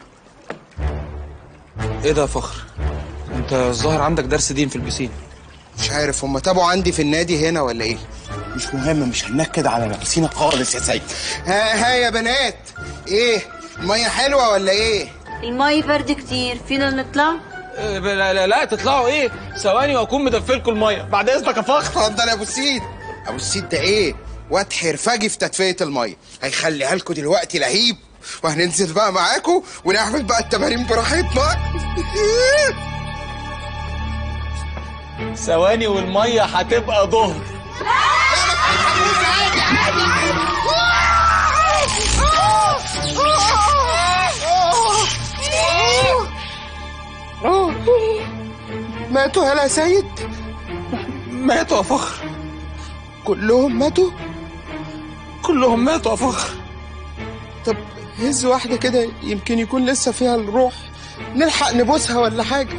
ايه ده يا فخر انت الظاهر عندك درس دين في البسين مش عارف هم تابعوا عندي في النادي هنا ولا ايه مش مهم مش هنكد على نفسينا خالص يا سيد ها ها يا بنات ايه الميه حلوه ولا ايه المي برد كتير فينا نطلع لا لا لا تطلعوا ايه ثواني واكون مدفلكم الميه بعد اذنك يا فخر اتفضل يا ابو السيد ابو السيد ده ايه واد حرفجي في تدفئه الميه هيخليها لكم دلوقتي لهيب وهننزل بقى معاكم ونعمل بقى التمارين براحتنا ثواني والميه هتبقى ظهر ماتوا هلا يا سيد ماتوا يا فخر كلهم ماتوا كلهم ماتوا يا فخر طب هز واحدة كده يمكن يكون لسه فيها الروح نلحق نبوسها ولا حاجة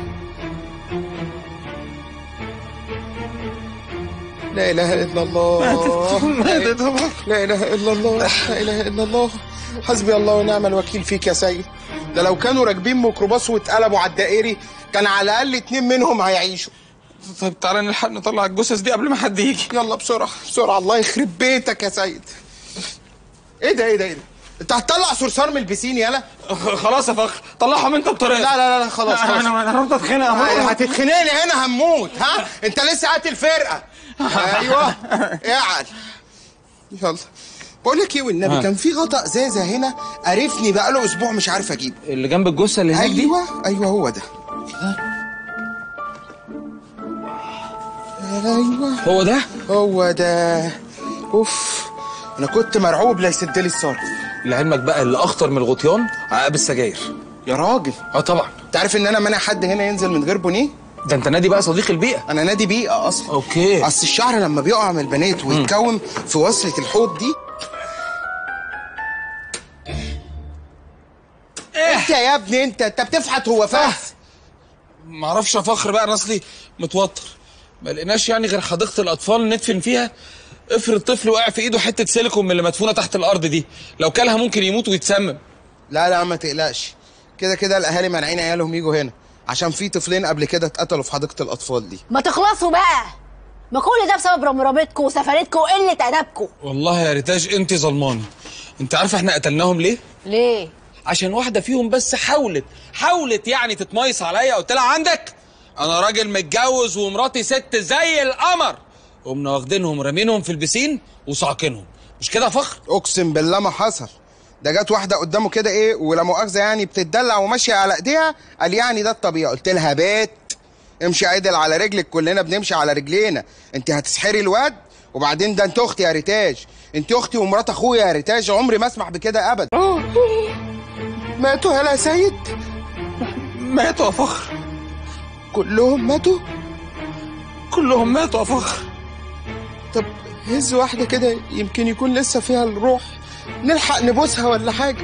لا إله إلا الله ماتت لا إله إلا الله لا إله إلا الله حسبي الله ونعم الوكيل فيك يا سيد ده لو كانوا راكبين ميكروباص واتقلبوا على الدائري كان على الأقل اتنين منهم هيعيشوا طيب تعالى نلحق نطلع الجثث دي قبل ما حد يجي يلا بسرعة بسرعة الله يخرب بيتك يا سيد ايه ده ايه ده ايه ده انت هتطلع صرصار من البسين يالا خلاص يا فخر طلعهم انت بطريقه لا لا لا خلاص خلاص انا انا رحت اتخانق اهو هتتخنقني هنا هموت ها انت لسه قاتل فرقه ايوه اعل يلا بقول لك ايه والنبي ها. كان في غطا ازازه هنا قرفني بقاله اسبوع مش عارف اجيبه اللي جنب الجثه اللي هناك دي ايوه ايوه هو ده ايوه هو ده هو ده اوف انا كنت مرعوب لا يسد لي الصرف لعلمك بقى اللي اخطر من الغطيان عقاب السجاير يا راجل اه طبعا انت عارف ان انا مانع حد هنا ينزل من غير بونيه ده انت نادي بقى صديق البيئه انا نادي بيئه اصلا اوكي اصل الشعر لما بيقع من البنات ويتكون في وصله الحوض دي انت يا ابني انت انت بتفحت هو فاس معرفش يا فخر بقى انا اصلي متوتر ما لقيناش يعني غير حديقه الاطفال ندفن فيها افرض طفل وقع في ايده حته سيليكون من اللي مدفونه تحت الارض دي لو كلها ممكن يموت ويتسمم لا لا ما تقلقش كده كده الاهالي مانعين عيالهم يجوا هنا عشان في طفلين قبل كده اتقتلوا في حديقه الاطفال دي ما تخلصوا بقى ما كل ده بسبب رمرمتكم وسفرتكم وقله ادبكم والله يا ريتاج انت ظلماني انت عارفه احنا قتلناهم ليه ليه عشان واحده فيهم بس حاولت حاولت يعني تتميص عليا قلت لها عندك انا راجل متجوز ومراتي ست زي القمر قمنا واخدينهم رامينهم في البسين وصاعقينهم مش كده يا فخر اقسم بالله ما حصل ده جت واحده قدامه كده ايه ولا مؤاخذه يعني بتتدلع وماشيه على ايديها قال يعني ده الطبيعي قلت لها بات امشي عدل على رجلك كلنا بنمشي على رجلينا انت هتسحري الواد وبعدين ده انت اختي يا ريتاج انت اختي ومرات اخويا يا ريتاج عمري ما اسمح بكده ابدا ماتوا هلا يا سيد ماتوا يا فخر كلهم ماتوا كلهم ماتوا يا فخر طب هز واحده كده يمكن يكون لسه فيها الروح نلحق نبوسها ولا حاجه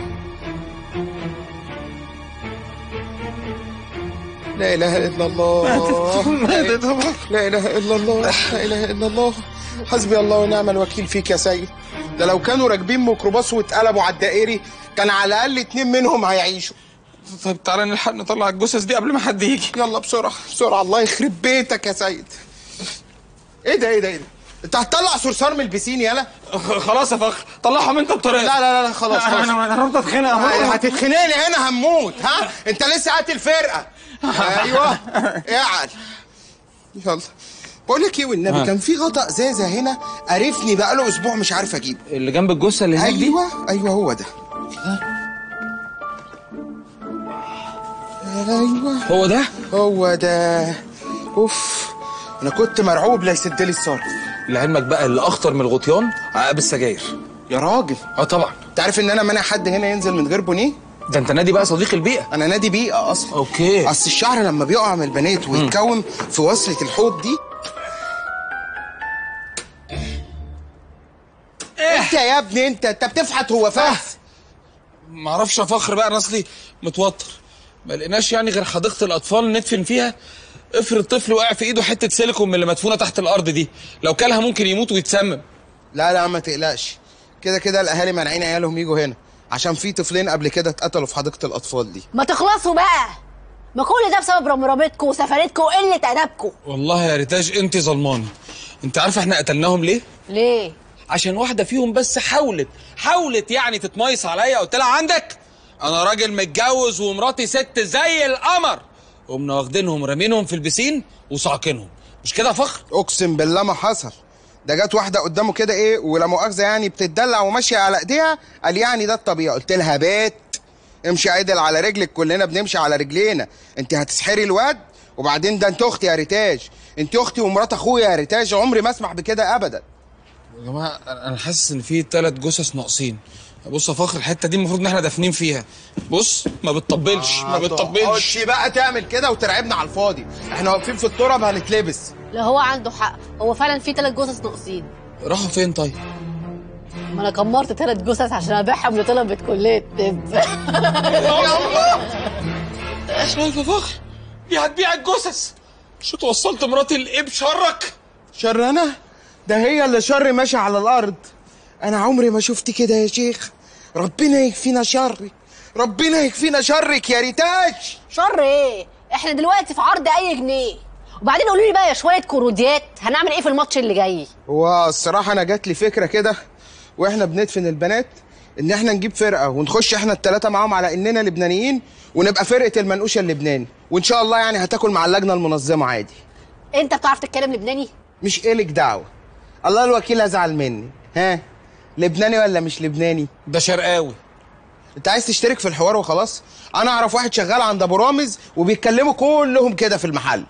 لا اله الا الله ماتت لا اله الا الله لا اله الا الله حسبي الله ونعم الوكيل فيك يا سيد ده لو كانوا راكبين ميكروباص واتقلبوا على الدائري كان على الاقل اتنين منهم هيعيشوا طيب تعالى نلحق نطلع الجثث دي قبل ما حد يجي يلا بسرعه بسرعه الله يخرب بيتك يا سيد ايه ده ايه ده ايه ده انت هتطلع صرصار من البسين يالا خلاص يا فخر طلعهم انت بطريقه لا لا لا خلاص خلاص انا انا رحت اتخانق اهو هتتخنقني هنا هموت ها انت لسه قاتل فرقه ايوه اعل يلا بقول لك ايه والنبي ها. كان في غطا ازازه هنا قرفني بقاله اسبوع مش عارف اجيبه اللي جنب الجثه اللي هناك دي ايوه ايوه هو ده ايوه هو ده هو ده اوف انا كنت مرعوب لا يسد لي الصرف لعلمك بقى اللي اخطر من الغطيان عقاب السجاير يا راجل اه طبعا انت عارف ان انا مانع حد هنا ينزل من غير بونيه ده انت نادي بقى صديق البيئه انا نادي بيئه اصلا اوكي اصل الشعر لما بيقع من البنات ويتكون في وصله الحوض دي انت يا ابني انت انت بتفحت هو فاس معرفش يا فخر بقى انا اصلي متوتر ما لقيناش يعني غير حديقه الاطفال ندفن فيها افرض طفل وقع في ايده حته سيليكون من اللي مدفونه تحت الارض دي لو كلها ممكن يموت ويتسمم لا لا ما تقلقش كده كده الاهالي مانعين عيالهم يجوا هنا عشان في طفلين قبل كده اتقتلوا في حديقه الاطفال دي ما تخلصوا بقى ما كل ده بسبب رمرمتكم وسفرتكم وقله ادبكم والله يا ريتاج انت ظلمانه انت عارفه احنا قتلناهم ليه ليه عشان واحده فيهم بس حاولت حاولت يعني تتميص عليا قلت لها عندك انا راجل متجوز ومراتي ست زي القمر قمنا واخدينهم رامينهم في البسين وصاعقينهم مش كده يا فخر اقسم بالله ما حصل ده جت واحده قدامه كده ايه ولا مؤاخذه يعني بتتدلع وماشيه على ايديها قال يعني ده الطبيعي قلت لها بيت امشي عدل على رجلك كلنا بنمشي على رجلينا انت هتسحري الواد وبعدين ده انت اختي يا ريتاج انت اختي ومرات اخويا يا ريتاج عمري ما اسمح بكده ابدا يا جماعه انا أنا حاسس ان في ثلاث جثث ناقصين بص يا فخر الحته دي المفروض ان احنا دافنين فيها بص ما بتطبلش ما بتطبلش قلتش بقى تعمل كده وترعبنا على الفاضي احنا واقفين في التراب هنتلبس لا هو عنده حق هو فعلا في ثلاث جثث ناقصين راحوا فين طيب ما انا كمرت ثلاث جثث عشان ابيعهم لطلبه كليه الطب شايف يا فخر دي هتبيع الجثث مش توصلت مراتي لايه بشرك شر انا ده هي اللي شر ماشي على الارض انا عمري ما شفت كده يا شيخ ربنا يكفينا شرك ربنا يكفينا شرك يا ريتاج شر ايه احنا دلوقتي في عرض اي جنيه وبعدين قولوا لي بقى يا شويه كروديات هنعمل ايه في الماتش اللي جاي هو الصراحه انا جات لي فكره كده واحنا بندفن البنات ان احنا نجيب فرقه ونخش احنا الثلاثه معاهم على اننا لبنانيين ونبقى فرقه المنقوشه اللبناني وان شاء الله يعني هتاكل مع اللجنه المنظمه عادي انت بتعرف تتكلم لبناني مش إلك دعوه الله الوكيل ازعل مني ها لبناني ولا مش لبناني ده شرقاوي انت عايز تشترك في الحوار وخلاص انا اعرف واحد شغال عند ابو رامز وبيتكلموا كلهم كده في المحل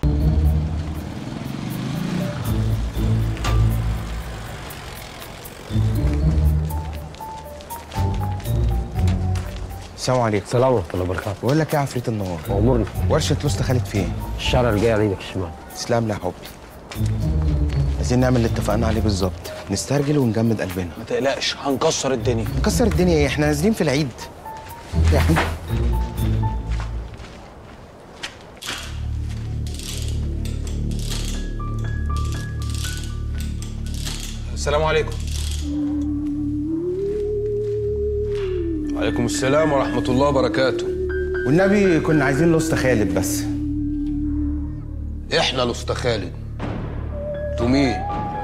السلام عليكم السلام ورحمه الله وبركاته بقول لك ايه يا عفريت النهار امورنا ورشه لوست خالد فين الشارع اللي جاي على ايدك الشمال تسلم لي يا حبي عايزين نعمل اللي اتفقنا عليه بالظبط نسترجل ونجمد قلبنا ما تقلقش هنكسر الدنيا نكسر الدنيا ايه احنا نازلين في العيد يعني السلام عليكم وعليكم السلام ورحمة الله وبركاته والنبي كنا عايزين لوست خالد بس احنا الأسطى خالد انتوا مين؟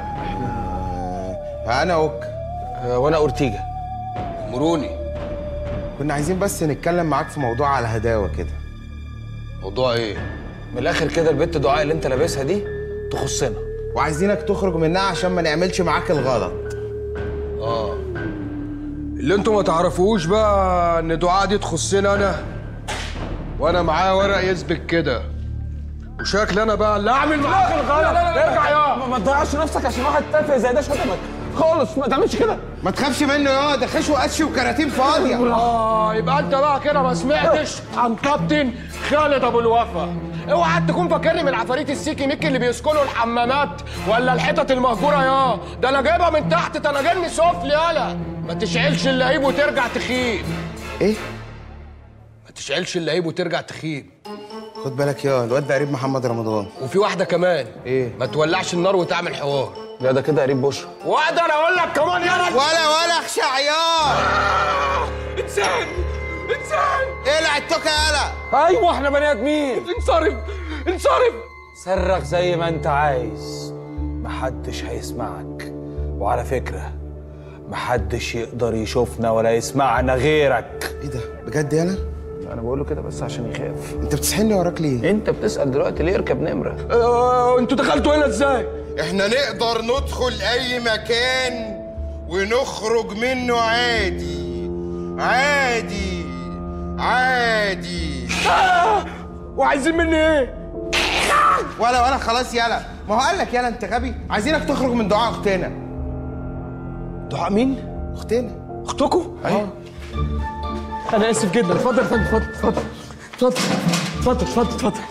انا اوك وانا اورتيجا مروني كنا عايزين بس نتكلم معاك في موضوع على هداوه كده موضوع ايه؟ من الاخر كده البت دعاء اللي انت لابسها دي تخصنا وعايزينك تخرج منها عشان ما نعملش معاك الغلط اه اللي انتوا ما تعرفوش بقى ان دعاء دي تخصني انا وانا معايا ورق يثبت كده وشكل انا بقى اللي اعمل معاك الغلط ارجع يا ما- ما تضيعش نفسك عشان واحد تافه زي ده شتمك خالص ما تعملش كده ما تخافش منه يا ده خش وقش وكراتين فاضيه اه يبقى انت بقى كده ما سمعتش عن كابتن خالد ابو الوفا اوعى تكون فاكرني من عفاريت السيكي ميكي اللي بيسكنوا الحمامات ولا الحتت المهجوره يا ده انا جايبها من تحت ده انا جني سفلي يالا ما تشعلش اللهيب وترجع تخيب ايه ما تشعلش اللهيب وترجع تخيب خد بالك يا الواد ده قريب محمد رمضان وفي واحده كمان ايه ما تولعش النار وتعمل حوار لا ده كده قريب بشرى واقدر اقول لك كمان يا راجل ولا ولا اخشع يا انسان انسان اقلع التوكه يالا ايوه احنا بني ادمين انصرف انصرف صرخ زي ما انت عايز محدش هيسمعك وعلى فكرة محدش يقدر يشوفنا ولا يسمعنا غيرك ايه ده بجد يالا انا بقول له كده بس عشان يخاف انت بتسحلني وراك ليه انت بتسأل دلوقتي ليه اركب نمرة آه، انتوا دخلتوا هنا ازاي احنا نقدر ندخل اي مكان ونخرج منه عادي عادي عادي آه، وعايزين مني ايه ولا ولا خلاص يالا ما هو قال لك يالا انت غبي عايزينك تخرج من دعاء اختنا دعاء مين اختنا اختكم ايوه انا اسف جدا اتفضل اتفضل اتفضل اتفضل اتفضل اتفضل اتفضل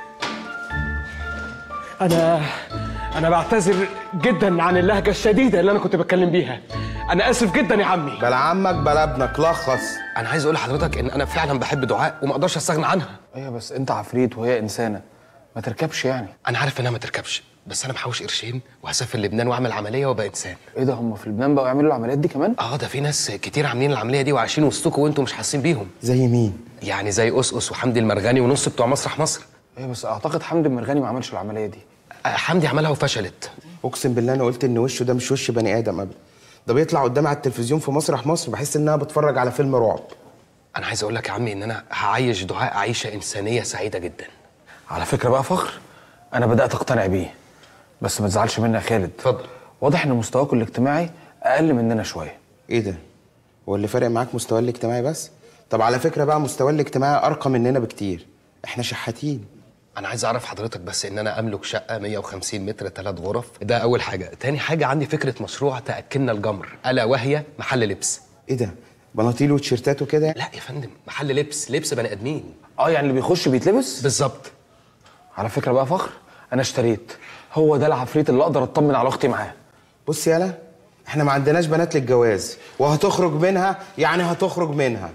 انا انا بعتذر جدا عن اللهجه الشديده اللي انا كنت بتكلم بيها انا اسف جدا يا عمي بلا عمك بلا ابنك لخص انا عايز اقول لحضرتك ان انا فعلا بحب دعاء وما اقدرش استغنى عنها ايوه بس انت عفريت وهي انسانه ما تركبش يعني انا عارف انها ما تركبش بس انا محوش قرشين وهسافر لبنان واعمل عمليه وابقى انسان ايه ده هم في لبنان بقوا يعملوا العمليات دي كمان اه ده في ناس كتير عاملين العمليه دي وعايشين وسطكم وانتم مش حاسين بيهم زي مين يعني زي اسقس وحمدي المرغني ونص بتوع مسرح مصر ايه بس اعتقد حمدي المرغني ما عملش العمليه دي آه، حمدي عملها وفشلت اقسم بالله انا قلت ان وشه ده مش وش بني ادم ابدا ده بيطلع قدامي على التلفزيون في مسرح مصر بحس ان انا بتفرج على فيلم رعب انا عايز اقول لك يا عمي ان انا هعيش دعاء عيشه انسانيه سعيده جدا على فكره بقى فخر انا بدات اقتنع بيه بس ما تزعلش مني يا خالد اتفضل واضح ان مستواكم الاجتماعي اقل مننا شويه ايه ده هو اللي فارق معاك مستواه الاجتماعي بس طب على فكره بقى مستواه الاجتماعي ارقى مننا بكتير احنا شحاتين انا عايز اعرف حضرتك بس ان انا املك شقه 150 متر ثلاث غرف ده اول حاجه تاني حاجه عندي فكره مشروع تاكلنا الجمر الا وهي محل لبس ايه ده بناطيل وتيشيرتات وكده لا يا فندم محل لبس لبس بني ادمين اه يعني اللي بيخش بيتلبس بالظبط على فكره بقى فخر انا اشتريت هو ده العفريت اللي اقدر اطمن على اختي معاه بص يالا احنا ما عندناش بنات للجواز وهتخرج منها يعني هتخرج منها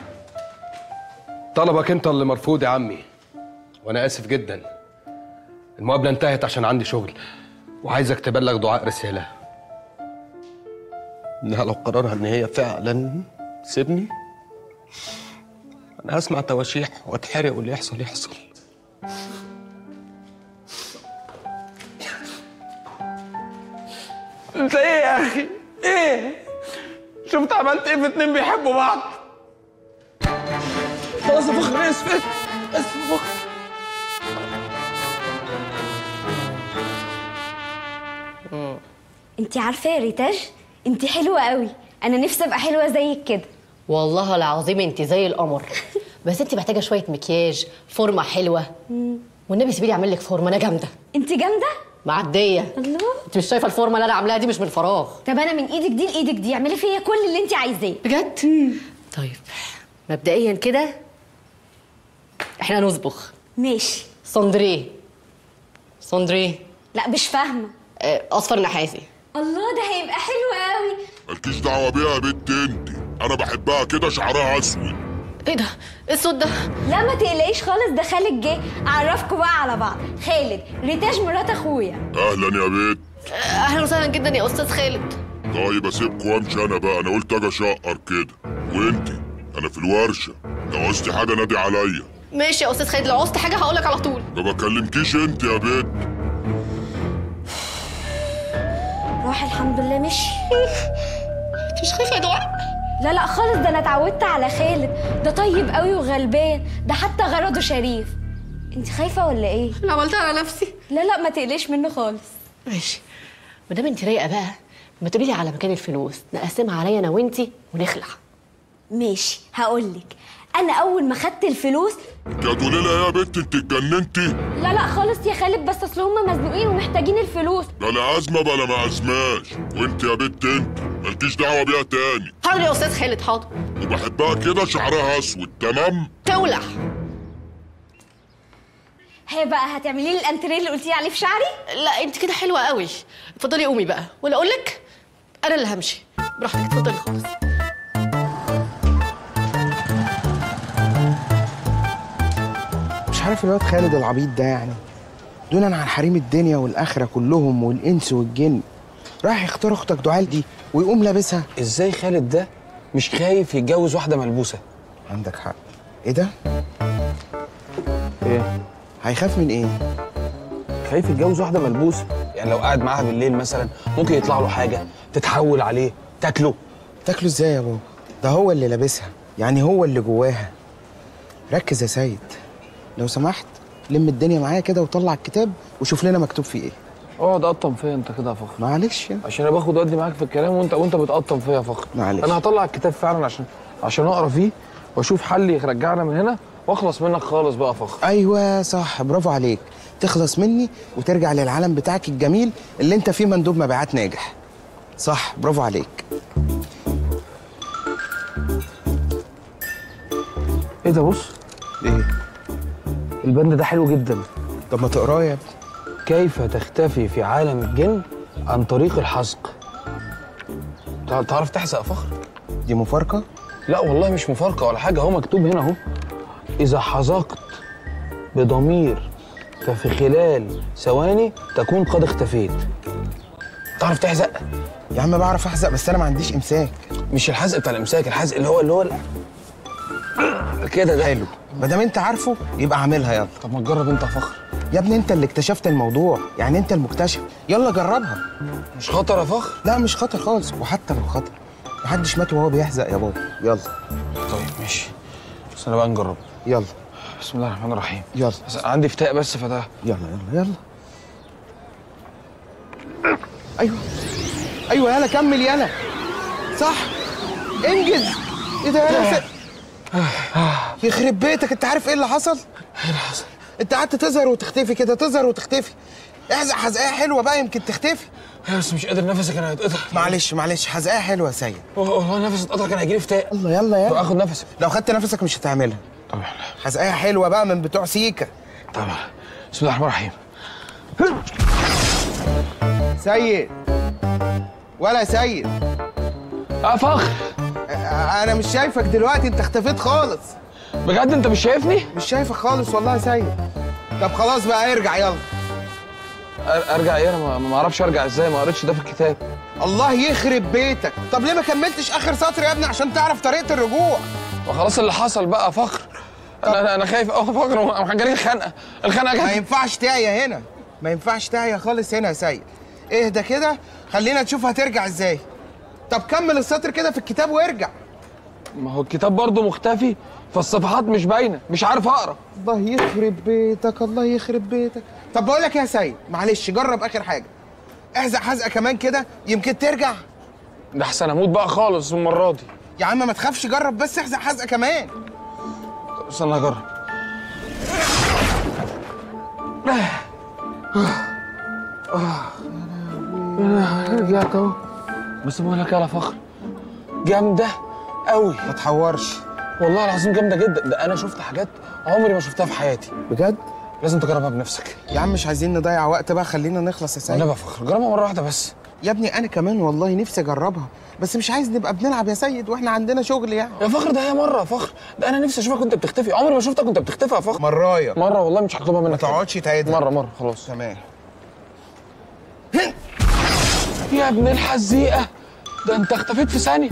طلبك انت اللي مرفوض يا عمي وانا اسف جدا المقابله انتهت عشان عندي شغل وعايزك تبلغ دعاء رساله انها لو قررها ان هي فعلا سيبني انا هسمع تواشيح واتحرق واللي يحصل يحصل انت ايه يا اخي ايه شفت عملت ايه في اتنين بيحبوا بعض خلاص يا فخر اسف اسف يا فخر انت عارفه يا ريتاج انت حلوه قوي انا نفسي ابقى حلوه زيك كده والله العظيم انت زي القمر بس انت محتاجه شويه مكياج فورمه حلوه والنبي سيبيلي اعمل لك فورمه انا جامده انت جامده معديه الله انت مش شايفه الفورمه اللي انا عاملاها دي مش من فراغ طب انا من ايدك دي لايدك دي اعملي فيا كل اللي انت عايزاه بجد طيب مبدئيا كده احنا نصبغ ماشي صندريه صندريه لا مش فاهمه آه، اصفر نحاسي الله ده هيبقى حلو قوي مالكيش دعوه بيها يا بنت انت انا بحبها كده شعرها اسود ايه ده ايه الصوت ده لا ما تقلقيش خالص ده خالد جه اعرفكم بقى على بعض خالد ريتاج مرات اخويا اهلا يا بنت آه، اهلا وسهلا جدا يا استاذ خالد طيب اسيبكم وامشي انا بقى انا قلت اجي اشقر كده وانت انا في الورشه لو عوزتي حاجه نادي عليا ماشي يا استاذ خالد لو عوزت حاجه هقولك على طول ما بكلمكيش انت يا بنت روح الحمد لله مشي انت مش خايفه يا دعاء لا لا خالص ده انا اتعودت على خالد ده طيب قوي وغلبان ده حتى غرضه شريف انت خايفه ولا ايه انا عملتها على نفسي لا لا ما تقلقش منه خالص ماشي ما دام انت رايقه بقى ما تقولي لي على مكان الفلوس نقسمها عليا انا وانتي ونخلع ماشي هقولك انا اول ما خدت الفلوس انت هتقولي لها إيه يا بنت انت اتجننتي لا لا خالص يا خالد بس اصل هم مزنوقين ومحتاجين الفلوس بلا ازمه بلا ما ازماش وانت يا بنت انت مالكيش دعوه بيها تاني حاضر يا استاذ خالد حاضر وبحبها كده شعرها اسود تمام تولع هي بقى هتعملي لي الانتريه اللي قلتي عليه في شعري لا انت كده حلوه قوي اتفضلي قومي بقى ولا اقول لك انا اللي همشي براحتك اتفضلي خالص مش عارف الواد خالد العبيط ده يعني دونا عن حريم الدنيا والاخره كلهم والانس والجن راح يختار اختك دعاء دي ويقوم لابسها ازاي خالد ده مش خايف يتجوز واحده ملبوسه عندك حق ايه ده ايه هيخاف من ايه خايف يتجوز واحده ملبوسه يعني لو قاعد معاها بالليل مثلا ممكن يطلع له حاجه تتحول عليه تاكله تاكله ازاي يا بابا ده هو اللي لابسها يعني هو اللي جواها ركز يا سيد لو سمحت لم الدنيا معايا كده وطلع الكتاب وشوف لنا مكتوب فيه ايه اقعد قطم فيا انت كده يا فخر معلش يعني عشان انا باخد ودي معاك في الكلام وانت وانت بتقطم فيا يا فخر معلش. انا هطلع الكتاب فعلا عشان عشان اقرا فيه واشوف حل يرجعنا من هنا واخلص منك خالص بقى يا فخر ايوه صح برافو عليك تخلص مني وترجع للعالم بتاعك الجميل اللي انت فيه مندوب مبيعات ناجح صح برافو عليك ايه ده بص ايه البند ده حلو جدا طب ما تقراه يا ابني كيف تختفي في عالم الجن عن طريق الحزق تع- تعرف تحزق يا فخر دي مفارقه لا والله مش مفارقه ولا حاجه هو مكتوب هنا اهو اذا حزقت بضمير ففي خلال ثواني تكون قد اختفيت تعرف تحزق يا عم بعرف احزق بس انا ما عنديش امساك مش الحزق بتاع الامساك الحزق اللي هو اللي هو كده ده حلو ما دام انت عارفه يبقى اعملها يلا طب ما تجرب انت يا فخر يا ابني انت اللي اكتشفت الموضوع يعني انت المكتشف يلا جربها مش خطر يا فخر لا مش خطر خالص وحتى لو خطر محدش مات وهو بيحزق يا بابا يلا طيب ماشي بس انا بقى نجرب يلا بسم الله الرحمن الرحيم يلا بس عندي فتاء بس فده يلا يلا يلا ايوه ايوه يلا كمل يلا صح انجز ايه ده يلا س- يخرب بيتك انت عارف ايه اللي حصل؟ ايه اللي حصل؟ انت قعدت تظهر وتختفي كده تظهر وتختفي احزق حزقايه حلوه بقى يمكن تختفي بس مش قادر نفسي كان هيتقطع معلش معلش حزقايه حلوه يا سيد هو هو نفسي اتقطع كان هيجيلي فتاء يلا يلا يلا طب اخد نفسك لو خدت نفسك مش هتعملها طبعا حزقايه حلوه بقى من بتوع سيكا طبعا بسم الله الرحمن الرحيم سيد ولا سيد اه فخر انا مش شايفك دلوقتي انت اختفيت خالص بجد انت مش شايفني مش شايفك خالص والله يا سيد طب خلاص بقى ارجع يلا أر- ارجع ايه انا ما- ما اعرفش ارجع ازاي ما قريتش ده في الكتاب الله يخرب بيتك طب ليه ما كملتش اخر سطر يا ابني عشان تعرف طريقه الرجوع وخلاص اللي حصل بقى فخر انا انا, أنا خايف قوي فخر جالي الخنقه الخنقه ما جت ينفعش تعيا هنا ما ينفعش تعيا خالص هنا يا سيد اهدى كده خلينا نشوف هترجع ازاي طب كمل السطر كده في الكتاب وارجع ما هو الكتاب برضه مختفي فالصفحات مش باينه مش عارف اقرا الله يخرب بيتك الله يخرب بيتك طب بقول لك يا سيد معلش جرب اخر حاجه احزق حزقه كمان كده يمكن ترجع ده احسن اموت بقى خالص المره دي يا عم ما تخافش جرب بس احزق حزقه كمان طب استنى اجرب رجعت اهو بس بقول لك يا فخر جامده قوي ما تحورش والله العظيم جامده جدا ده انا شفت حاجات عمري ما شفتها في حياتي بجد لازم تجربها بنفسك يا عم مش عايزين نضيع وقت بقى خلينا نخلص يا سيد انا بقى فخر جربها مره واحده بس يا ابني انا كمان والله نفسي اجربها بس مش عايز نبقى بنلعب يا سيد واحنا عندنا شغل يعني يا فخر ده هي مره يا فخر ده انا نفسي اشوفك وانت بتختفي عمري ما شفتك وانت بتختفي يا فخر مرايه مره والله مش هطلبها منك ما تقعدش تعيدها مره مره خلاص تمام يا ابن الحزيقه ده انت اختفيت في ثانيه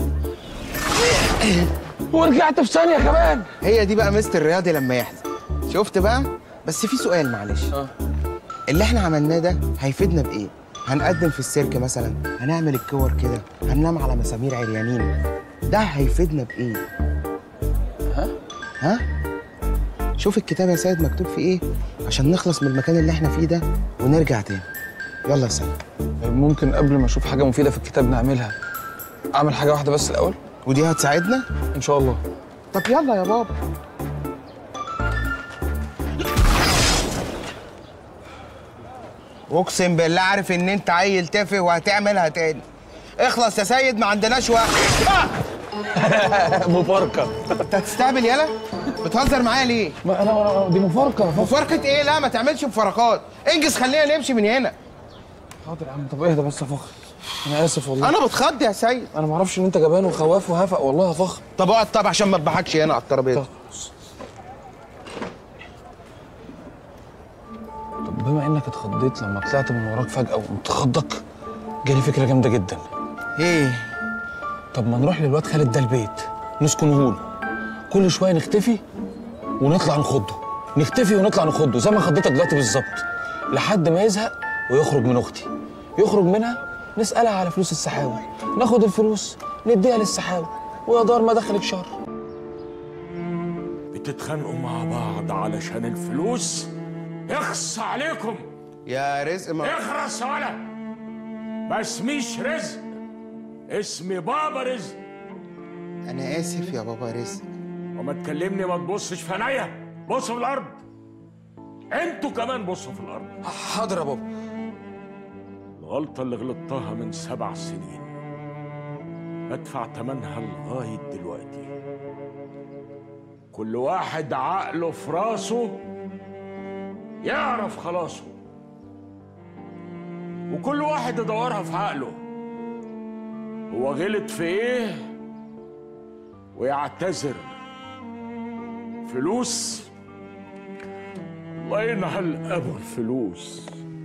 ورجعت في ثانيه كمان هي دي بقى مستر الرياضي لما يحزن شفت بقى بس في سؤال معلش اه اللي احنا عملناه ده هيفيدنا بايه هنقدم في السيرك مثلا هنعمل الكور كده هننام على مسامير عريانين ده هيفيدنا بايه ها ها شوف الكتاب يا سيد مكتوب فيه ايه عشان نخلص من المكان اللي احنا فيه ده ونرجع تاني يلا يا سيد ممكن قبل ما اشوف حاجه مفيده في الكتاب نعملها اعمل حاجه واحده بس الاول ودي هتساعدنا ان شاء الله طب يلا يا بابا اقسم بالله عارف ان انت عيل تافه وهتعملها تاني اخلص يا سيد ما عندناش وقت مفارقه انت هتستقبل يالا بتهزر معايا ليه ما انا انا دي مفارقه يا فخر مفارقه ايه لا ما تعملش مفارقات انجز خلينا نمشي من هنا حاضر يا عم طب اهدى بس يا فخر انا اسف والله انا بتخض يا سيد انا ما اعرفش ان انت جبان وخواف وهفق والله يا فخر طب اقعد طب عشان ما اذبحكش هنا على الترابيزه طب بما انك اتخضيت لما طلعت من وراك فجاه وقمت خضك جالي فكره جامده جدا ايه طب ما نروح للواد خالد ده البيت نسكنه له كل شويه نختفي ونطلع نخضه نختفي ونطلع نخضه زي ما خضيتك دلوقتي بالظبط لحد ما يزهق ويخرج من اختي يخرج منها نسالها على فلوس السحاوي ناخد الفلوس نديها للسحاوي ويا دار ما دخلك شر بتتخانقوا مع بعض علشان الفلوس اخص عليكم يا رزق ما اخرس ولا ما اسميش رزق اسمي بابا رزق انا اسف يا بابا رزق وما تكلمني ما تبصش في عينيا بص في الارض انتوا كمان بصوا في الارض حاضر يا بابا الغلطة اللي غلطتها من سبع سنين بدفع تمنها لغاية دلوقتي كل واحد عقله في راسه يعرف خلاصه وكل واحد يدورها في عقله هو غلط في ايه ويعتذر فلوس الله ينعل ابو الفلوس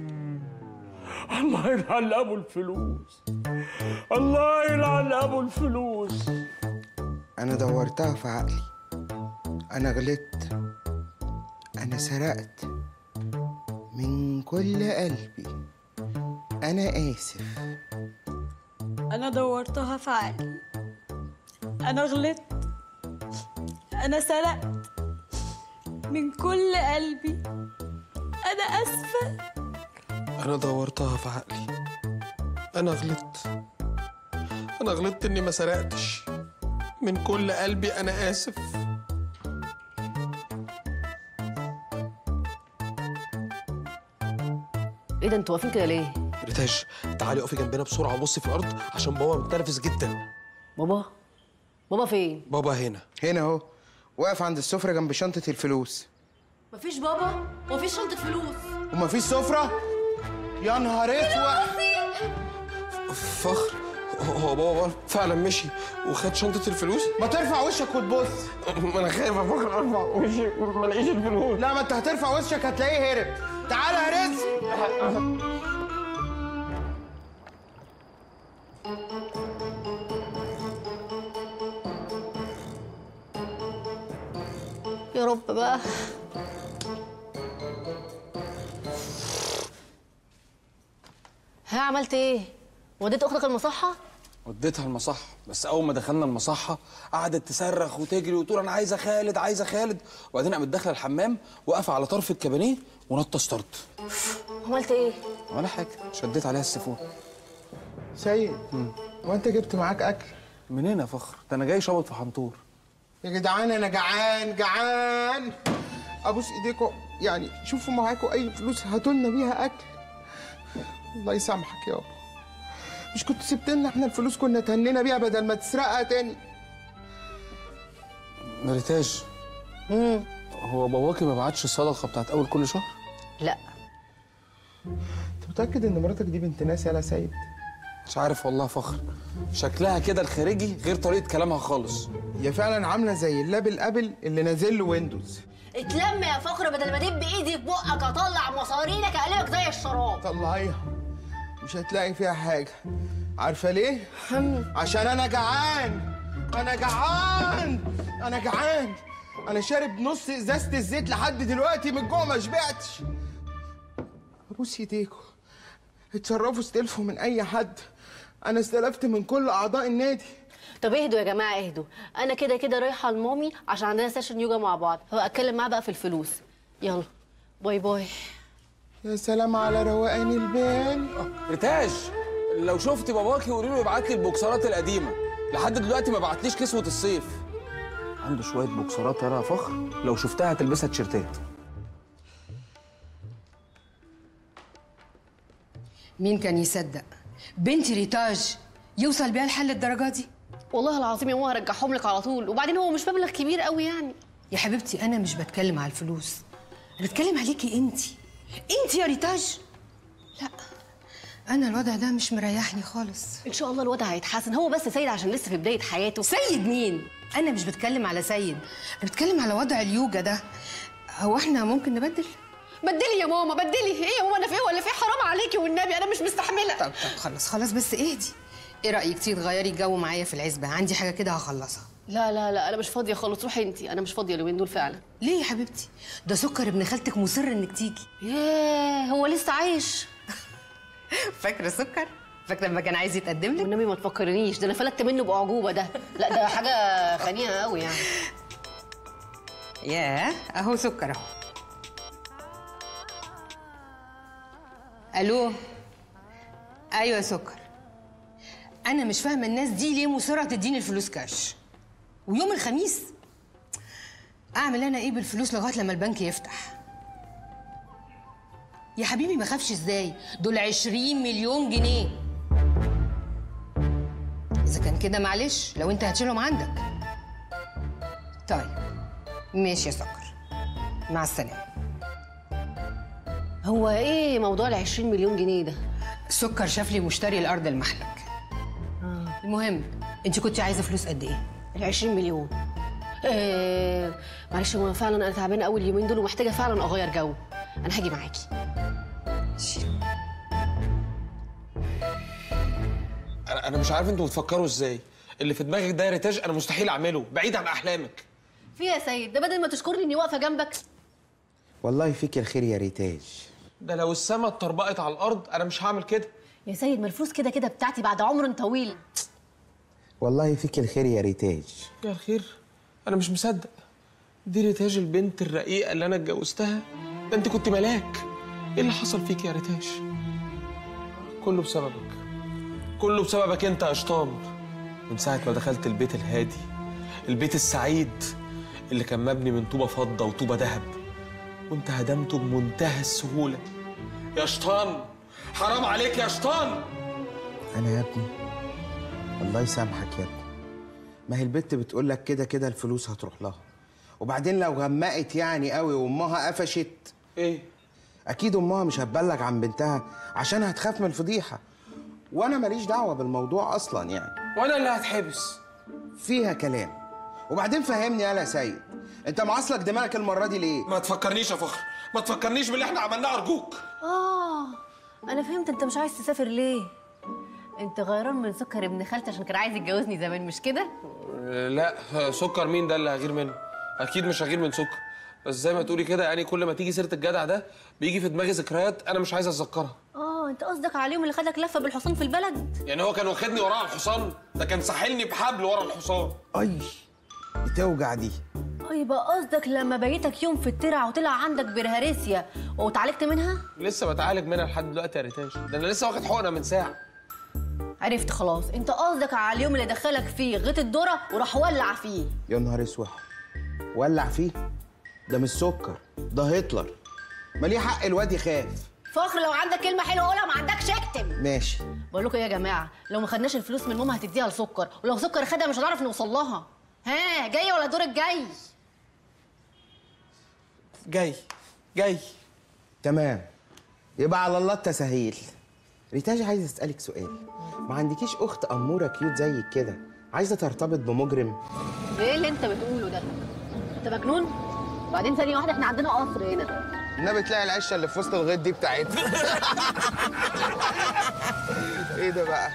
الله ينعل ابو الفلوس الله ينعل ابو الفلوس انا دورتها في عقلي انا غلطت انا سرقت من كل قلبي انا اسف أنا دورتها في عقلي أنا غلطت أنا سرقت من كل قلبي أنا آسفة أنا دورتها في عقلي أنا غلطت أنا غلطت إني ما سرقتش من كل قلبي أنا آسف ايه ده انتوا واقفين كده ليه؟ ريتاج تعالي اقفي جنبنا بسرعة وبصي في الأرض عشان بابا متنرفز جدا بابا بابا فين؟ بابا هنا هنا اهو واقف عند السفرة جنب شنطة الفلوس مفيش بابا ومفيش شنطة فلوس ومفيش سفرة يا نهار اسود فخر هو بابا فعلا مشي وخد شنطة الفلوس ما ترفع وشك وتبص ما أنا خايف يا فخر أرفع وشي ما الاقيش الفلوس لا ما انت هترفع وشك هتلاقيه هرب تعالى يا رزق يا رب بقى ها عملت ايه؟ وديت اختك المصحة؟ وديتها المصحة بس أول ما دخلنا المصحة قعدت تصرخ وتجري وتقول أنا عايزة خالد عايزة خالد وبعدين قامت داخلة الحمام واقفة على طرف الكابينيه ونطة ستارت عملت ايه؟ ولا حاجة شديت عليها السيفون سيد وانت جبت معاك اكل منين يا فخر؟ ده أنا جاي شابط في حنطور يا جدعان انا جعان جعان ابوس ايديكم يعني شوفوا معاكم اي فلوس هاتوا لنا بيها اكل الله يسامحك يابا مش كنت سبت لنا احنا الفلوس كنا تهنينا بيها بدل ما تسرقها تاني مريتاج هو باباكي ما بعتش الصدقة بتاعت أول كل شهر؟ لا انت متاكد ان مراتك دي بنت ناس يالا سيد مش عارف والله فخر شكلها كده الخارجي غير طريقة كلامها خالص هي فعلا عامله زي اللاب الابل اللي نازل له ويندوز اتلم يا فخر بدل ما دب ايدي في بقك اطلع مصارينك اقلبك زي الشراب طلعيها مش هتلاقي فيها حاجه عارفه ليه عشان انا جعان انا جعان انا جعان انا شارب نص ازازه الزيت لحد دلوقتي من الجوع ما شبعتش ابوس ايديكوا اتصرفوا استلفوا من اي حد انا استلفت من كل اعضاء النادي طب اهدوا يا جماعه اهدوا انا كده كده رايحه لمامي عشان عندنا سيشن يوجا مع بعض هبقى اتكلم معاها بقى في الفلوس يلا باي باي يا سلام على روقان البال ريتاج لو شفت باباكي قولي له يبعت لي البوكسرات القديمة لحد دلوقتي ما بعتليش كسوة الصيف عنده شوية بوكسرات يا فخر لو شفتها هتلبسها تيشيرتات مين كان يصدق بنتي ريتاج يوصل بيها الحل الدرجه دي والله العظيم يا ماما هرجعهم لك على طول وبعدين هو مش مبلغ كبير قوي يعني يا حبيبتي انا مش بتكلم على الفلوس انا بتكلم عليكي انت انت يا ريتاج لا انا الوضع ده مش مريحني خالص ان شاء الله الوضع هيتحسن هو بس سيد عشان لسه في بدايه حياته سيد مين انا مش بتكلم على سيد انا بتكلم على وضع اليوجا ده هو احنا ممكن نبدل بدلي يا ماما بدلي ايه يا ماما انا في إيه ولا في حرام عليكي والنبي انا مش مستحمله طب طب خلاص خلاص بس اهدي ايه رايك تيجي تغيري الجو معايا في العزبه عندي حاجه كده هخلصها لا لا لا انا مش فاضيه خالص روحي انت انا مش فاضيه اليومين دول فعلا ليه يا حبيبتي ده سكر ابن خالتك مصر انك تيجي ياه هو لسه عايش فاكره سكر فاكره لما كان عايز يتقدم لك والنبي ما تفكرنيش ده انا فلتت منه باعجوبه ده لا ده حاجه خنيقه قوي يعني ياه اهو سكر اهو الو ايوه يا سكر انا مش فاهمه الناس دي ليه مصره تديني الفلوس كاش ويوم الخميس اعمل انا ايه بالفلوس لغايه لما البنك يفتح يا حبيبي ما خافش ازاي دول 20 مليون جنيه اذا كان كده معلش لو انت هتشيلهم عندك طيب ماشي يا سكر مع السلامه هو ايه موضوع ال 20 مليون جنيه ده سكر شاف لي مشتري الارض المحلك آه. المهم انت كنت عايزه فلوس قد ايه ال 20 مليون آه معلش هو فعلا انا تعبانه قوي اليومين دول ومحتاجه فعلا اغير جو انا هاجي معاكي انا انا مش عارف انتوا بتفكروا ازاي اللي في دماغك ده يا ريتاج انا مستحيل اعمله بعيد عن احلامك في يا سيد ده بدل ما تشكرني اني واقفه جنبك والله فيك الخير يا ريتاج ده لو السما اتطربقت على الارض انا مش هعمل كده يا سيد ما الفلوس كده كده بتاعتي بعد عمر طويل والله فيك الخير يا ريتاج يا الخير انا مش مصدق دي ريتاج البنت الرقيقه اللي انا اتجوزتها ده انت كنت ملاك ايه اللي حصل فيك يا ريتاج كله بسببك كله بسببك انت يا شطان من ساعه ما دخلت البيت الهادي البيت السعيد اللي كان مبني من طوبه فضه وطوبه ذهب وانت هدمته بمنتهى السهوله يا شطان حرام عليك يا شطان انا يا ابني الله يسامحك يا ابني ما هي البت بتقول لك كده كده الفلوس هتروح لها وبعدين لو غمقت يعني قوي وامها قفشت ايه اكيد امها مش هتبلغ عن بنتها عشان هتخاف من الفضيحه وانا ماليش دعوه بالموضوع اصلا يعني وانا اللي هتحبس فيها كلام وبعدين فهمني يالا يا سيد انت معصلك دماغك المره دي ليه ما تفكرنيش يا فخر ما تفكرنيش باللي احنا عملناه ارجوك اه انا فهمت انت مش عايز تسافر ليه انت غيران من سكر ابن خالتي عشان كان عايز يتجوزني زمان مش كده لا سكر مين ده اللي هغير منه اكيد مش هغير من سكر بس زي ما تقولي كده يعني كل ما تيجي سيره الجدع ده بيجي في دماغي ذكريات انا مش عايز اتذكرها اه انت قصدك عليهم اللي خدك لفه بالحصان في البلد يعني هو كان واخدني وراه على الحصان ده كان ساحلني بحبل ورا الحصان اي بتوجع دي اه يبقى قصدك لما بيتك يوم في الترع وطلع عندك برهارسيا واتعالجت منها لسه بتعالج منها لحد دلوقتي يا ريتاش ده انا لسه واخد حقنه من ساعه عرفت خلاص انت قصدك على اليوم اللي دخلك فيه غيط الذره وراح ولع فيه يا نهار اسود ولع فيه ده مش سكر ده هتلر ما ليه حق الواد يخاف فخر لو عندك كلمه حلوه قولها ما عندكش اكتب ماشي بقول لكم إيه يا جماعه لو ما خدناش الفلوس من ماما هتديها لسكر ولو سكر خدها مش هنعرف نوصل لها ها جايه ولا دورك جاي جاي جاي تمام يبقى على الله التسهيل ريتاج عايز اسالك سؤال ما عندكيش اخت اموره كيوت زيك كده عايزه ترتبط بمجرم ايه اللي انت بتقوله ده انت مجنون بعدين ثانيه واحده احنا عندنا قصر هنا النبي تلاقي العشه اللي في وسط الغيط دي بتاعتنا ايه ده بقى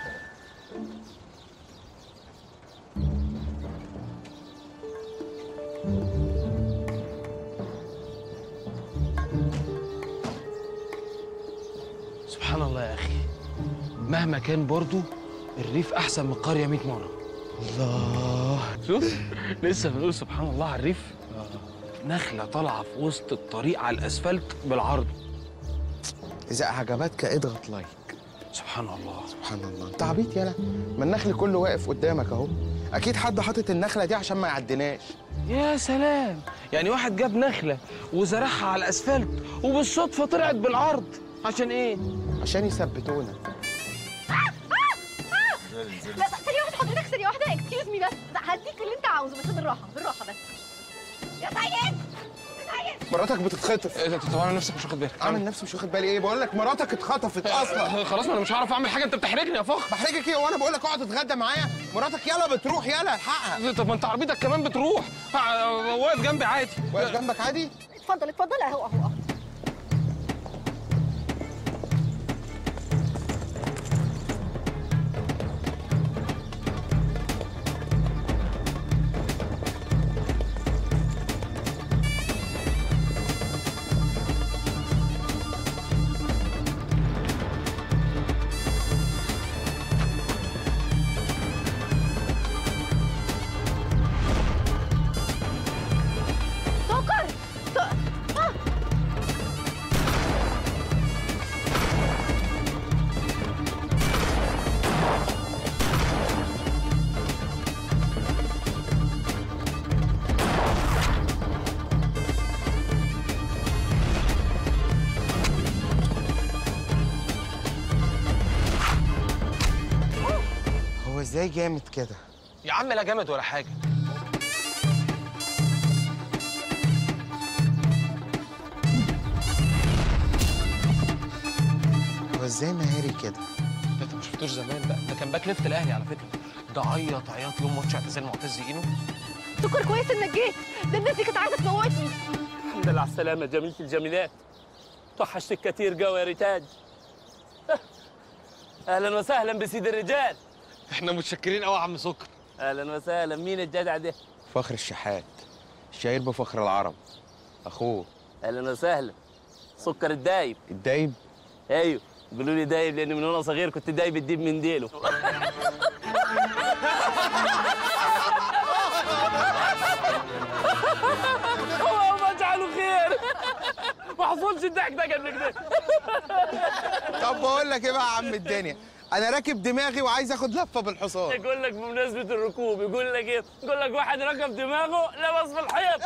سبحان الله يا اخي مهما كان برضو الريف احسن من القريه 100 مره الله شوف لسه بنقول سبحان الله على الريف نخله طالعه في وسط الطريق على الاسفلت بالعرض اذا عجبتك اضغط لايك سبحان الله سبحان الله انت عبيط يالا ما النخل كله واقف قدامك اهو اكيد حد حاطط النخله دي عشان ما يعديناش يا سلام يعني واحد جاب نخله وزرعها على الاسفلت وبالصدفه طلعت بالعرض عشان ايه عشان يثبتونا لا ثانيه واحده حضرتك ثانيه واحده اكسكيوز مي بس هديك اللي انت عاوزه بس بالراحه بالراحه بس يا سيد مراتك بتتخطف ايه ده انت طبعا نفسك مش واخد بالك عامل نفسي مش واخد بالي ايه بقول لك مراتك اتخطفت اصلا خلاص ما انا مش هعرف اعمل حاجه انت بتحرجني يا فخر بحرجك ايه وانا بقول لك اقعد اتغدى معايا مراتك يلا بتروح يلا الحقها طب ما انت عربيتك كمان بتروح ها، واقف جنبي عادي واقف جنبك عادي اتفضل اتفضل اهو اهو اهو سكر س- آه. هو ازاي جامد كده يا عم لا جامد ولا حاجه هو ازاي مهاري كده ده انت ما شفتوش زمان بقى ده كان باك ليفت الاهلي على فكره ده عيط عياط يوم ماتش اعتزال معتز اينو سكر كويس انك جيت ده الناس دي كانت عايزه تموتني الحمد لله على السلامة جميلة الجميلات طحشتك كتير قوي يا ريتاج اهلا وسهلا بسيد الرجال احنا متشكرين قوي يا عم سكر اهلا وسهلا مين الجدع ده فخر الشحات الشهير بفخر العرب اخوه اهلا وسهلا سكر الدايب الدايب ايوه بيقولوا لي دايب لان من وانا صغير كنت دايب الديب من ديله اللهم اجعله خير ما حصلش الضحك ده قبل كده طب بقول لك ايه بقى يا عم الدنيا انا راكب دماغي وعايز اخد لفه بالحصان يقول لك بمناسبة الركوب يقول لك ايه؟ يقول لك واحد ركب دماغه لبس في الحيط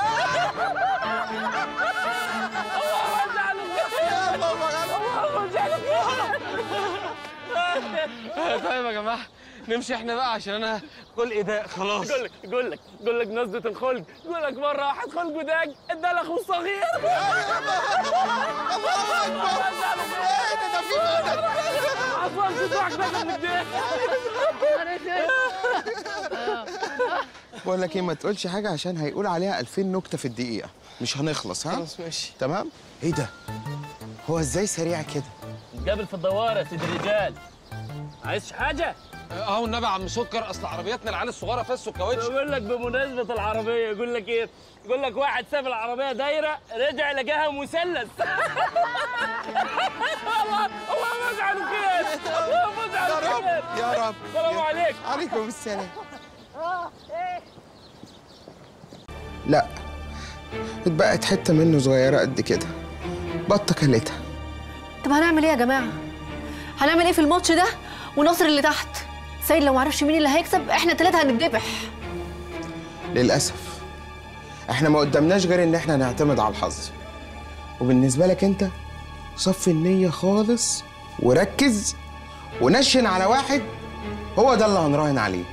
اللهم اجعله خير اللهم اجعله خير طيب يا جماعه نمشي احنا بقى عشان انا خلقي ضاق خلاص يقول لك يقول لك يقول لك نزلة الخلق يقول لك مرة واحد خلقه ضاق ادى لاخوه الصغير الله اكبر ايه ده ده في مدد حصلش الضحك ده قبل كده بقول لك ايه ما تقولش حاجه عشان هيقول عليها 2000 نكته في الدقيقه مش هنخلص ها خلاص ماشي تمام ايه ده هو ازاي سريع كده قابل في الدوارة يا سيد الرجال عايز حاجة؟ اه والنبي يا عم سكر اصل عربياتنا العيال الصغيره فسوا الكاوتش يقول لك بمناسبة العربية يقول لك ايه؟ يقول لك واحد ساب العربية دايرة رجع لقاها مثلث الله اللهم اجعله خير اللهم اجعله يا رب خير يا رب السلام عليكم عليكم السلام لا اتبقت حته منه صغيره قد كده بطه كلتها طب هنعمل ايه يا جماعه هنعمل ايه في الماتش ده ونصر اللي تحت سيد لو معرفش مين اللي هيكسب احنا ثلاثه هنتذبح للاسف احنا ما قدامناش غير ان احنا نعتمد على الحظ وبالنسبه لك انت صفي النيه خالص وركز ونشن على واحد هو ده اللي هنراهن عليه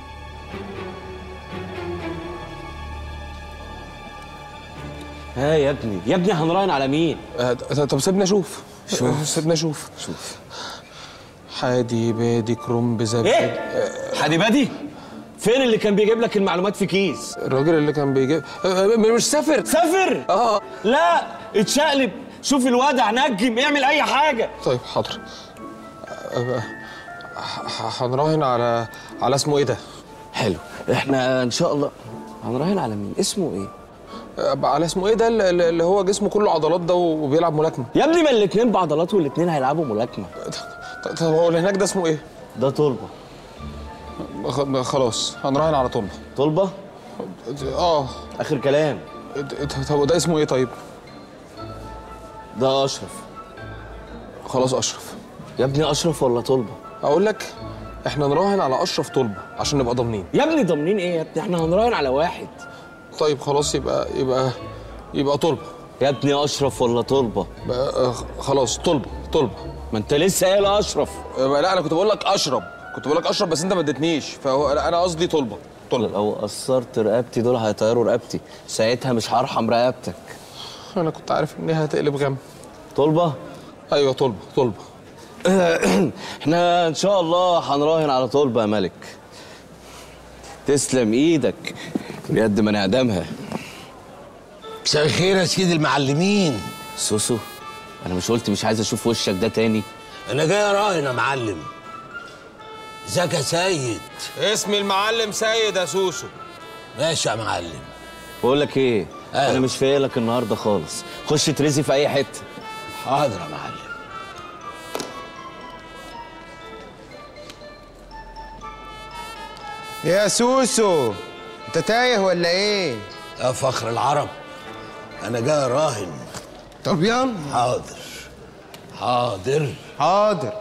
ها يا ابني يا ابني هنراهن على مين طب سيبنا اشوف شوف. سيبنا اشوف شوف حادي بادي كرنب زبادي ايه حادي بادي فين اللي كان بيجيب لك المعلومات في كيس الراجل اللي كان بيجيب آه، مش سافر سافر اه لا اتشقلب شوف الوضع نجم اعمل اي حاجه طيب حاضر آه، ح- هنراهن على على اسمه ايه ده حلو احنا ان شاء الله هنراهن على مين اسمه ايه آه، على اسمه ايه ده اللي اللي هو جسمه كله عضلات ده وبيلعب ملاكمه يا ابني ما الاتنين بعضلات والاتنين هيلعبوا ملاكمه طب هو اللي هناك ده اسمه ايه ده طلبه خ- خلاص هنراهن على طلبه طلبه اه اخر كلام طب وده اسمه ايه طيب ده اشرف خلاص اشرف يا ابني اشرف ولا طلبه اقول لك احنا نراهن على اشرف طلبه عشان نبقى ضامنين يا ابني ضامنين ايه يا ابني احنا هنراهن على واحد طيب خلاص يبقى يبقى يبقى طلبه يا ابني اشرف ولا طلبه بقى آه، خلاص طلبه طلبه ما انت لسه قايل اشرف آه، لا انا كنت بقول لك اشرب كنت بقول لك اشرب بس انت ما اديتنيش فهو لا، انا قصدي طلبه طلبه لو قصرت رقبتي دول هيطيروا رقبتي ساعتها مش هرحم رقبتك انا كنت عارف انها هتقلب غم طلبه ايوه طلبه طلبه احنا ان شاء الله هنراهن على طلبه يا ملك تسلم ايدك بجد ما نعدمها مساء الخير يا سيدي المعلمين سوسو انا مش قلت مش عايز اشوف وشك ده تاني انا جاي اراهن يا معلم ازيك يا سيد اسمي المعلم سيد يا سوسو ماشي يا معلم بقول لك ايه أيوة. انا مش فايق لك النهارده خالص خش ترزي في اي حته حاضر يا معلم يا سوسو انت تايه ولا ايه يا فخر العرب انا جاي اراهن طب يلا حاضر حاضر حاضر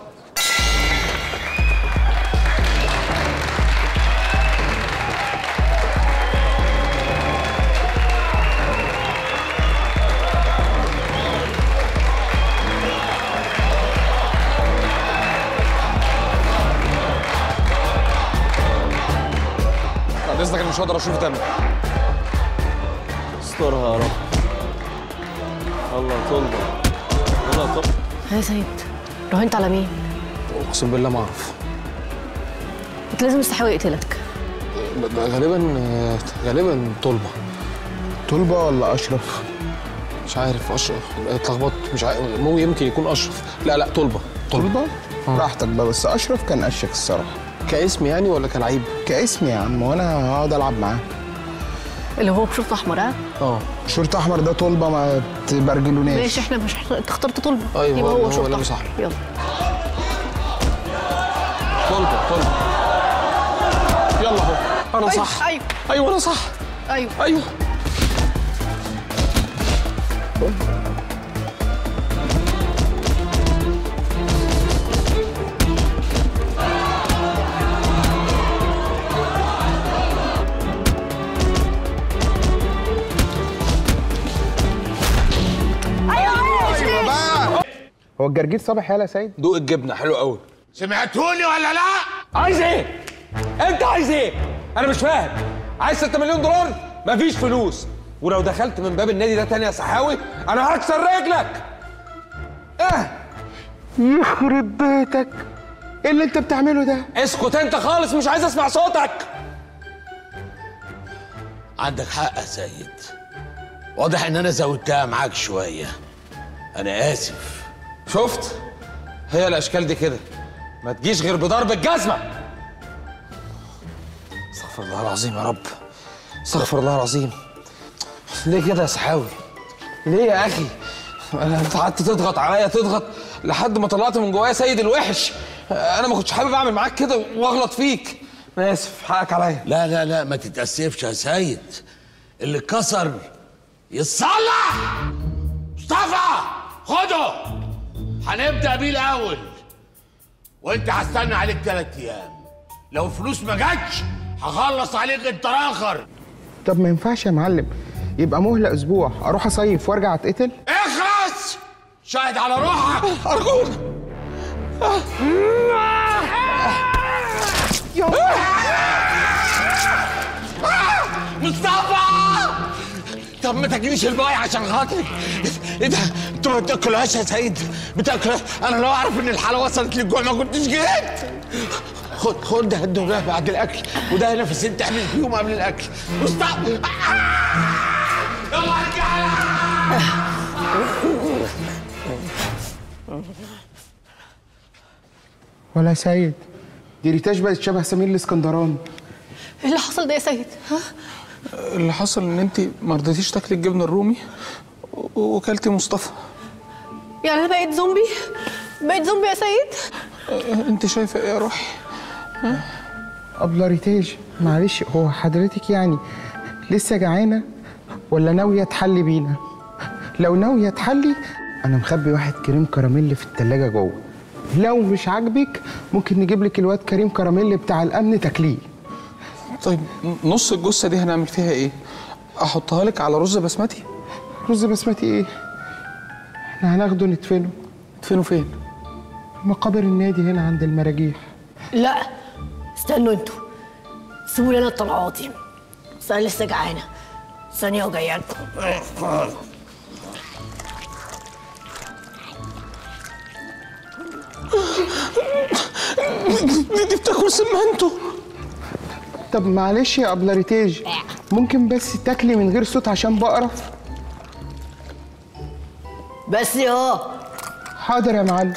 بعد اذنك انا مش هقدر اشوف تاني استرها يا رب الله طلبه الله طلبه يا سيد راهنت على مين؟ اقسم بالله ما اعرف انت لازم يستحوي يقتلك غالبا غالبا طلبه طلبه ولا اشرف مش عارف اشرف اتلخبطت مش عارف مو يمكن يكون اشرف لا لا طلبه طلبه براحتك بقى بس اشرف كان اشك الصراحه كاسم يعني ولا كلعيب كاسم يا عم وانا هقعد العب معاه اللي هو بشرط احمر ها اه شرط احمر ده طلبه ما تبرجلوناش ماشي احنا مش انت اخترت طلبه أيوة، يبقى هو- هو هو شرط لابس احمر يلا طلبه طلبه يلا اهو انا أيوة، صح ايوه ايوه انا صح ايوه ايوه ايوه بقى هو الجرجير صبح يالا يا سيد دوق الجبنه حلو قوي سمعتوني ولا لا؟ عايز ايه؟ انت عايز ايه؟ انا مش فاهم عايز 6 مليون دولار؟ مفيش فلوس ولو دخلت من باب النادي ده تاني يا سحاوي انا هكسر رجلك اه يخرب بيتك ايه اللي انت بتعمله ده اسكت انت خالص مش عايز اسمع صوتك عندك حق يا سيد واضح ان انا زودتها معاك شويه انا اسف شفت هي الاشكال دي كده ما تجيش غير بضرب الجزمه استغفر الله العظيم يا رب استغفر الله العظيم ليه كده يا سحاوي ليه يا اخي انا انت قعدت تضغط عليا تضغط لحد ما طلعت من جوايا سيد الوحش انا ما كنتش حابب اعمل معاك كده واغلط فيك انا اسف حقك عليا لا لا لا ما تتاسفش يا سيد اللي اتكسر يتصلح مصطفى خده هنبدا بيه الاول وانت هستنى عليك ثلاث ايام لو فلوس ما جاتش هخلص عليك انت اخر طب ما ينفعش يا معلم يبقى مهله اسبوع اروح اصيف وارجع اتقتل اخلص شاهد على روحك ارجوك مصطفى طب ما تجيش الباي عشان خاطري ايه ده انت ما بتاكلهاش يا سيد بتاكلها انا لو اعرف ان الحاله وصلت للجوع ما كنتش جيت خد خد ده ده بعد الاكل وده نفسين تعمل فيهم قبل الاكل مصطفى يلا ارجع ولا يا سيد دي ريتاش بقت شبه سمير الاسكندراني ايه اللي حصل ده يا سيد ها اللي حصل ان انت ما رضيتيش تاكلي الجبنه الرومي و- وكلتي مصطفى يعني انا بقيت زومبي بقيت زومبي يا سيد انت شايفه ايه يا روحي أبلة ريتاج معلش هو حضرتك يعني لسه جعانة ولا ناوية تحلي بينا؟ لو ناوية تحلي أنا مخبي واحد كريم كراميل في التلاجة جوه لو مش عاجبك ممكن نجيب لك الواد كريم كراميل بتاع الأمن تاكليه طيب نص الجثه دي هنعمل فيها ايه احطها لك على رز بسمتي رز بسمتي إيه؟ إحنا هناخده ندفنه ندفنه فين؟ مقابر النادي هنا عند المراجيح لا استنوا انتوا سيبوا لي انا الطلعاتي بس انا لسه جعانه ثانيه وجايه لكم دي, دي بتاكل سمنته طب معلش يا أبلة ريتاج ممكن بس تاكلي من غير صوت عشان بقرف بس يا حاضر يا معلم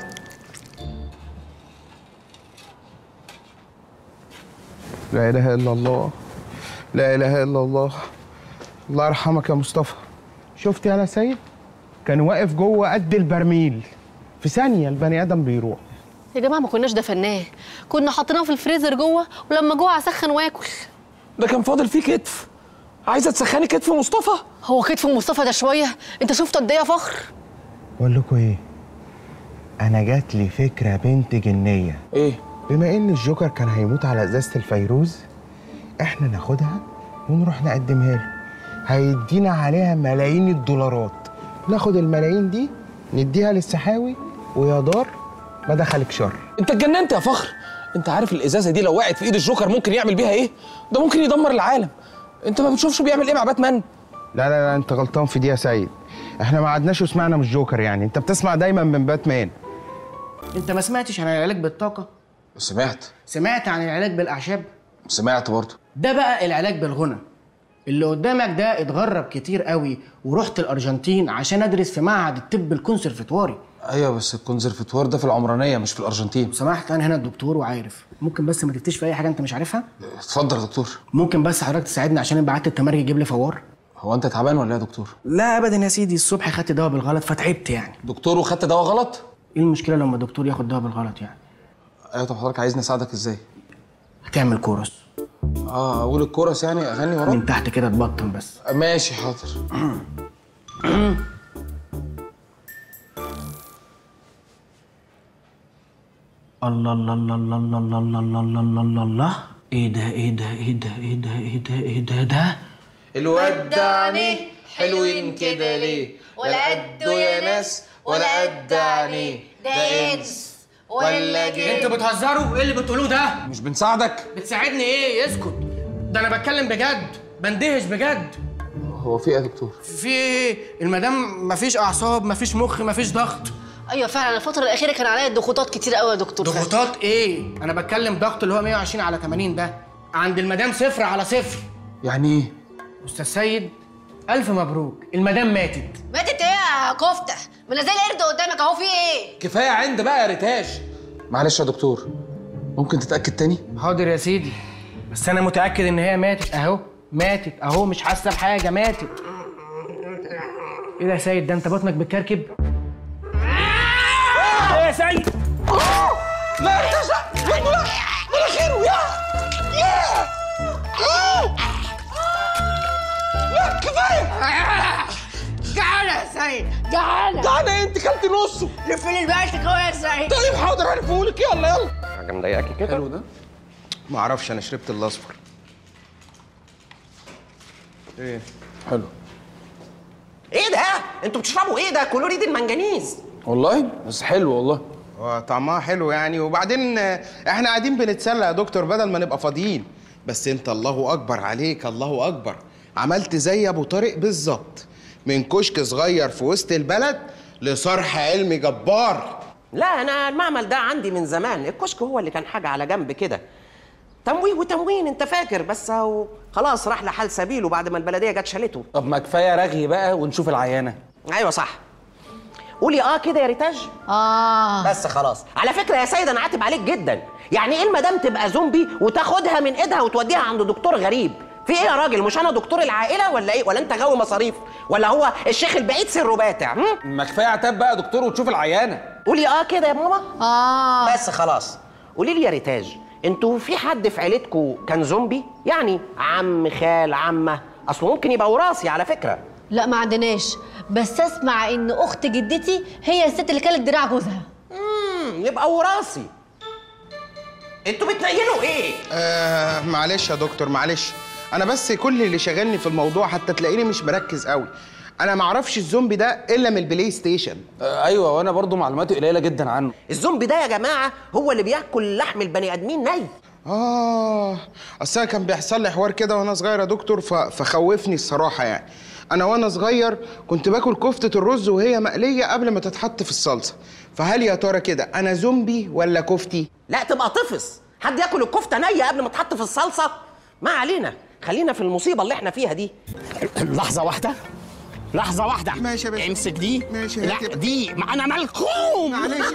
لا اله الا الله لا اله الا الله الله يرحمك يا مصطفى شفت يا سيد كان واقف جوه قد البرميل في ثانيه البني ادم بيروح يا جماعه ما كناش دفناه كنا حاطيناه في الفريزر جوه ولما جوع اسخن واكل ده كان فاضل فيه كتف عايزه تسخني كتف مصطفى هو كتف مصطفى ده شويه انت شفته قد ايه يا فخر بقول لكم ايه انا جات لي فكره بنت جنيه ايه بما ان الجوكر كان هيموت على ازازه الفيروز احنا ناخدها ونروح نقدمها له هيدينا عليها ملايين الدولارات ناخد الملايين دي نديها للسحاوي ويا دار ما دخلك شر انت اتجننت يا فخر انت عارف الازازه دي لو وقعت في ايد الجوكر ممكن يعمل بيها ايه ده ممكن يدمر العالم انت ما بتشوفش بيعمل ايه مع باتمان لا لا لا انت غلطان في دي يا سيد احنا ما قعدناش وسمعنا من الجوكر يعني انت بتسمع دايما من باتمان انت ما سمعتش عن العلاج بالطاقه سمعت سمعت عن العلاج بالاعشاب سمعت برضه ده بقى العلاج بالغنى اللي قدامك ده اتغرب كتير قوي ورحت الارجنتين عشان ادرس في معهد الطب الكونسرفتواري ايوه بس الكونسرفتوار ده في العمرانيه مش في الارجنتين سمحت انا هنا الدكتور وعارف ممكن بس ما تفتيش في اي حاجه انت مش عارفها اتفضل يا دكتور ممكن بس حضرتك تساعدني عشان بعت التمرجي يجيب لي فوار هو انت تعبان ولا ايه يا دكتور لا ابدا يا سيدي الصبح خدت دواء بالغلط فتعبت يعني دكتور وخدت دواء غلط ايه المشكله لما الدكتور ياخد دواء بالغلط يعني ايوه طب حضرتك عايزني اساعدك ازاي هتعمل كورس اه اقول الكورس يعني اغني وراك من تحت كده تبطن بس ماشي حاضر الله الله الله الله الله الله الله الله الله الله الله الله ايه ده ايه ده ايه ده ايه ده ايه ده ايه ده ده الواد ده عينيه حلوين كده ليه ولا قده يا ناس ولا قد عينيه ده انس ولا جن انتوا بتهزروا ايه اللي بتقولوه ده مش بنساعدك بتساعدني ايه اسكت ده انا بتكلم بجد بندهش بجد هو في ايه يا دكتور في ايه المدام مفيش اعصاب مفيش مخ مفيش ضغط ايوه فعلا الفتره الاخيره كان عليا ضغوطات كتير قوي يا دكتور فعلا. ضغوطات ايه انا بتكلم ضغط اللي هو 120 على 80 ده عند المدام صفر على صفر يعني ايه استاذ سيد الف مبروك المدام ماتت ماتت ايه يا كفته ما انا زي القرد قدامك اهو في ايه كفايه عند بقى يا ريتاش معلش يا دكتور ممكن تتاكد تاني حاضر يا سيدي بس انا متاكد ان هي ماتت اهو ماتت اهو مش حاسه بحاجه ماتت ايه ده يا سيد ده انت بطنك بتكركب ايه يا سيد لا ارتجع لا مناخيره يا يا لا كفايه جعانه يا سيد جعانه جعانه انت كلت نصه لف لي الباقي كده يا سيد طيب حاضر هلفهولك يلا يلا حاجه مضايقاكي كده حلو ده ما اعرفش انا شربت الاصفر ايه حلو ايه ده؟ انتوا بتشربوا ايه ده؟ كلوريد المنجنيز والله بس حلو والله هو طعمها حلو يعني وبعدين آه، احنا قاعدين بنتسلى يا دكتور بدل ما نبقى فاضيين بس انت الله اكبر عليك الله اكبر عملت زي ابو طارق بالظبط من كشك صغير في وسط البلد لصرح علمي جبار لا انا المعمل ده عندي من زمان الكشك هو اللي كان حاجه على جنب كده تمويه وتموين انت فاكر بس هو خلاص راح لحال سبيله بعد ما البلديه جت شالته طب ما كفايه رغي بقى ونشوف العيانه ايوه صح قولي اه كده يا ريتاج اه بس خلاص على فكره يا سيد انا عاتب عليك جدا يعني ايه المدام تبقى زومبي وتاخدها من ايدها وتوديها عند دكتور غريب في ايه يا راجل مش انا دكتور العائله ولا ايه ولا انت غاوي مصاريف ولا هو الشيخ البعيد سره باتع هم؟ ما كفايه عتاب بقى يا دكتور وتشوف العيانه قولي اه كده يا ماما اه بس خلاص قولي لي يا ريتاج انتوا في حد في عيلتكم كان زومبي يعني عم خال عمه اصله ممكن يبقى وراثي على فكره لا ما عندناش بس اسمع ان اخت جدتي هي الست اللي كانت دراع جوزها امم يبقى وراثي انتوا بتنيلوا ايه آه معلش يا دكتور معلش انا بس كل اللي شاغلني في الموضوع حتى تلاقيني مش مركز قوي انا معرفش الزومبي ده الا من البلاي ستيشن آه ايوه وانا برضو معلوماتي قليله جدا عنه الزومبي ده يا جماعه هو اللي بياكل لحم البني ادمين ني اه اصل أنا كان بيحصل لي حوار كده وانا صغير يا دكتور ف... فخوفني الصراحه يعني انا وانا صغير كنت باكل كفته الرز وهي مقليه قبل ما تتحط في الصلصه فهل يا ترى كده انا زومبي ولا كفتي لا تبقى طفس حد ياكل الكفته نيه قبل ما تحط في الصلصه ما علينا خلينا في المصيبه اللي احنا فيها دي لحظة واحدة لحظة واحدة ماشي يا باشا امسك دي ماشي يا لا باشا. دي ما انا ملخوم معلش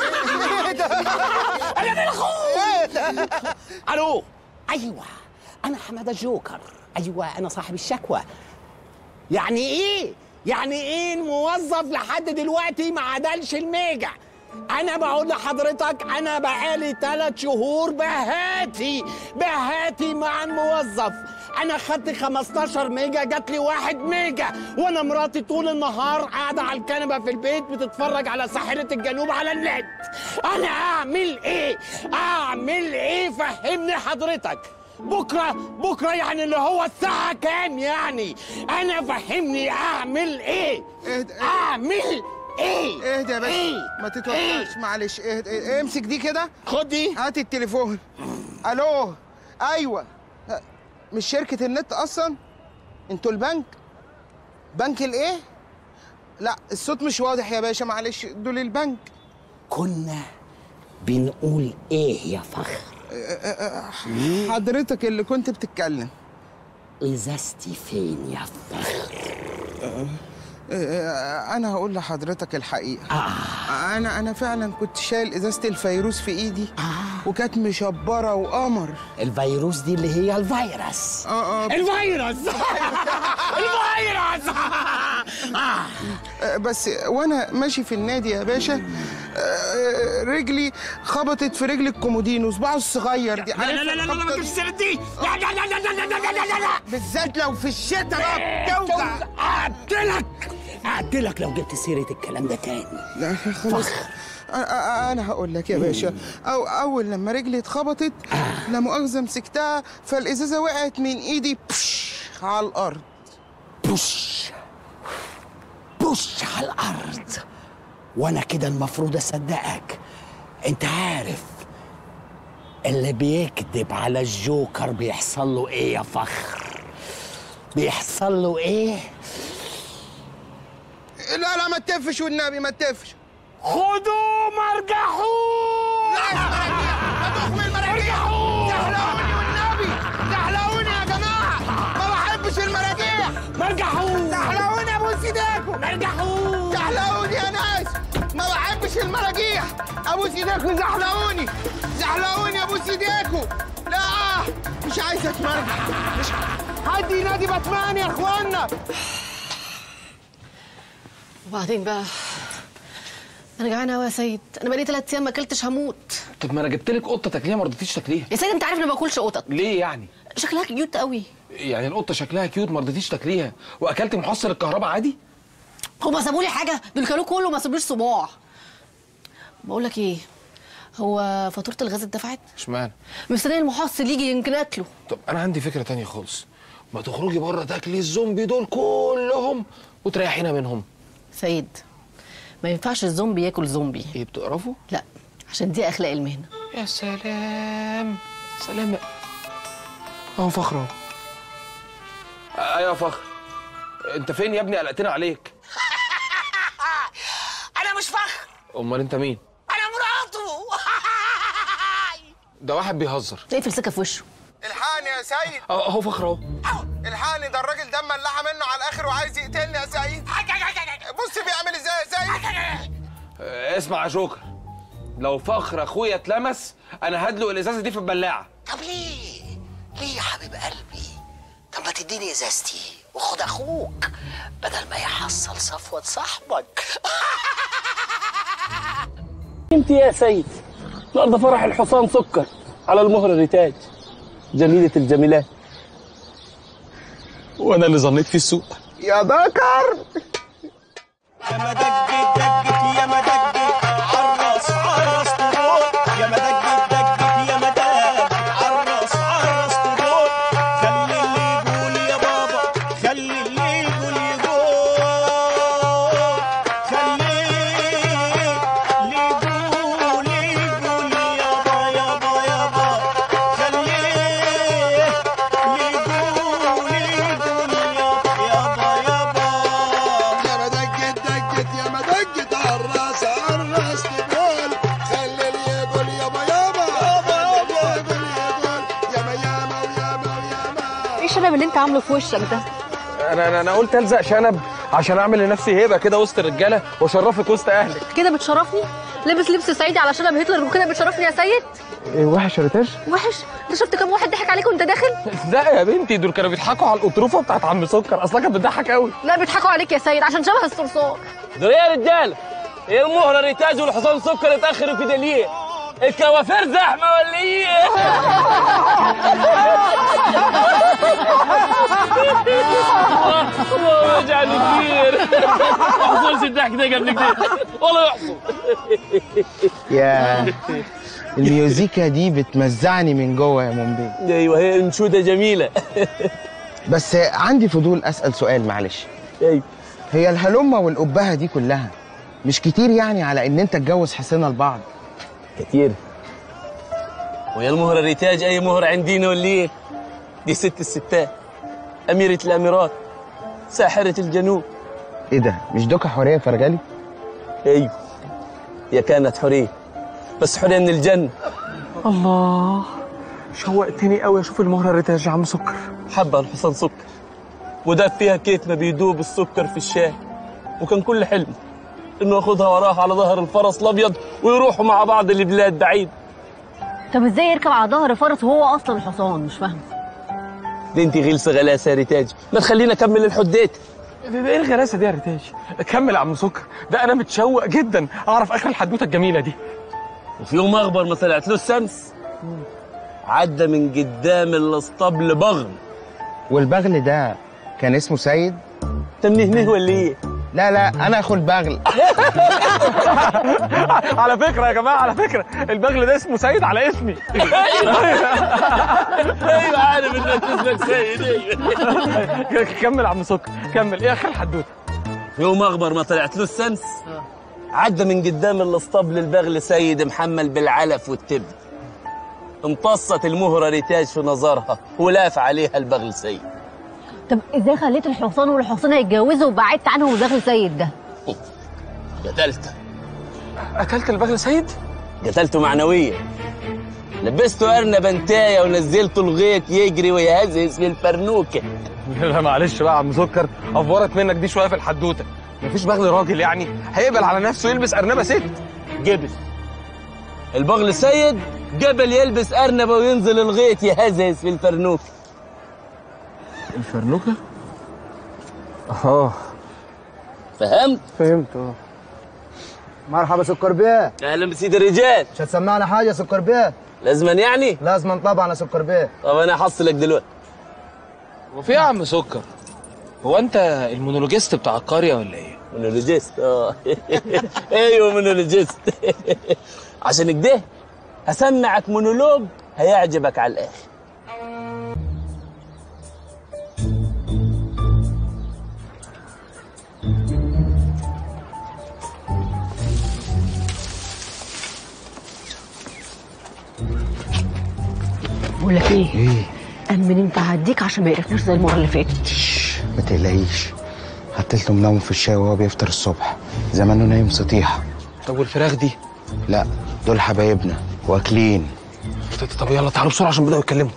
انا ملخوم الو ايوه انا حماده الجوكر ايوه انا صاحب الشكوى يعني ايه يعني ايه الموظف لحد دلوقتي ما عدلش الميجا انا بقول لحضرتك انا بقالي ثلاث شهور بهاتي بهاتي مع الموظف انا خدت 15 ميجا جات لي واحد ميجا وانا مراتي طول النهار قاعده على الكنبه في البيت بتتفرج على ساحره الجنوب على النت انا اعمل ايه اعمل ايه فهمني حضرتك بكره بكره يعني اللي هو الساعه كام يعني انا فهمني اعمل ايه اعمل ايه اهدى يا باشا إيه؟ ما تتوقعش معلش اهدى اهدى. امسك دي كده خد دي هات التليفون الو ايوه أه، مش شركه النت اصلا انتوا البنك بنك الايه لا الصوت مش واضح يا باشا معلش دول البنك كنا بنقول ايه يا فخر أه، أه، أه، حضرتك اللي كنت بتتكلم ازازتي فين يا فخر آه، انا هقول لحضرتك الحقيقه آه. انا انا فعلا كنت شايل ازازه الفيروس في ايدي آه. وكانت مشبره وقمر الفيروس دي اللي هي الفيروس اه اه الفيروس الفيروس آه، بس وانا ماشي في النادي يا باشا آه، رجلي خبطت في رجل الكومودينو صباعه الصغير دي لا لا لا لا لا ما تجيبش السيرة دي لا لا لا لا لا لا لا لا لا لا بالذات لو في الشتاء بقى بتوجع اقتلك اقتلك لو جبت سيرة الكلام ده تاني لا خلاص أ- أ- انا هقول لك يا باشا أو اول لما رجلي اتخبطت لا مؤاخذه مسكتها فالازازه وقعت من ايدي بش على الارض بوش بوش على الارض وانا كده المفروض اصدقك انت عارف اللي بيكذب على الجوكر بيحصل له ايه يا فخر بيحصل له ايه لا لا ما تتفش والنبي ما تتفش خدوا مرجحون هتخمي المراجيح زحلقوني والنبي زحلقوني يا جماعه ما بحبش المراجيح مرجحون زحلقوني ابوس ايديكم مرجحون زحلقوني يا ناس ما بحبش المراجيح ابوس ايديكم زحلقوني زحلقوني ابوس ايديكم لا مش عايز اتمرجح مش حد ينادي باتمان يا اخوانا وبعدين بقى انا جعانه قوي يا سيد انا بقالي ثلاث ايام ما اكلتش هموت طب ما انا جبت لك قطه تاكليها ما رضيتيش تاكليها يا سيد انت عارف اني ما باكلش قطط ليه يعني شكلها كيوت قوي يعني القطه شكلها كيوت ما رضيتيش تاكليها واكلت محصل الكهرباء عادي هما سابوا لي حاجه دول كانوا كله ما سابوليش صباع بقول لك ايه هو فاتوره الغاز اتدفعت اشمعنى مستني المحصل يجي يمكن اكله طب انا عندي فكره تانية خالص ما تخرجي بره تاكلي الزومبي دول كلهم وتريحينا منهم سيد ما ينفعش الزومبي ياكل زومبي ايه بتقرفوا لا عشان دي اخلاق المهنه يا سلام سلام اهو فخر اهو ايوه يا فخر انت فين يا ابني قلقتنا عليك انا مش فخر امال انت مين انا مراته ده واحد بيهزر اقفل سكه في وشه الحقني يا سيد اهو اهو فخر اهو الحقني ده الراجل ده ملحه منه على الاخر وعايز يقتلني يا سيد بص بيعمل ازاي يا سيد آه، اسمع يا جوكر لو فخر اخويا اتلمس انا هدلق الازازه دي في البلاعه طب ليه ليه يا حبيب قلبي طب ما تديني ازازتي وخد اخوك بدل ما يحصل صفوة صاحبك انت يا سيد النهارده فرح الحصان سكر على المهر الريتاج جميلة الجميلات وانا اللي ظنيت في السوق يا ذكر يا ما دقت دقت يا ما دقت عرس عرس طبول يا ما دقت دقت يا ما دقت عرس عرس طبول خلي اللي يقول يا بابا خلي اللي يقول يقول خلي اللي يقول يقول يابا يابا يابا خلي اللي يقول يقول يابا يابا يابا يا ما دقت دقت يا ما دقت عالراس عالراس تقول خلي اللي يقول يابا يابا خلي اللي يقول يقول ياما ياما وياما وياما ايه الشنب اللي انت عامله في وشك ده انا انا انا قلت الزق شنب عشان اعمل لنفسي هيبه كده وسط الرجاله واشرفك وسط اهلك كده بتشرفني لابس لبس صعيدي على شنب هتلر وكده بتشرفني يا سيد إيه وحش يا ريتاج وحش انت شفت كام واحد ضحك عليك وانت داخل لا يا بنتي دول كانوا بيضحكوا على الأطروفة بتاعت عم سكر اصلا كانت بتضحك قوي لا بيضحكوا عليك يا سيد عشان شبه الصرصار دول ايه يا رجاله ايه المهر الريتاج والحصان سكر اتاخروا كده ليه الكوافير زحمه ولا ايه الله يجعل كبير ما حصلش الضحك ده قبل كده والله يحصل يا الميوزيكا دي بتمزعني من جوه يا مومبي ايوه هي انشوده جميله بس عندي فضول اسال سؤال معلش ايوه هي الهلمه والقبهه دي كلها مش كتير يعني على ان انت تتجوز حسنا لبعض كتير ويا المهر الريتاج اي مهر عندنا ولا ايه دي ست الستات اميره الاميرات ساحره الجنوب ايه ده مش دوكا حوريه فرجالي ايوه هي كانت حوريه بس حوريه من الجنه الله شوقتني قوي اشوف المهره الريتاج يا عم سكر حبة الحصان سكر وداب فيها كيف ما بيدوب السكر في الشاي وكان كل حلمه انه ياخدها وراه على ظهر الفرس الابيض ويروحوا مع بعض لبلاد بعيد طب ازاي يركب على ظهر فرس وهو اصلا الحصان مش فاهم دي انت غلسه غلاسه يا ريتاج ما تخلينا اكمل الحديت ايه الغلاسه دي يا ريتاج كمل يا عم سكر ده انا متشوق جدا اعرف اخر الحدوته الجميله دي وفي يوم اخبر ما طلعت له الشمس عدى من قدام الاسطبل بغل والبغل ده كان اسمه سيد تمنيه ولا ايه لا لا انا اخو البغل على فكره يا جماعه على فكره البغل ده اسمه سيد على اسمي ايوه عارف انك اسمك سيد ايوه كمل يا عم سكر كمل ايه اخر الحدوته في يوم اخبر ما طلعت له الشمس عدى من قدام الاسطبل البغل سيد محمل بالعلف والتبن امتصت المهرة ريتاج في نظرها ولاف عليها البغل سيد طب ازاي خليت الحصان والحصان يتجوزوا وبعدت عنهم وداخل سيد ده قتلته قتلت البغل سيد قتلته معنويا لبسته أرنب انتاية ونزلته الغيط يجري ويهزهز في الفرنوكة لا معلش بقى يا عم سكر افورت منك دي شويه في الحدوته مفيش بغل راجل يعني هيقبل على نفسه يلبس ارنبه ست جبل البغل سيد جبل يلبس أرنبة وينزل الغيط يهزهز في الفرنوكة الفرنوكه اه فهمت؟ فهمت اه مرحبا سكر بيه أهلا بسيد الرجال مش هتسمعنا حاجه يا سكر بيه لازما يعني؟ لازما طبعا يا سكر بيه طب أنا هحصلك دلوقتي وفي يا عم سكر هو انت المونولوجيست بتاع القريه ولا ايه؟ مونولوجيست اه ايوه مونولوجيست عشان كده هسمعك مونولوج هيعجبك على الاخر بقول لك ايه ايه امن انت هديك عشان ما يقرفناش زي المره اللي فاتت ما تقلقيش حطيت له منوم في الشاي وهو بيفطر الصبح زمانه نايم سطيحه طب والفراخ دي لا دول حبايبنا واكلين طب يلا تعالوا بسرعه عشان بداوا يتكلموا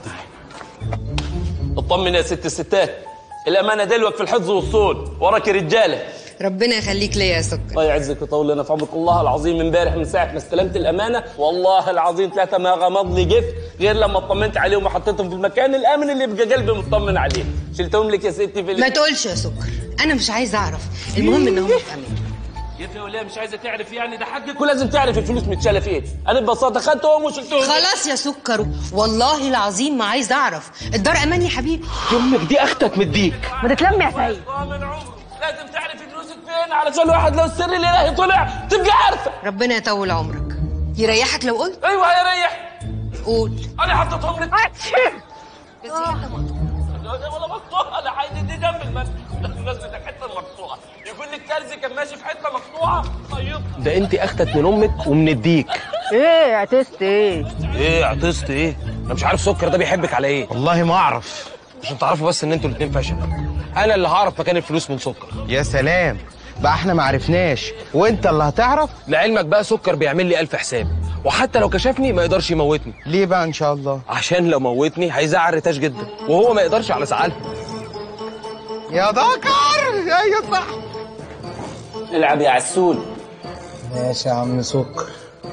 اطمن يا ست الستات الامانه دلوك في الحفظ والصول وراك رجاله ربنا يخليك ليا يا سكر الله يعزك ويطول لنا في عمرك الله العظيم امبارح من ساعه ما استلمت الامانه والله العظيم ثلاثه ما غمض لي جف غير لما اطمنت عليهم وحطيتهم في المكان الامن اللي يبقى قلبي مطمن عليه شلتهم لك يا ستي في ما تقولش يا سكر انا مش عايزه اعرف المهم ان هم في امان يا ولا مش عايزه تعرف يعني ده حقك ولازم تعرف الفلوس متشاله فين انا ببساطه خدتهم وشلتهم خلاص يا سكر والله العظيم ما عايزه اعرف الدار امان يا حبيبي امك دي اختك مديك ما تتلم يا سيد لازم تعرف فلوسك فين علشان الواحد لو السر الالهي طلع تبقى عارفه ربنا يطول عمرك يريحك لو قلت ايوه هيريح قول انا حطيتهم لك بس ولا مقطوعه انا عايز دي جنب المسجد الناس بدك حته مقطوعه يقول لك كرزي كان ماشي في حته مقطوعه طيب ده انت اختك من امك ومن الديك ايه اعتست ايه ايه عطست ايه انا مش عارف سكر ده بيحبك على ايه والله ما اعرف عشان تعرفوا بس ان انتوا الاتنين فشل انا اللي هعرف مكان الفلوس من سكر يا سلام بقى احنا ما عرفناش وانت اللي هتعرف لعلمك بقى سكر بيعمل لي ألف حساب وحتى لو كشفني ما يقدرش يموتني ليه بقى ان شاء الله عشان لو موتني هيزعل ريتاش جدا وهو ما يقدرش على زعلها يا ذكر ايوه صح العب يا عسول ماشي يا عم سكر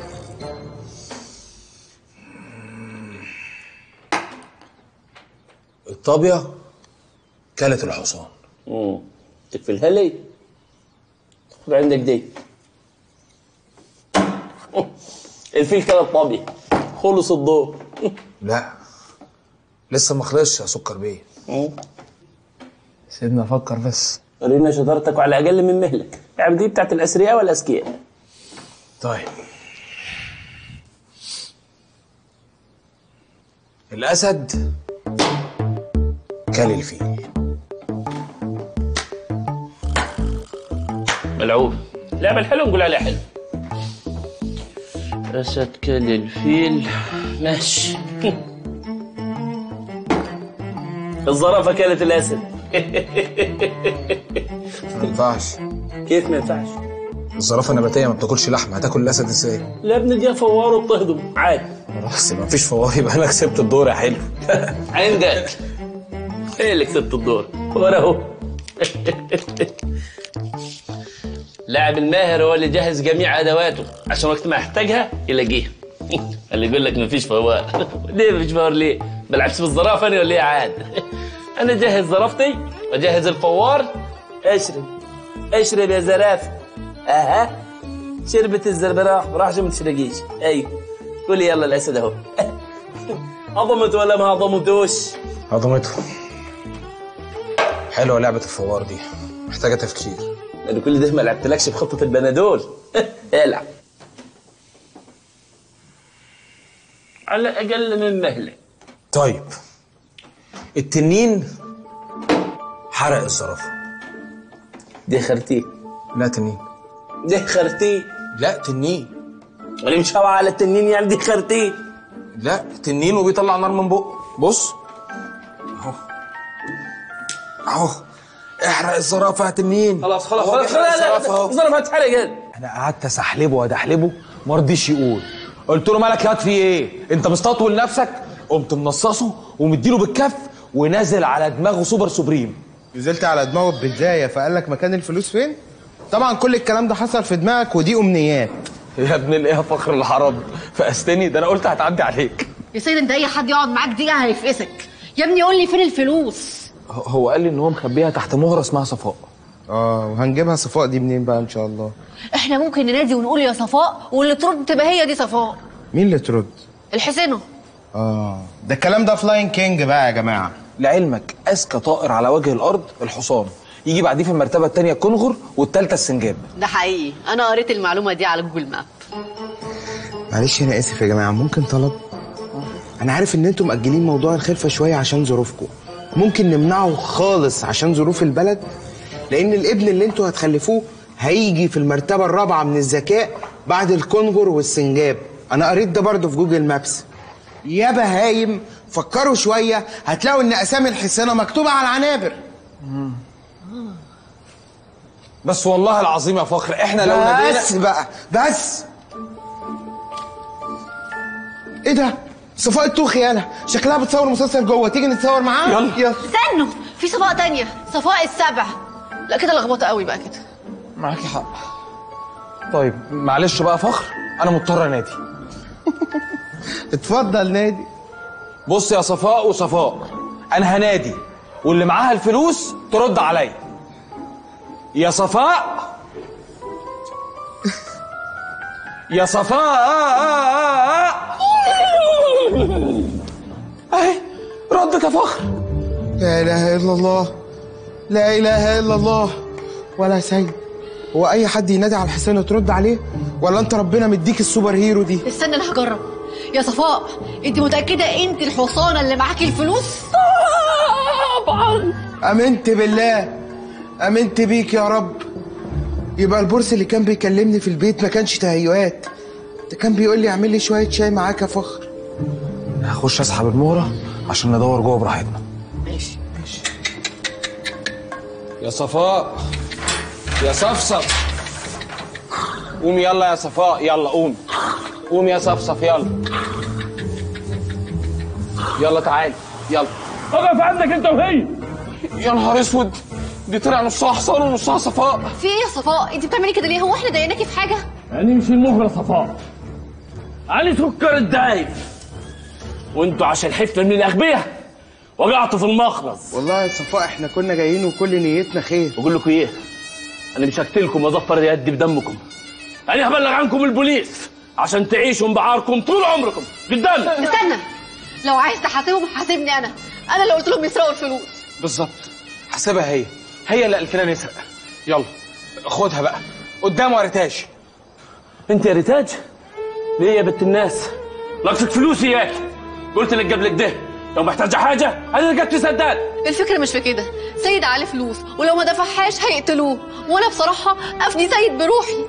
الطابية كلت الحصان امم تكفلها لي خد عندك دي الفيل كده الطابية خلص الدور لا لسه ما خلصش يا سكر بيه سيبنا افكر بس ورينا شطارتك وعلى اقل من مهلك يعني دي بتاعت الاثرياء والاذكياء طيب الأسد كل الفيل ملعوب اللعبة الحلوة نقول عليها حلو أسد كل الفيل ماشي الزرافة كلت الأسد ما ينفعش كيف ما ينفعش؟ الزرافة نباتية ما بتاكلش لحمة هتاكل الأسد ازاي؟ لا ابن دي فوار وبتهضم عادي خلاص ما فيش فوار يبقى انا كسبت الدور يا حلو عندك ايه اللي كسبت الدور ورا اهو لاعب الماهر هو اللي جهز جميع ادواته عشان وقت ما يحتاجها يلاقيها اللي يقول لك مفيش فوار ليه مفيش فوار ليه بلعبش بالظرافه انا ولا ايه عاد انا جهز ظرافتي واجهز الفوار اشرب اشرب يا زرافه اها شربت الزربراح راح عشان ما تشرقيش ايوه قولي يلا الاسد اهو هضمت ولا ما هضمتوش هضمته حلوه لعبه الفوار دي محتاجه تفكير انا كل ده ما لعبتلكش بخطه البنادول العب على اقل من مهله طيب التنين حرق الزرافه دي خرتيه لا تنين دي خرتيه لا تنين انا مش هوا على التنين يعني دي خرتيه لا تنين وبيطلع نار من بقه بص اهو اهو احرق الزرافه يا تنين خلاص خلاص هو خلاص بيحرق لا لا الزرافة أهو. الزرافه اتحرقت انا قعدت اسحلبه وادحلبه ما رضيش يقول قلت له مالك ياض في ايه انت مستطول نفسك قمت منصصه ومديله بالكف ونازل على دماغه سوبر سوبريم نزلت على دماغه ببدايه فقال لك مكان الفلوس فين طبعا كل الكلام ده حصل في دماغك ودي امنيات يا ابن الايه يا فخر الحرام فقستني ده انا قلت هتعدي عليك يا سيد انت اي حد يقعد معاك دقيقه هيفقسك يا ابني قول لي فين الفلوس هو قال لي ان هو مخبيها تحت مهره اسمها صفاء اه وهنجيبها صفاء دي منين بقى ان شاء الله احنا ممكن ننادي ونقول يا صفاء واللي ترد تبقى هي دي صفاء مين اللي ترد الحسينه اه ده الكلام ده فلاين كينج بقى يا جماعه لعلمك اذكى طائر على وجه الارض الحصان يجي بعديه في المرتبه الثانيه الكنغر والثالثه السنجاب ده حقيقي انا قريت المعلومه دي على جوجل ماب معلش انا اسف يا جماعه ممكن طلب انا عارف ان انتم مأجلين موضوع الخلفه شويه عشان ظروفكم ممكن نمنعه خالص عشان ظروف البلد لان الابن اللي انتوا هتخلفوه هيجي في المرتبه الرابعه من الذكاء بعد الكونجر والسنجاب انا قريت ده برضه في جوجل مابس يا بهايم فكروا شويه هتلاقوا ان اسامي الحصانه مكتوبه على العنابر بس والله العظيم يا فخر احنا لو نادينا بس بقى بس ايه ده صفاء التوخي يالا شكلها بتصور مسلسل جوه تيجي نتصور معاها يلا. يلا استنوا في صفاء تانية صفاء السبع لا كده لخبطه قوي بقى كده معاكي حق طيب معلش بقى يا فخر انا مضطر انادي اتفضل نادي بص يا صفاء وصفاء انا هنادي واللي معاها الفلوس ترد عليا يا صفاء يا صفاء آه آه آه آه. اهي ردت يا فخر لا اله الا الله لا اله الا الله ولا سيد هو اي حد ينادي على الحسين ترد عليه ولا انت ربنا مديك السوبر هيرو دي استنى انا هجرب يا صفاء انت متاكده انت الحصانه اللي معاكي الفلوس طبعا امنت بالله امنت بيك يا رب يبقى البورس اللي كان بيكلمني في البيت ما كانش تهيؤات ده كان بيقول لي اعمل لي شويه شاي معاك يا فخر هخش اسحب المهره عشان ندور جوه براحتنا ماشي يا صفاء يا صفصف قومي يلا يا صفاء يلا قومي قومي يا صفصف يلا يلا تعالي يلا اقف عندك انت وهي يا نهار اسود دي طلع نصها حصان ونصها صفاء في ايه يا صفاء انت بتعملي كده ليه هو احنا ضايقناكي في حاجه يعني مش المهرة صفاء علي سكر الدايب وانتوا عشان حفة من الاغبياء وقعتوا في المخرز والله يا صفاء احنا كنا جايين وكل نيتنا خير بقول لكم ايه انا مش هقتلكم واظفر يدي بدمكم انا هبلغ عنكم البوليس عشان تعيشوا بعاركم طول عمركم قدامي استنى لو عايز تحاسبهم حاسبني انا انا اللي قلت لهم يسرقوا الفلوس بالظبط حسبها هي هي اللي قالت لنا نسرق يلا خدها بقى قدام وريتاش انت يا ريتاج ليه يا بنت الناس ناقصك فلوس اياك قلت لك قبل كده لو محتاجه حاجه انا اللي جبت سداد الفكره مش في كده سيد عليه فلوس ولو ما دفعهاش هيقتلوه وانا بصراحه افدي سيد بروحي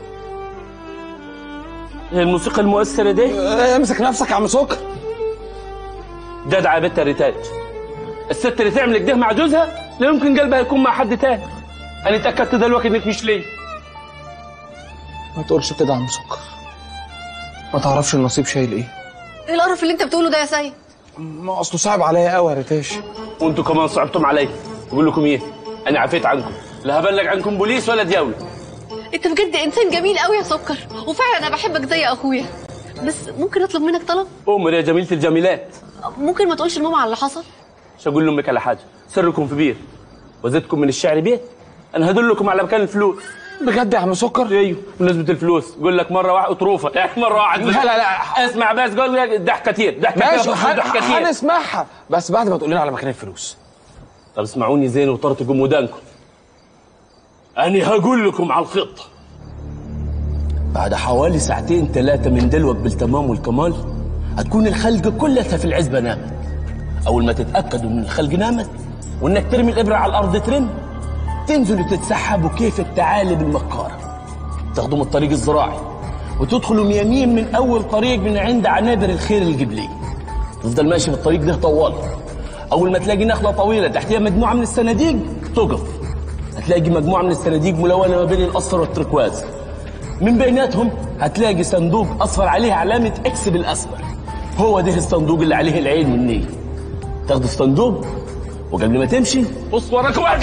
هي الموسيقى المؤثره دي امسك نفسك يا عم سكر جدعه يا بنت الريتاج الست اللي تعمل كده مع جوزها لا يمكن قلبها يكون مع حد تاني انا اتاكدت دلوقتي انك مش ليه ما تقولش كده يا عم سكر ما تعرفش النصيب شايل ايه ايه القرف اللي انت بتقوله ده يا سيد ما اصله صعب عليا قوي يا ريتاش وانتوا كمان صعبتم علي بقول لكم ايه انا عفيت عنكم لا هبلغ عنكم بوليس ولا دياوله انت بجد انسان جميل قوي يا سكر وفعلا انا بحبك زي اخويا بس ممكن اطلب منك طلب امر يا جميله الجميلات ممكن ما تقولش لماما على اللي حصل مش هقول لامك على حاجه سركم في بير وزدكم من الشعر بيت انا هدلكم على مكان الفلوس بجد يا عم سكر ايوه بمناسبه الفلوس يقول لك مره واحده اطروفه يعني مره واحده لا لا لا اسمع بس قول لك ضحك كتير ضحك ماشي كتير هن- ضحك كتير هنسمعها بس بعد ما تقول لنا على مكان الفلوس طب اسمعوني زين وطرطقوا ودانكم أنا هقول لكم على الخطة بعد حوالي ساعتين ثلاثة من دلوك بالتمام والكمال هتكون الخلق كلها في العزبة نامت أول ما تتأكدوا من الخلق نامت وإنك ترمي الإبرة على الأرض ترن تنزلوا تتسحبوا كيف الثعالب المكارة تاخدوا من الطريق الزراعي وتدخلوا يمين من أول طريق من عند عنابر الخير القبلي تفضل ماشي في الطريق ده طوال أول ما تلاقي نخلة طويلة تحتها مجموعة من الصناديق تقف هتلاقي مجموعة من الصناديق ملونة ما بين الأصفر والتركواز من بيناتهم هتلاقي صندوق أصفر عليه علامة إكس بالأسفل هو ده الصندوق اللي عليه العين والنية تاخد الصندوق وقبل ما تمشي بص وراك واحد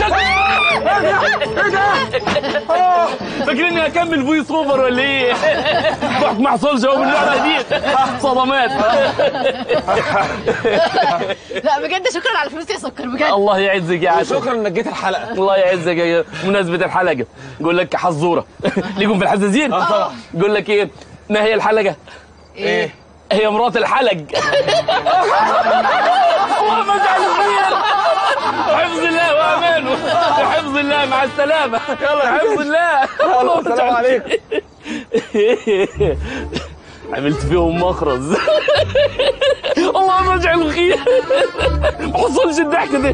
فاكرين اني اكمل فويس اوفر ولا ايه؟ رحت مع سولجا ومن اللعبه دي صدمات لا بجد شكرا على الفلوس يا سكر بجد الله يعزك يا عسل شكرا انك جيت الحلقه الله يعزك يا بمناسبة الحلقة يقول لك حزورة ليكم في الحزازين؟ اه طبعا يقول لك ايه ما هي الحلقة؟ ايه هي مرات الحلق الله ما جعل خير وحفظ الله وامانه وحفظ الله مع السلامة يلا حفظ الله يلا، السلام عليكم. عملت فيهم مخرز الله ما جعل خير ما حصلش الضحك ده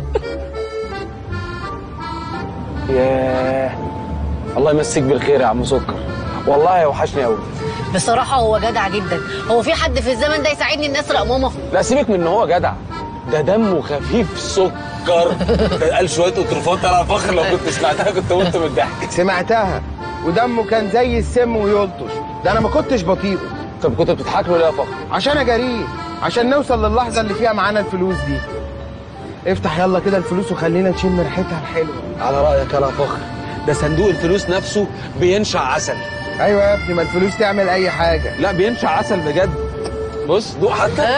ياه الله يمسيك بالخير يا عم سكر والله وحشني قوي بصراحة هو جدع جدا هو في حد في الزمن ده يساعدني ان اسرق ماما لا سيبك من ان هو جدع ده دمه خفيف سكر قال شويه اطروفات انا فخر لو كنت سمعتها كنت مت من الضحك سمعتها ودمه كان زي السم ويلطش ده انا ما كنتش بطيئه طب كنت بتضحك له ليه يا فخر عشان اجاريه عشان نوصل للحظه اللي فيها معانا الفلوس دي افتح يلا كده الفلوس وخلينا نشم ريحتها الحلوه على رايك يا فخر ده صندوق الفلوس نفسه بينشع عسل ايوه يا ابني ما الفلوس تعمل اي حاجه لا بينشع عسل بجد بص دوق حتى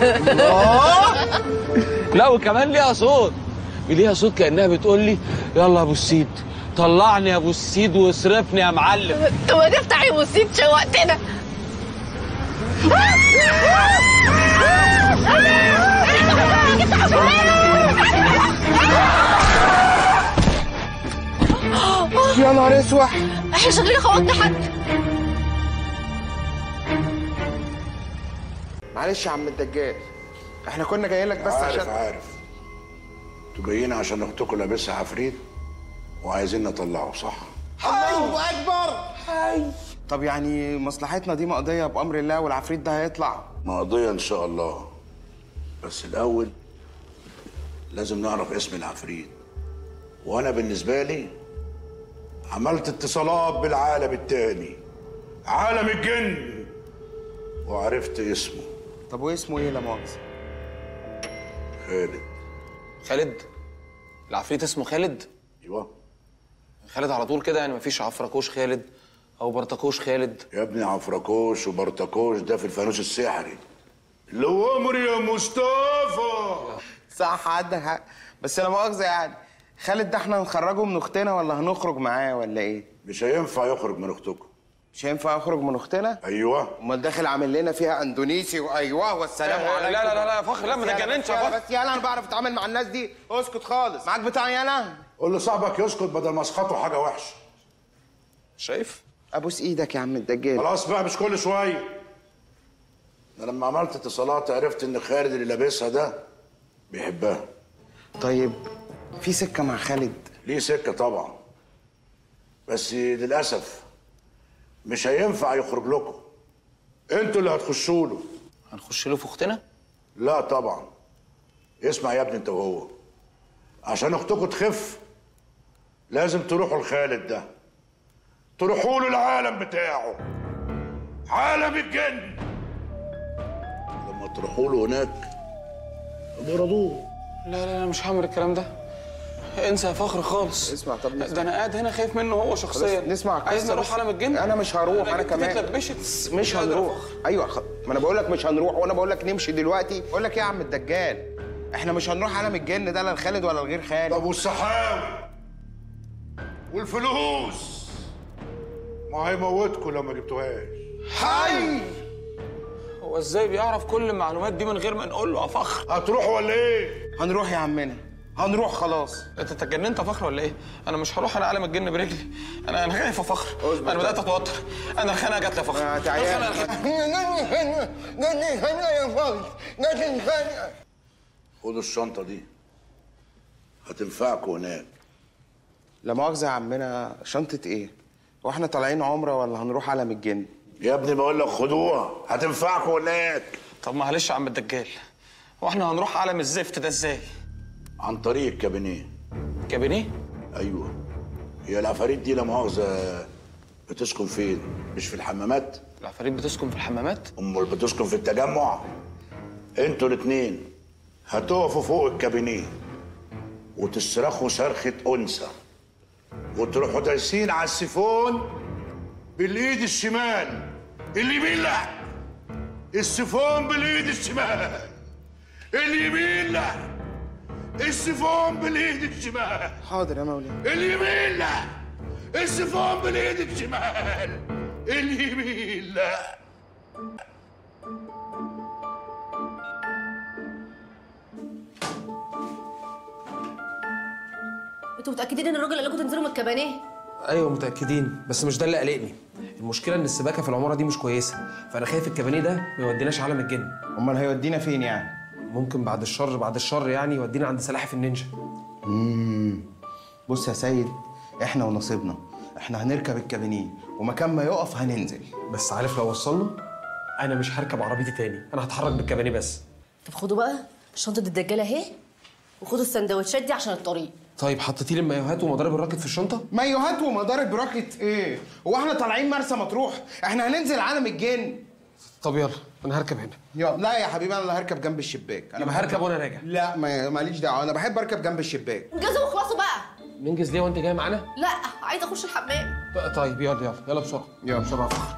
لا وكمان ليها صوت ليها صوت كانها بتقول لي يلا يا ابو السيد طلعني يا ابو السيد واصرفني يا معلم طب ما تفتح يا مسيب شوقتنا يا نهار اسوح احنا شغالين خبطنا حد معلش يا عم الدجال احنا كنا جايين لك بس عارف عشان عارف انتوا جايين عشان اختكم لابسها عفريت وعايزين نطلعه صح الله اكبر طب يعني مصلحتنا دي مقضيه بامر الله والعفريت ده هيطلع مقضية ان شاء الله بس الاول لازم نعرف اسم العفريت وانا بالنسبة لي عملت اتصالات بالعالم التاني عالم الجن وعرفت اسمه طب واسمه ايه لا مؤاخذه خالد خالد العفريت اسمه خالد ايوه خالد على طول كده يعني مفيش عفركوش خالد او برتكوش خالد يا ابني عفركوش وبرتكوش ده في الفانوس السحري اللي هو امري يا مصطفى صح عندك حق بس لا مؤاخذه يعني خالد ده احنا هنخرجه من اختنا ولا هنخرج معاه ولا ايه مش هينفع يخرج من اختكم مش هينفع يخرج من اختنا ايوه امال داخل عامل لنا فيها اندونيسي وايوه والسلام لا، عليكم لا، لا، لا، يا فخر، لا، ما بس يلا، تجننش بس يا يلا، فخر. بس يلا انا بعرف اتعامل مع الناس دي اسكت خالص معاك بتاع يلا قول لصاحبك يسكت بدل ما اسخطه حاجه وحشه شايف ابوس ايدك يا عم الدجال خلاص بقى مش كل شويه انا لما عملت اتصالات عرفت ان خالد اللي لابسها ده بيحبها طيب في سكه مع خالد ليه سكه طبعا بس للاسف مش هينفع يخرج لكم انتوا اللي هتخشوا له هنخش له في اختنا لا طبعا اسمع يا ابني انت وهو عشان اختكم تخف لازم تروحوا لخالد ده تروحوا له العالم بتاعه عالم الجن لما تروحوا له هناك برضوه لا لا لا مش هعمل الكلام ده انسى يا فخر خالص اسمع طب نسمع. ده انا قاعد هنا خايف منه هو شخصيا خلاص، نسمع عايز القصة نروح بس. عالم الجن انا مش هروح انا جبت كمان كده اتلبشت مش قادر يا هنروح فخر. ايوه خ... ما انا بقول لك مش هنروح وانا بقول لك نمشي دلوقتي بقول لك ايه يا عم الدجال احنا مش هنروح عالم الجن ده لا الخالد ولا الغير خالد طب والسحاب والفلوس ما هيموتكم لو ما جبتوهاش حي هو ازاي بيعرف كل المعلومات دي من غير ما نقول له يا فخر هتروحوا ولا ايه هنروح يا عمنا هنروح خلاص انت اتجننت يا فخر ولا ايه انا مش هروح انا عالم الجن برجلي انا انا خايف يا فخر انا بدات اتوتر انا الخناقه جات لي يا فخر انت عيان. الخناقة- خدوا الشنطه دي هتنفعكم هناك لا مؤاخذة يا عمنا شنطة ايه؟ هو احنا طالعين عمرة ولا هنروح عالم الجن؟ يا ابني بقول لك خدوها هتنفعكم هناك طب معلش يا عم الدجال هو احنا هنروح عالم الزفت ده ازاي عن طريق الكابينيه كابينيه ايوه هي العفاريت دي لا مؤاخذه بتسكن فين مش في الحمامات العفاريت بتسكن في الحمامات امال بتسكن في التجمع انتوا الاتنين هتقفوا فوق الكابينيه وتصرخوا صرخه انثى وتروحوا دايسين على السيفون بالايد الشمال اليمين لا السيفون بالايد الشمال اليمين لا السيفون بالايد الشمال حاضر يا مولانا اليمين لا السيفون بالايد الشمال اليمين لا انتوا متاكدين ان الراجل قال لكم تنزلوا من الكبانيه ايوه متاكدين بس مش ده اللي قلقني المشكله ان السباكه في العماره دي مش كويسه فانا خايف الكبانيه ده ما يوديناش عالم الجن امال هيودينا فين يعني ممكن بعد الشر بعد الشر يعني يودينا عند سلاحف النينجا امم بص يا سيد احنا ونصيبنا احنا هنركب الكابينيه ومكان ما يقف هننزل بس عارف لو وصلنا انا مش هركب عربيتي تاني انا هتحرك بالكبانيه بس طب خدوا بقى شنطه الدجاله اهي وخدوا السندوتشات دي عشان الطريق طيب حطيتي لي المايوهات ومضارب الراكت في الشنطه مايوهات ومضارب راكت ايه؟ هو احنا طالعين مرسى مطروح؟ احنا هننزل عالم الجن طب يلا انا هركب هنا يلا لا يا حبيبي انا اللي هركب جنب الشباك انا يبقى هركب وانا راجع لا ما ماليش دعوه انا بحب اركب جنب الشباك انجزوا واخلصوا بقى ننجز ليه وانت جاي معانا لا عايزه اخش الحمام ط- طيب يلا يلا يلا بسرعه يلا بسرعه فخر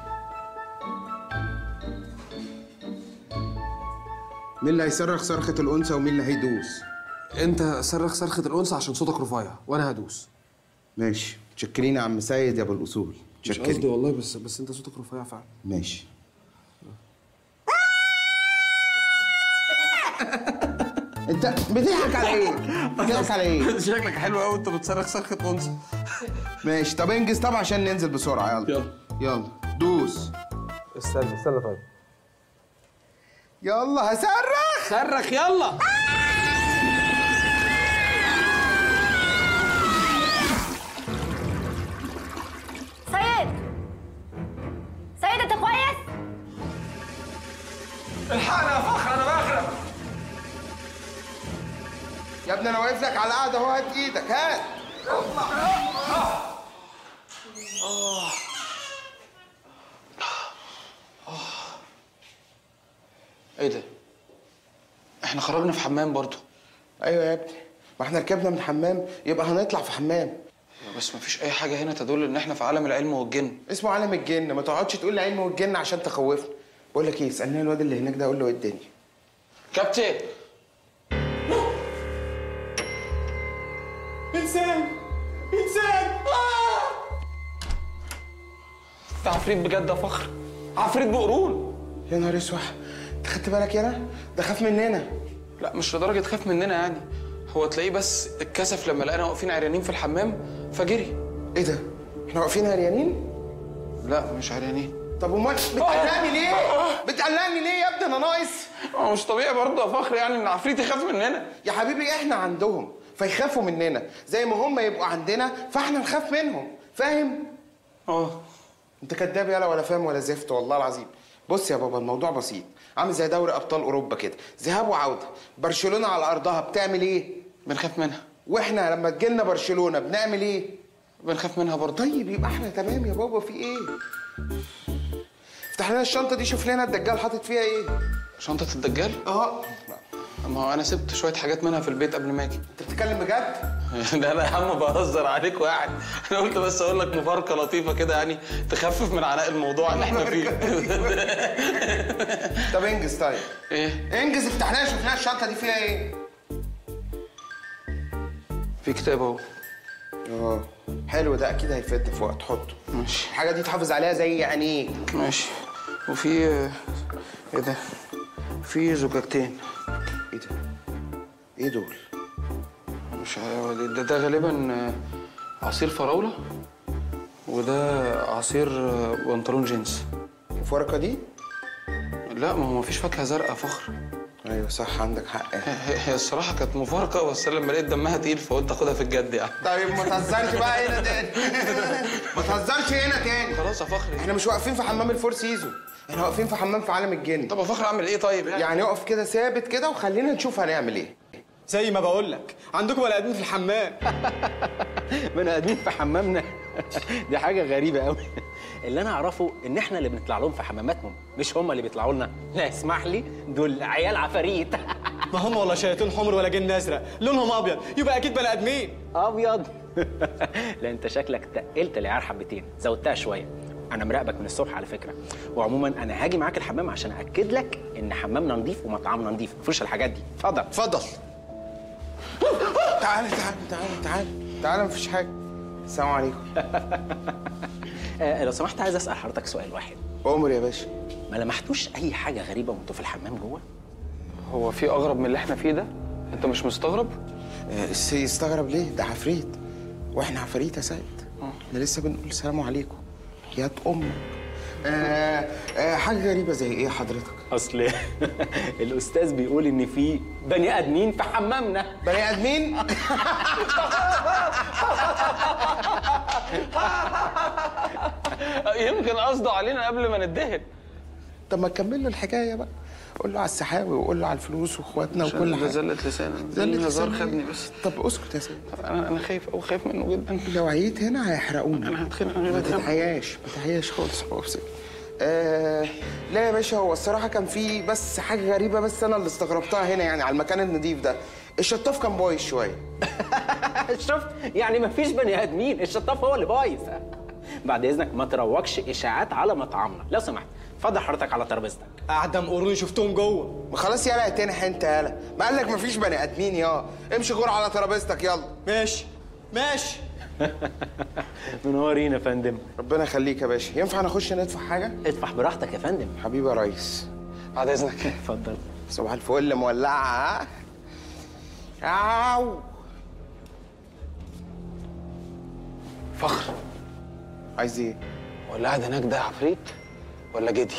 مين اللي هيصرخ صرخه الانثى ومين اللي هيدوس؟ انت صرخ صرخه الانثى عشان صوتك رفيع وانا هدوس ماشي متشكرين يا عم سيد يا ابو الاصول مش قصدي والله بس بس انت صوتك رفيع فعلا ماشي انت بتضحك على ايه؟ بتضحك على ايه؟ شكلك حلو قوي انت بتصرخ صرخه انثى ماشي طب انجز طبعا عشان ننزل بسرعه يلا يلا يلا دوس استنى استنى طيب يلا هصرخ صرخ يلا سيد سيد انت كويس الحقنا يا فخر انا بغرق يا ابني انا واقف لك على القعده اهو هات ايدك هات ايه ده احنا خرجنا في حمام برضو ايوه يا ابني ما احنا ركبنا من حمام يبقى هنطلع في حمام بس مفيش اي حاجه هنا تدل ان احنا في عالم العلم والجن اسمه عالم الجن ما تقعدش تقول لي علم والجن عشان تخوفني بقول لك ايه اسالني الواد اللي هناك ده اقول له ايه الدنيا كابتن انسان انسان ده عفريت بجد يا فخر عفريت بقرون يا نهار اسود انت خدت بالك يالا ده خاف مننا لا مش لدرجه خاف مننا يعني هو تلاقيه بس اتكسف لما لقانا واقفين عريانين في الحمام فجري ايه ده احنا واقفين عريانين لا مش عريانين طب امال بتقلقني ليه بتقلقني ليه يا ابني انا ناقص هو مش طبيعي برضه يا فخر يعني ان عفريت يخاف مننا يا حبيبي احنا عندهم فيخافوا مننا زي ما هم يبقوا عندنا فاحنا نخاف منهم فاهم اه انت كداب يالا ولا فاهم ولا زفت والله العظيم بص يا بابا الموضوع بسيط عامل زي دوري ابطال اوروبا كده ذهاب وعوده برشلونه على ارضها بتعمل ايه بنخاف منها واحنا لما تجيلنا برشلونه بنعمل ايه بنخاف منها برضه طيب يبقى احنا تمام يا بابا في ايه افتح لنا الشنطه دي شوف لنا الدجال حاطط فيها ايه شنطه الدجال اه ما هو انا سبت شويه حاجات منها في البيت قبل ما اجي انت بتتكلم بجد ده انا يا عم بهزر عليك واحد انا قلت بس اقول لك مفارقه لطيفه كده يعني تخفف من عناء الموضوع اللي احنا فيه طب انجز طيب ايه انجز افتح لنا شوف لنا الشنطه دي فيها ايه في كتاب اهو اه حلو ده اكيد هيفيدنا في وقت حطه ماشي الحاجه دي تحافظ عليها زي عينيك ماشي وفي ايه ده في زجاجتين ايه ده ايه دول مش عارف ده, ده غالبا آه، عصير فراوله وده عصير آه، بنطلون جينز الفرقه دي لا ما هو مفيش فاكهه زرقاء فخر ايوه صح عندك حق هي هي الصراحه كانت مفارقه بس أنا لما لقيت دمها تقيل فقلت اخدها في الجد يعني طيب ما تهزرش بقى هنا تاني ما تهزرش هنا تاني خلاص يا فخري احنا مش واقفين في حمام الفور سيزون احنا واقفين في حمام في عالم الجن طب يا فخر اعمل ايه طيب يعني يعني اقف كده ثابت كده وخلينا نشوف هنعمل ايه زي ما بقول لك عندكم بني ادمين في الحمام بني ادمين في حمامنا دي حاجه غريبه قوي اللي انا اعرفه ان احنا اللي بنطلع لهم في حماماتهم مش هم اللي بيطلعوا لنا لا اسمح لي دول عيال عفاريت ما هم ولا شياطين حمر ولا جن ازرق لونهم ابيض يبقى اكيد بني ادمين ابيض لا انت شكلك تقلت العيار حبتين زودتها شويه انا مراقبك من الصبح على فكره وعموما انا هاجي معاك الحمام عشان اكد لك ان حمامنا نظيف ومطعمنا نظيف مفيش الحاجات دي اتفضل اتفضل تعالى تعالى تعالى تعالى تعالى مفيش حاجه السلام عليكم آه لو سمحت عايز اسال حضرتك سؤال واحد امر يا باشا ما لمحتوش اي حاجه غريبه وانتوا في الحمام جوه هو في اغرب من اللي احنا فيه ده انت مش مستغرب آه، يستغرب ليه ده عفريت واحنا عفاريت يا سيد احنا لسه بنقول السلام عليكم يا امك آه آه حاجه غريبه زي ايه حضرتك اصل الاستاذ بيقول ان في بني ادمين في حمامنا بني ادمين يمكن قصده علينا قبل ما ندهن طب ما تكمل له الحكايه بقى قول له على السحاوي وقول له على الفلوس واخواتنا عشان وكل ده حاجه زلة لسان زلة الهزار لسان خدني إيه؟ بس طب اسكت يا سيد انا انا خايف او خايف منه جدا لو عييت هنا هيحرقونا انا هتخنق انا ما بتعب. تتحياش ما تتحياش خالص هو بس آه لا يا باشا هو الصراحه كان في بس حاجه غريبه بس انا اللي استغربتها هنا يعني على المكان النضيف ده الشطاف كان بايظ شويه شفت يعني مفيش بني ادمين الشطاف هو اللي بايظ بعد اذنك ما تروجش اشاعات على مطعمنا لو سمحت اتفضل حضرتك على ترابيزتك اعدم قرون شفتهم جوه ما خلاص يالا تنح انت يالا ما قال لك مفيش بني ادمين يا امشي غور على ترابيزتك يلا ماشي ماشي منورين يا فندم ربنا يخليك يا باشا ينفع نخش ندفع حاجه ادفع براحتك يا فندم حبيبي يا ريس بعد اذنك اتفضل صباح الفل مولعه ها أو. فخر عايز ايه ولا قاعد هناك ده عفريت ولا جدي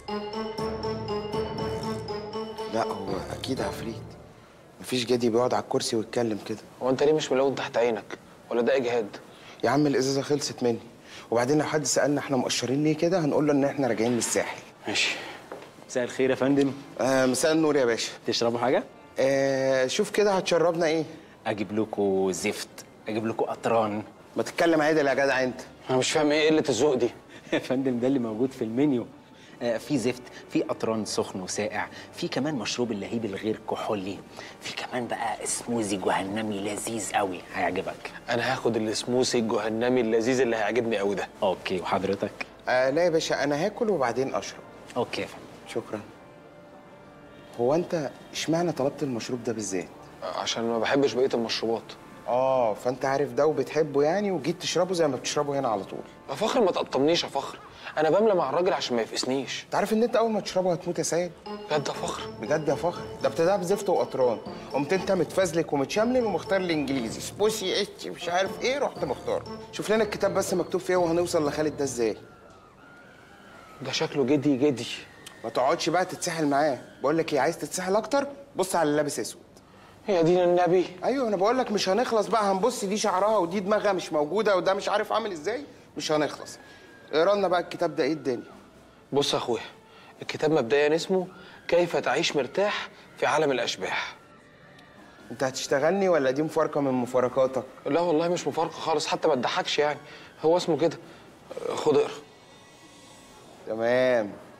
لا هو اكيد عفريت مفيش جدي بيقعد على الكرسي ويتكلم كده هو انت ليه مش ملون تحت عينك ولا ده اجهاد يا عم الازازه خلصت مني وبعدين لو حد سالنا احنا مقشرين ليه كده هنقول له ان احنا راجعين من الساحل ماشي مساء الخير يا فندم آه مساء النور يا باشا تشربوا حاجه آه شوف كده هتشربنا ايه اجيب لكم زفت اجيب لكم قطران ما تتكلم عادل يا جدع انت انا مش فاهم ايه قله الذوق دي يا فندم ده اللي موجود في المنيو آه، في زفت في قطران سخن وساقع في كمان مشروب اللهيب الغير كحولي في كمان بقى سموزي جهنمي لذيذ قوي هيعجبك انا هاخد السموسي الجهنمي اللذيذ اللي هيعجبني قوي ده اوكي وحضرتك آه لا يا باشا انا هاكل وبعدين اشرب اوكي يا فندم شكرا هو انت اشمعنى طلبت المشروب ده بالذات عشان ما بحبش بقيه المشروبات اه فانت عارف ده وبتحبه يعني وجيت تشربه زي ما بتشربه هنا على طول يا فخر ما تقطمنيش يا فخر انا بملى مع الراجل عشان ما يفقسنيش انت عارف ان انت اول ما تشربه هتموت يا سيد بجد يا فخر بجد يا فخر ده ابتداء بزفت وقطران قمت انت متفزلك ومتشملل ومختار الانجليزي سبوسي اتش مش عارف ايه رحت مختار شوف لنا الكتاب بس مكتوب فيه وهنوصل لخالد ده ازاي ده شكله جدي جدي ما تقعدش بقى تتسحل معاه بقول لك ايه عايز تتسحل اكتر بص على اللي لابس اسود يا دين النبي ايوه انا بقول لك مش هنخلص بقى هنبص دي شعرها ودي دماغها مش موجوده وده مش عارف عامل ازاي مش هنخلص اقرا لنا بقى الكتاب ده ايه الدنيا بص يا اخويا الكتاب مبدئيا اسمه كيف تعيش مرتاح في عالم الاشباح انت هتشتغلني ولا دي مفارقه من مفارقاتك لا والله مش مفارقه خالص حتى ما تضحكش يعني هو اسمه كده خد اقرا تمام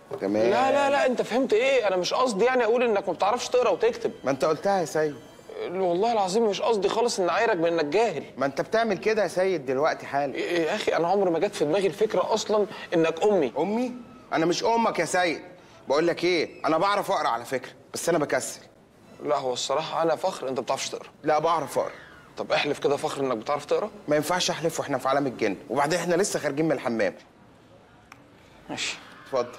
تمام لا لا لا انت فهمت ايه انا مش قصدي يعني اقول انك ما بتعرفش تقرا وتكتب ما انت قلتها يا سيد والله العظيم مش قصدي خالص ان اعايرك بانك جاهل ما انت بتعمل كده يا سيد دلوقتي حالا إيه يا اخي انا عمري ما جت في دماغي الفكره اصلا انك امي امي انا مش امك يا سيد بقول لك ايه انا بعرف اقرا على فكره بس انا بكسل لا هو الصراحه انا فخر انت ما بتعرفش تقرا لا بعرف اقرا طب احلف كده فخر انك بتعرف تقرا ما ينفعش احلف واحنا في عالم الجن وبعدين احنا لسه خارجين من الحمام ماشي اتفضل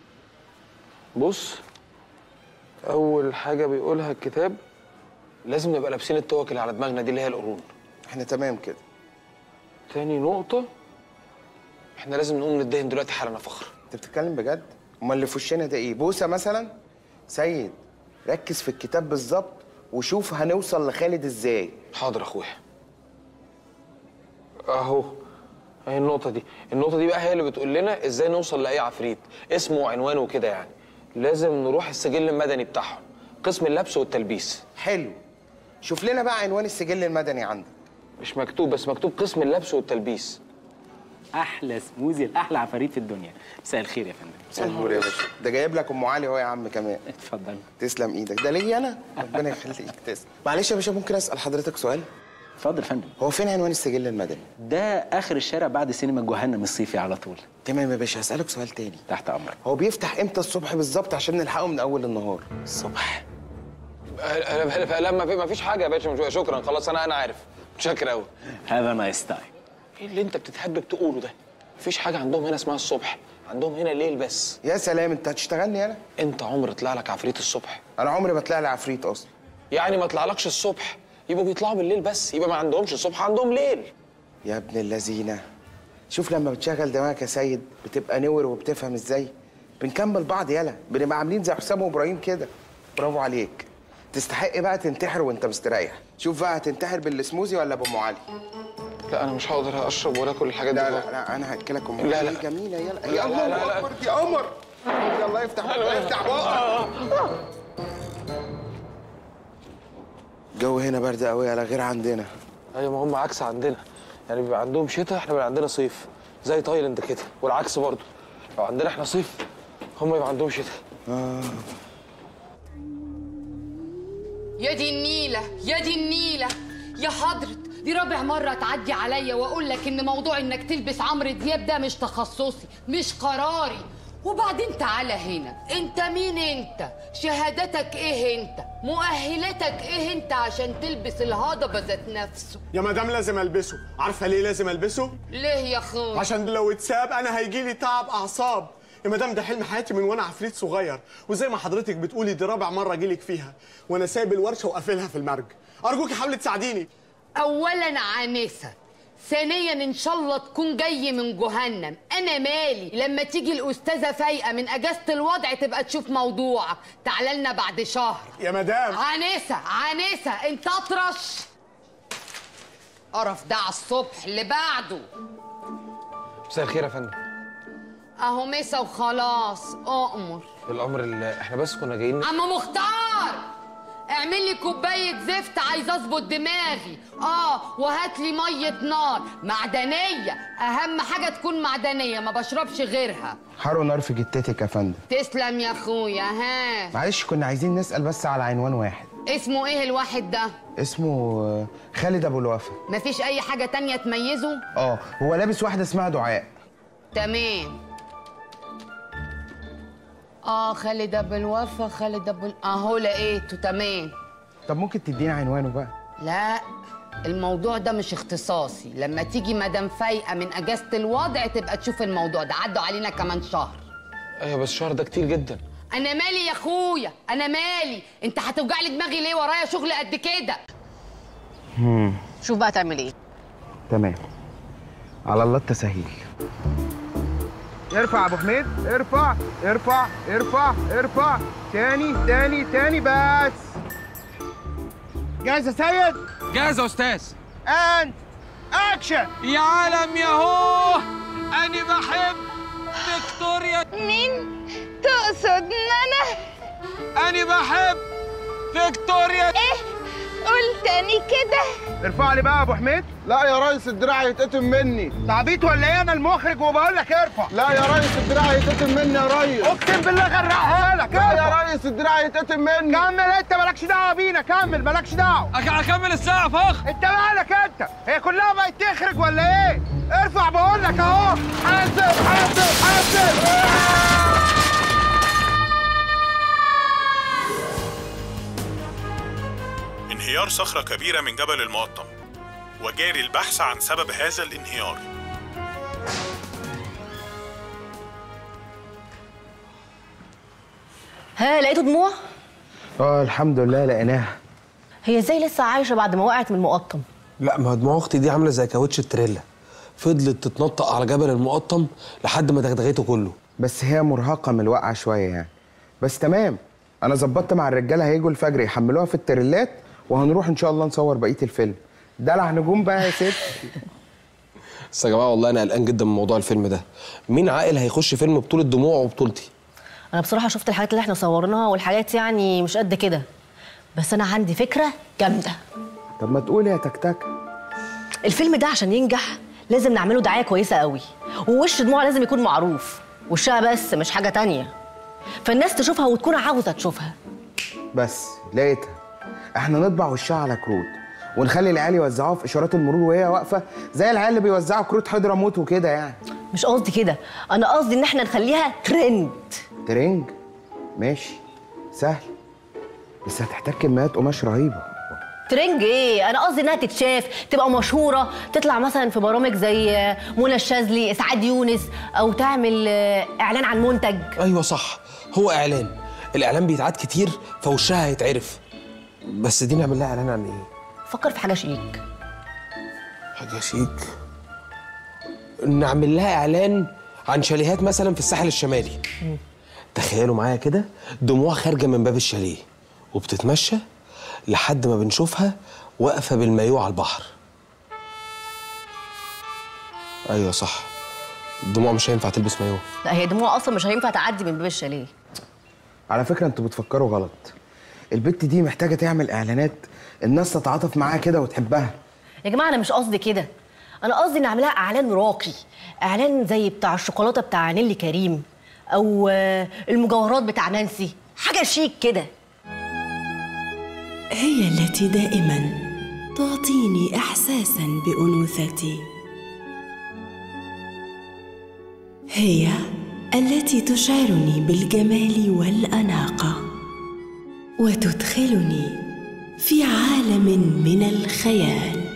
بص اول حاجه بيقولها الكتاب لازم نبقى لابسين التوك اللي على دماغنا دي اللي هي القرون احنا تمام كده تاني نقطه احنا لازم نقوم ندهن دلوقتي حالا يا فخر انت بتتكلم بجد امال اللي في وشنا ده ايه بوسه مثلا سيد ركز في الكتاب بالظبط وشوف هنوصل لخالد ازاي حاضر يا اخويا اهو اهي النقطه دي النقطه دي بقى هي اللي بتقول لنا ازاي نوصل لاي عفريت اسمه وعنوانه وكده يعني لازم نروح السجل المدني بتاعهم قسم اللبس والتلبيس حلو شوف لنا بقى عنوان السجل المدني عندك مش مكتوب بس مكتوب قسم اللبس والتلبيس احلى سموزي الاحلى عفاريت في الدنيا مساء الخير يا فندم مساء النور يا باشا ده جايب لك ام علي اهو يا عم كمان اتفضل تسلم ايدك ده ليا انا ربنا يخليك تسلم معلش يا باشا ممكن اسال حضرتك سؤال اتفضل يا فندم هو فين عنوان السجل المدني ده اخر الشارع بعد سينما جهنم الصيفي على طول تمام يا باشا هسالك سؤال تاني تحت امرك هو بيفتح امتى الصبح بالظبط عشان نلحقه من اول النهار الصبح لا ما في ما فيش حاجه يا باشا مش- شكرا خلاص انا انا عارف متشكر قوي هذا نايس تايم ايه اللي انت بتتهبب تقوله ده مفيش حاجه عندهم هنا اسمها الصبح عندهم هنا الليل بس يا سلام انت هتشتغلني انا انت عمر طلع لك عفريت الصبح انا عمري ما طلع لي عفريت اصلا يعني ما طلعلكش الصبح يبقوا بيطلعوا بالليل بس يبقى ما عندهمش الصبح عندهم ليل يا ابن اللذينه شوف لما بتشغل دماغك يا سيد بتبقى نور وبتفهم ازاي بنكمل بعض يلا بنبقى عاملين زي حسام وابراهيم كده برافو عليك تستحق بقى تنتحر وانت مستريح شوف بقى هتنتحر بالسموزي ولا بام علي لا انا مش هقدر اشرب ولا كل الحاجات دي لا لا, لا انا هاكلك ام لا، علي لا. جميله يلا لا، يا لا، الله لا، لا. اكبر دي قمر يلا يفتح بقى يفتح بقى الجو هنا برد قوي على غير عندنا ايوه ما هم عكس عندنا يعني بيبقى عندهم شتاء احنا بيبقى عندنا صيف زي تايلاند كده والعكس برضه لو عندنا احنا صيف هم يبقى عندهم شتاء آه. يا دي النيلة يا دي النيلة يا حضرة دي رابع مرة تعدي عليا واقول لك ان موضوع انك تلبس عمرو دياب ده مش تخصصي مش قراري وبعدين تعالى هنا انت مين انت شهادتك ايه انت مؤهلاتك ايه انت عشان تلبس الهضبة ذات نفسه يا مدام لازم البسه عارفه ليه لازم البسه ليه يا اخويا عشان لو اتساب انا هيجي لي تعب اعصاب يا مدام ده حلم حياتي من وانا عفريت صغير وزي ما حضرتك بتقولي دي رابع مره اجيلك فيها وانا سايب الورشه وقافلها في المرج ارجوكي حاولي تساعديني اولا عنيسة ثانيا ان شاء الله تكون جاي من جهنم انا مالي لما تيجي الاستاذه فايقه من اجازه الوضع تبقى تشوف موضوعك تعال لنا بعد شهر يا مدام عنيسة عنيسة انت اطرش قرف ده على الصبح اللي بعده مساء الخير يا فندم اهو مسا وخلاص اؤمر الامر اللي احنا بس كنا جايين عم مختار اعمل لي كوبايه زفت عايز اظبط دماغي اه وهات لي ميه نار معدنيه اهم حاجه تكون معدنيه ما بشربش غيرها حار ونار في جتتك يا فندم تسلم يا اخويا ها معلش كنا عايزين نسال بس على عنوان واحد اسمه ايه الواحد ده اسمه آه، خالد ابو الوفا مفيش اي حاجه تانية تميزه اه هو لابس واحده اسمها دعاء تمام اه خالد ابو الوفا خالد ابو ال- اهو لقيته تمام طب ممكن تدينا عنوانه بقى لا الموضوع ده مش اختصاصي لما تيجي مدام فايقه من اجازه الوضع تبقى تشوف الموضوع ده عدوا علينا كمان شهر ايوه بس الشهر ده كتير جدا انا مالي يا اخويا انا مالي انت هتوجع لي دماغي ليه ورايا شغل قد كده مم. شوف بقى تعمل ايه تمام على الله التسهيل ارفع يا ابو حميد ارفع ارفع ارفع ارفع تاني تاني تاني بس جاهز يا سيد جاهز يا استاذ اند اكشن يا عالم ياهو انا بحب فيكتوريا مين تقصد انا انا بحب فيكتوريا ايه قول تاني كده ارفع لي بقى يا ابو حميد لا يا ريس الدراع هيتقطم مني تعبيط ولا ايه انا المخرج وبقول لك ارفع لا يا ريس الدراع هيتقطم مني يا ريس اقسم بالله غرقها لك لا يا ريس الدراع هيتقطم مني كمل انت مالكش دعوه بينا كمل مالكش دعوه اكمل الساعه فخ انت مالك انت هي كلها بقت تخرج ولا ايه ارفع بقول لك اهو حاسب حاسب حاسب انهيار صخرة كبيرة من جبل المقطم وجاري البحث عن سبب هذا الانهيار ها لقيتوا دموع اه الحمد لله لقيناها هي ازاي لسه عايشه بعد ما وقعت من المقطم لا ما دموع اختي دي عامله زي كاوتش التريلا فضلت تتنطق على جبل المقطم لحد ما دغدغته كله بس هي مرهقه من الوقعه شويه يعني بس تمام انا ظبطت مع الرجاله هيجوا الفجر يحملوها في التريلات وهنروح ان شاء الله نصور بقيه الفيلم دلع نجوم بقى يا ست بس يا جماعه والله انا قلقان جدا من موضوع الفيلم ده مين عاقل هيخش فيلم بطوله دموع وبطولتي انا بصراحه شفت الحاجات اللي احنا صورناها والحاجات يعني مش قد كده بس انا عندي فكره جامده طب ما تقولي يا تكتك الفيلم ده عشان ينجح لازم نعمله دعايه كويسه قوي ووش دموع لازم يكون معروف وشها بس مش حاجه تانية فالناس تشوفها وتكون عاوزه تشوفها بس لقيتها احنا نطبع وشها على كروت ونخلي العيال يوزعوها في اشارات المرور وهي واقفه زي العيال اللي بيوزعوا كروت حضره موت وكده يعني مش قصدي كده انا قصدي ان احنا نخليها ترند ترنج ماشي سهل بس هتحتاج كميات قماش رهيبه ترنج ايه انا قصدي انها تتشاف تبقى مشهوره تطلع مثلا في برامج زي منى الشاذلي اسعاد يونس او تعمل آه، اعلان عن منتج ايوه صح هو اعلان الاعلان بيتعاد كتير فوشها هيتعرف بس دي نعمل لها اعلان عن ايه فكر في حاجه شيك حاجه شيك نعمل لها اعلان عن شاليهات مثلا في الساحل الشمالي تخيلوا معايا كده دموع خارجه من باب الشاليه وبتتمشى لحد ما بنشوفها واقفه بالمايوه على البحر ايوه صح دموع مش هينفع تلبس مايوه لا هي دموع اصلا مش هينفع تعدي من باب الشاليه على فكره انتوا بتفكروا غلط البت دي محتاجه تعمل اعلانات الناس تتعاطف معاها كده وتحبها يا جماعه انا مش قصدي كده انا قصدي نعملها اعلان راقي اعلان زي بتاع الشوكولاته بتاع نيلي كريم او آه، المجوهرات بتاع نانسي حاجه شيك كده هي التي دائما تعطيني احساسا بانوثتي هي التي تشعرني بالجمال والاناقه وتدخلني في عالم من الخيال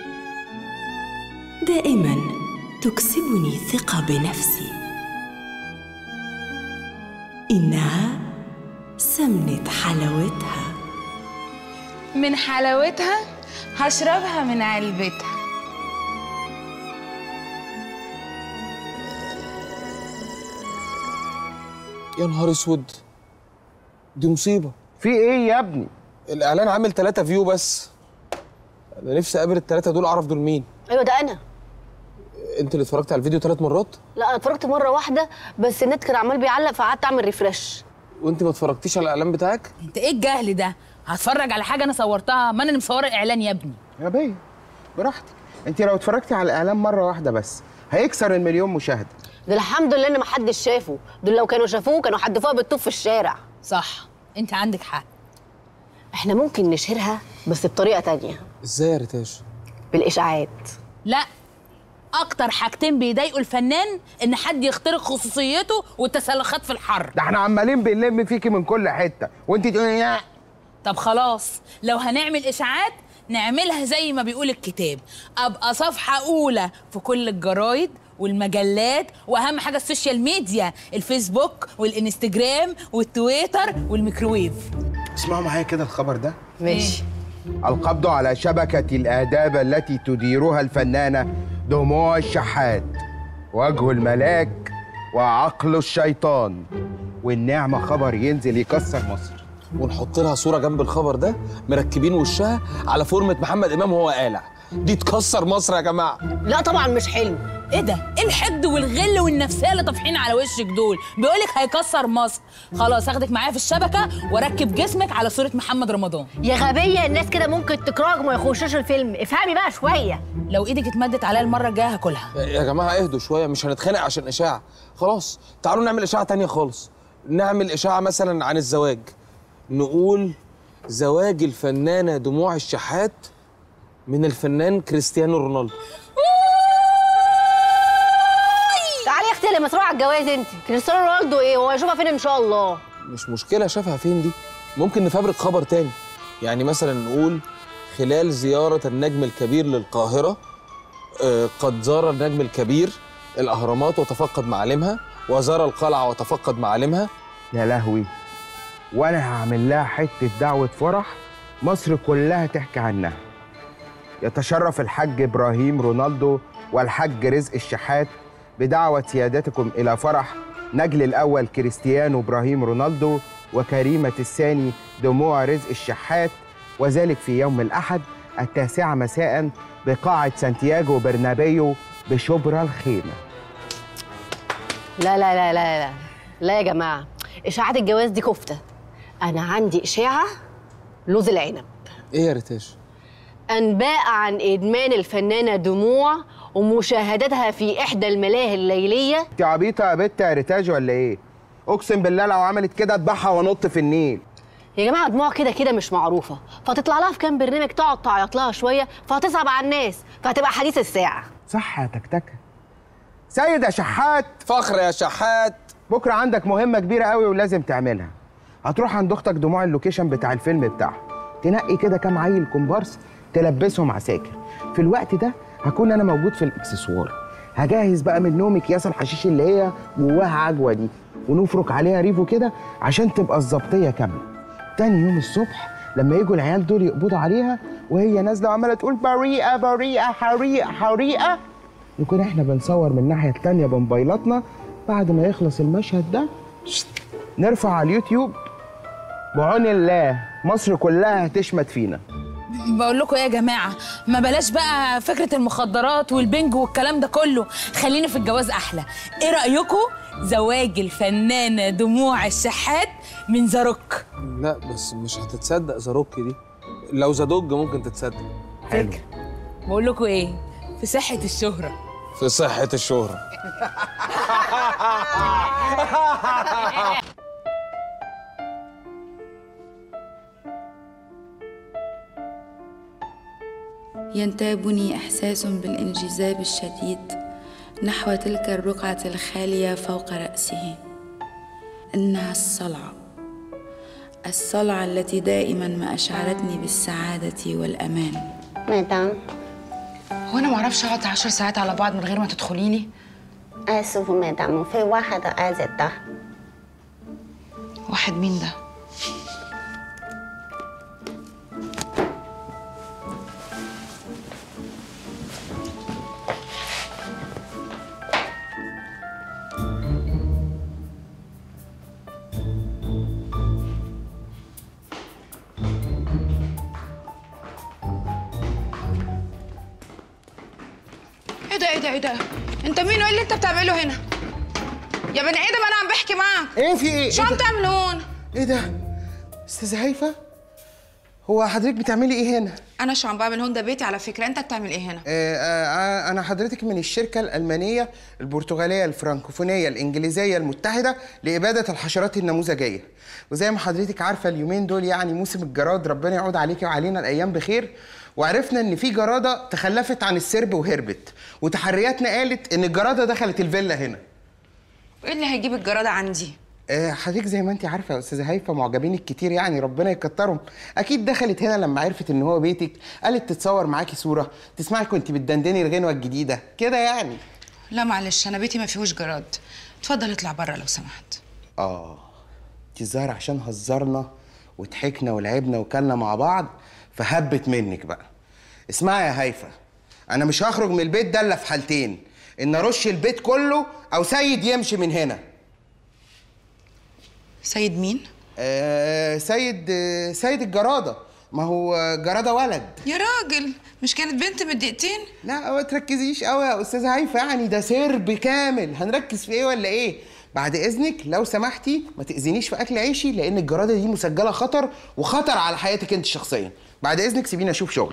دائما تكسبني ثقه بنفسي انها سمنه حلاوتها من حلاوتها هشربها من علبتها يا نهار اسود دي مصيبه في ايه يا ابني الاعلان عامل ثلاثة فيو بس انا نفسي اقابل الثلاثه دول اعرف دول مين ايوه ده انا انت اللي اتفرجت على الفيديو ثلاث مرات لا انا اتفرجت مره واحده بس النت كان عمال بيعلق فقعدت اعمل ريفرش وانت ما اتفرجتيش على الاعلان بتاعك انت ايه الجهل ده هتفرج على حاجه انا صورتها ما انا اللي مصوره الاعلان يا ابني يا بيه براحتك انت لو اتفرجتي على الاعلان مره واحده بس هيكسر المليون مشاهده ده الحمد لله ان محدش شافه دول لو كانوا شافوه كانوا حدفوها بالطوب في الشارع صح انت عندك حق احنا ممكن نشهرها بس بطريقه تانية ازاي يا ريتاش بالاشاعات لا اكتر حاجتين بيضايقوا الفنان ان حد يخترق خصوصيته والتسلخات في الحر ده احنا عمالين بنلم فيكي من كل حته وانت تقولي يا طب خلاص لو هنعمل اشاعات نعملها زي ما بيقول الكتاب ابقى صفحه اولى في كل الجرايد والمجلات واهم حاجه السوشيال ميديا الفيسبوك والانستجرام والتويتر والميكروويف اسمعوا معايا كده الخبر ده ماشي القبض على شبكة الآداب التي تديرها الفنانة دموع الشحات وجه الملاك وعقل الشيطان والنعمة خبر ينزل يكسر مصر ونحط لها صوره جنب الخبر ده مركبين وشها على فورمه محمد امام وهو قالع دي تكسر مصر يا جماعه لا طبعا مش حلو ايه ده ايه الحقد والغل والنفسيه اللي طافحين على وشك دول بيقولك هيكسر مصر خلاص هاخدك معايا في الشبكه واركب جسمك على صوره محمد رمضان يا غبيه الناس كده ممكن تكرهك وما يخشوش الفيلم افهمي بقى شويه لو ايدك اتمدت عليا المره الجايه هاكلها يا جماعه اهدوا شويه مش هنتخانق عشان اشاعه خلاص تعالوا نعمل اشاعه تانية خالص نعمل اشاعه مثلا عن الزواج نقول زواج الفنانه دموع الشحات من الفنان كريستيانو رونالدو تعالي يا اختي اللي مسروعه على الجواز انت كريستيانو رونالدو ايه هو هيشوفها فين ان شاء الله مش مشكله شافها فين دي ممكن نفبرك خبر تاني يعني مثلا نقول خلال زياره النجم الكبير للقاهره آه، قد زار النجم الكبير الاهرامات وتفقد معالمها وزار القلعه وتفقد معالمها يا لهوي وانا هعمل لها حته دعوه فرح مصر كلها تحكي عنها يتشرف الحاج ابراهيم رونالدو والحاج رزق الشحات بدعوه سيادتكم الى فرح نجل الاول كريستيانو ابراهيم رونالدو وكريمه الثاني دموع رزق الشحات وذلك في يوم الاحد التاسعه مساء بقاعه سانتياغو برنابيو بشبرا الخيمه لا لا لا لا لا لا يا جماعه اشاعات الجواز دي كفته انا عندي اشاعه لوز العنب ايه يا ريتاش انباء عن ادمان الفنانه دموع ومشاهدتها في احدى الملاهي الليليه انت عبيطه يا بت يا ريتاج ولا ايه اقسم بالله لو عملت كده اذبحها وانط في النيل يا جماعه دموع كده كده مش معروفه فتطلع لها في كام برنامج تقعد تعيط لها شويه فهتصعب على الناس فهتبقى حديث الساعه صح يا تكتكه سيد يا شحات فخر يا شحات بكره عندك مهمه كبيره قوي ولازم تعملها هتروح عند اختك دموع اللوكيشن بتاع الفيلم بتاعها تنقي كده كام عيل كومبارس تلبسهم عساكر في الوقت ده هكون انا موجود في الاكسسوار هجهز بقى منهم اكياس الحشيش اللي هي جواها عجوه دي ونفرك عليها ريفو كده عشان تبقى الظبطيه كامله تاني يوم الصبح لما يجوا العيال دول يقبضوا عليها وهي نازله وعماله تقول بريئه بريئه حريقه حريقه نكون احنا بنصور من الناحيه التانيه بموبايلاتنا بعد ما يخلص المشهد ده نرفع على اليوتيوب بعون الله مصر كلها هتشمت فينا بقول لكم ايه يا جماعه ما بلاش بقى فكره المخدرات والبنج والكلام ده كله خلينا في الجواز احلى ايه رايكم زواج الفنانه دموع الشحات من زاروك لا بس مش هتتصدق زاروكي دي لو زادوج ممكن تتصدق حلو بقول لكم ايه في صحه الشهره في صحه الشهره ينتابني احساس بالانجذاب الشديد نحو تلك الرقعه الخاليه فوق راسه انها الصلعه الصلعه التي دائما ما اشعرتني بالسعاده والامان مدام هو انا معرفش اقعد عشر ساعات على بعض من غير ما تدخلي لي اسف مدام في واحد عايز ده واحد مين ده ايه ده ايه ده ايه ده انت مين وايه اللي انت بتعمله هنا يا بني ادم انا عم بحكي معك ايه في ايه شو إيه عم ده؟ تعمل هون ايه ده استاذه هيفا هو حضرتك بتعملي ايه هنا انا شو عم بعمل هون ده بيتي على فكره انت بتعمل ايه هنا آه آه انا حضرتك من الشركه الالمانيه البرتغاليه الفرنكوفونيه الانجليزيه المتحده لاباده الحشرات النموذجيه وزي ما حضرتك عارفه اليومين دول يعني موسم الجراد ربنا يعود عليكي وعلينا الايام بخير وعرفنا ان في جراده تخلفت عن السرب وهربت وتحرياتنا قالت ان الجراده دخلت الفيلا هنا وايه اللي هيجيب الجراده عندي آه، حضرتك زي ما انت عارفه يا استاذه هيفا معجبينك كتير يعني ربنا يكترهم اكيد دخلت هنا لما عرفت ان هو بيتك قالت تتصور معاكي صوره تسمعك وانت بتدندني الغنوه الجديده كده يعني لا معلش انا بيتي ما فيهوش جراد اتفضل اطلع بره لو سمحت اه دي الظاهر عشان هزرنا وضحكنا ولعبنا وكلنا مع بعض فهبت منك بقى اسمعي يا هيفا انا مش هخرج من البيت ده الا في حالتين ان ارش البيت كله او سيد يمشي من هنا سيد مين آه سيد آه سيد الجراده ما هو جرادة ولد يا راجل مش كانت بنت من دقيقتين لا ما تركزيش قوي يا استاذه هيفا يعني ده سرب كامل هنركز في ايه ولا ايه بعد اذنك لو سمحتي ما تاذينيش في اكل عيشي لان الجراده دي مسجله خطر وخطر على حياتك انت شخصيا بعد اذنك سيبيني اشوف شغلي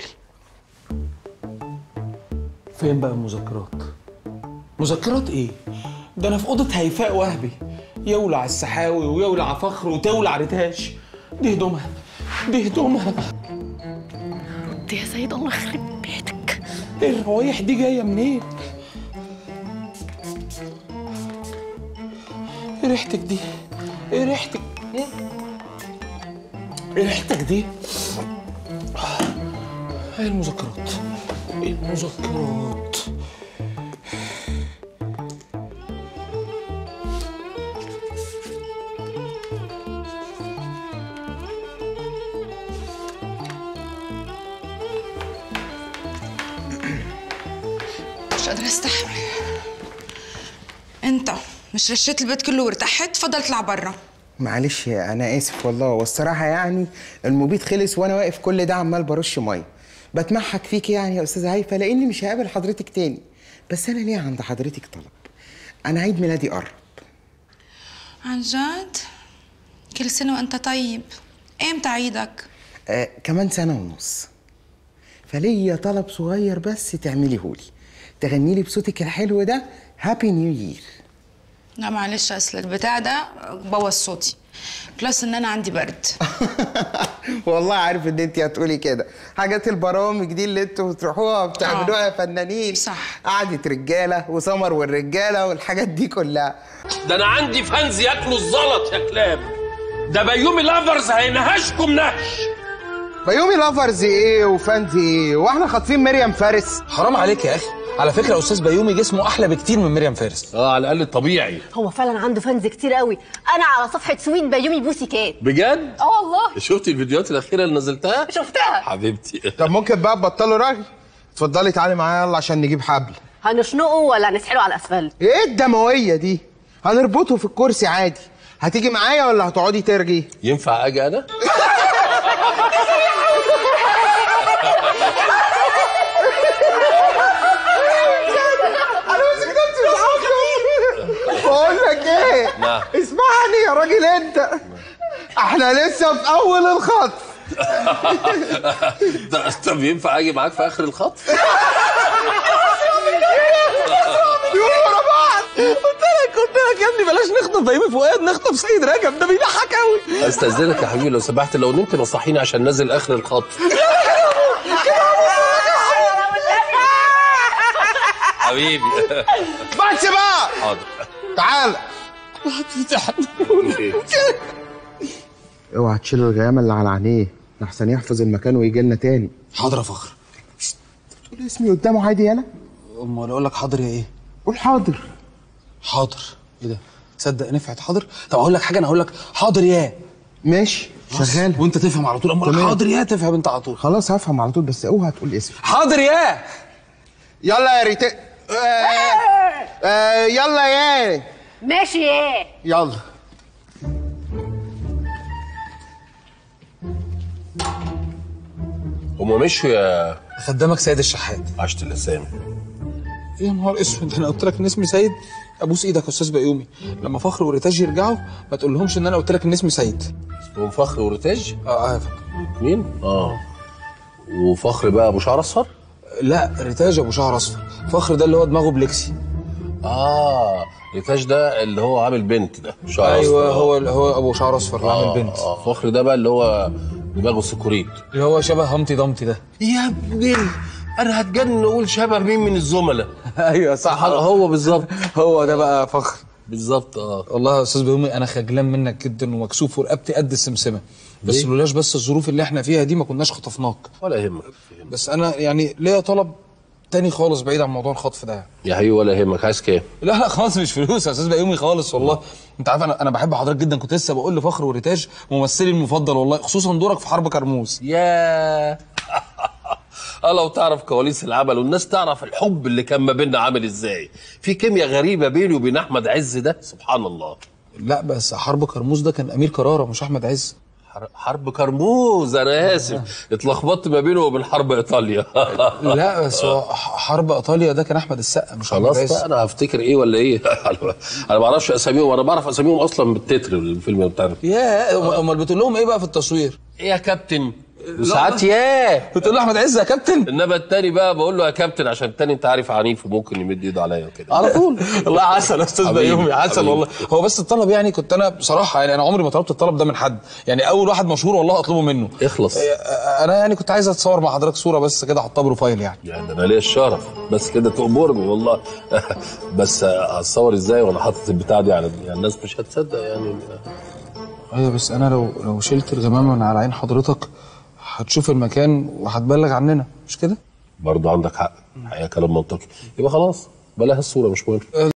فين بقى المذكرات مذكرات ايه ده انا في اوضه هيفاء وهبي يولع السحاوي ويولع فخر وتولع ريتاش دي هدومها دي هدومها يا سيد الله يخرب بيتك ايه الروايح دي جايه منين ايه ريحتك دي ايه ريحتك ايه ريحتك دي ايه المذكرات ايه المذكرات مش قادرة استحمل انت مش رشيت البيت كله وارتحت فضل اطلع بره معلش انا اسف والله والصراحه يعني المبيد خلص وانا واقف كل ده عمال برش ميه بتمحك فيك يعني يا استاذه هيفا لاني مش هقابل حضرتك تاني بس انا ليه عند حضرتك طلب انا عيد ميلادي قرب عن جد كل سنة وانت طيب امتى عيدك آه كمان سنه ونص فليا طلب صغير بس تعمليه لي تغني لي بصوتك الحلو ده هابي نيو يير لا معلش اصل البتاع ده بوظ صوتي بلس ان انا عندي برد والله عارف ان انت هتقولي كده حاجات البرامج دي اللي انتوا بتروحوها بتعملوها يا فنانين صح قعدة رجاله وسمر والرجاله والحاجات دي كلها ده انا عندي فانز ياكلوا الزلط يا كلاب ده بيومي لافرز هينهشكم نهش بيومي لافرز ايه وفانز ايه واحنا خاطفين مريم فارس حرام عليك يا اخي على فكره استاذ بيومي جسمه احلى بكتير من مريم فارس اه على الاقل الطبيعي هو فعلا عنده فانز كتير قوي انا على صفحه سويت بيومي بوسي كات بجد اه والله شفتي الفيديوهات الاخيره اللي نزلتها شفتها حبيبتي طب ممكن بقى تبطلوا رغي اتفضلي تعالي معايا يلا عشان نجيب حبل هنشنقه ولا نسحله على الاسفلت ايه الدمويه دي هنربطه في الكرسي عادي هتيجي معايا ولا هتقعدي ترغي ينفع اجي انا انا مش كتبت بقول لك ايه نعم. اسمعني يا راجل انت احنا لسه في اول الخطف ده- طب ينفع اجي معاك في اخر الخط يقولوا ورا بعض قلت لك قلت لك يا ابني بلاش نخطف بيومي فؤاد نخطف سيد رجب ده بيضحك قوي استاذنك يا حبيبي لو سمحت لو نمت نصحيني عشان نازل اخر الخط حبيبي بس بقى حاضر تعال اوعى تشيل الغيامه اللي على عينيه لحسن يحفظ المكان ويجي لنا تاني حاضر يا فخر تقول اسمي قدامه عادي يالا امال اقول لك حاضر يا ايه قول حاضر حاضر ايه ده تصدق نفعت حاضر طب اقول لك حاجه انا هقول لك حاضر يا ماشي شغال وانت تفهم على طول امال تمام. حاضر يا تفهم انت على طول خلاص هفهم على طول بس اوعى تقول اسمي حاضر يا يلا يا ريت آه آه يلا يا ماشي ايه يلا هما مشوا يا خدامك سيد الشحات عشت الاسامي يا نهار اسود انا قلت لك ان اسمي سيد ابوس ايدك يا استاذ بيومي لما فخر وريتاج يرجعوا ما تقول لهمش ان انا قلت لك ان اسمي سيد اسمهم فخر وريتاج اه اه مين اه وفخر بقى ابو شعر اصفر لا ريتاج ابو شعر اصفر فخر ده اللي هو دماغه بلكسي اه ريتاج ده اللي هو عامل بنت ده شعر ايوه أصفر. هو هو ابو شعر اصفر اللي عامل بنت اه فخر ده بقى اللي هو دماغه سكوريت اللي هو شبه همتي ضمتي ده يا ابني انا هتجنن اقول شبه مين من الزملاء ايوه صح هو بالظبط هو ده بقى فخر بالظبط اه والله يا استاذ بيومي انا خجلان منك جدا ومكسوف ورقبتي قد السمسمه بس ليه؟ لولاش بس الظروف اللي احنا فيها دي ما كناش خطفناك ولا يهمك بس انا يعني ليا طلب تاني خالص بعيد عن موضوع الخطف ده يا حبيبي ولا يهمك عايز كام لا لا خالص مش فلوس يا استاذ بيومي خالص والله انت عارف انا انا بحب حضرتك جدا كنت لسه بقول لفخر وريتاج ممثلي المفضل والله خصوصا دورك في حرب كرموز يا اه لو تعرف كواليس العمل والناس تعرف الحب اللي كان ما بيننا عامل ازاي في كيمياء غريبه بيني وبين احمد عز ده سبحان الله لا بس حرب كرموز ده كان امير كرارة مش احمد عز حرب كرموز انا اسف اتلخبطت ما بينه وبين حرب ايطاليا لا بس هو حرب ايطاليا ده كان احمد السقا مش أحمد خلاص عز. بقى انا هفتكر ايه ولا ايه انا ما اعرفش اساميهم انا بعرف اساميهم اصلا بالتتر الفيلم بتاعنا يا امال بتقول لهم ايه بقى في التصوير؟ ايه يا كابتن وساعات ياه بتقول له احمد عز يا كابتن انما التاني بقى بقول له يا كابتن عشان التاني انت عارف عنيف وممكن يمد ايده عليا وكده على طول والله عسل يا استاذ حبيبي، بيومي عسل حبيبي. والله هو بس الطلب يعني كنت انا بصراحه يعني انا عمري ما طلبت الطلب ده من حد يعني اول واحد مشهور والله اطلبه منه اخلص انا يعني كنت عايز اتصور مع حضرتك صوره بس كده احطها بروفايل يعني يعني انا ليا الشرف بس كده تأمرني والله بس هتصور ازاي وانا حاطط البتاع دي على يعني الناس مش هتصدق يعني ايوه بس انا لو لو شلت الغمامه من على عين حضرتك هتشوف المكان وهتبلغ عننا مش كده؟ برضه عندك حق حقيقة كلام منطقي يبقى خلاص بلاها الصورة مش مهم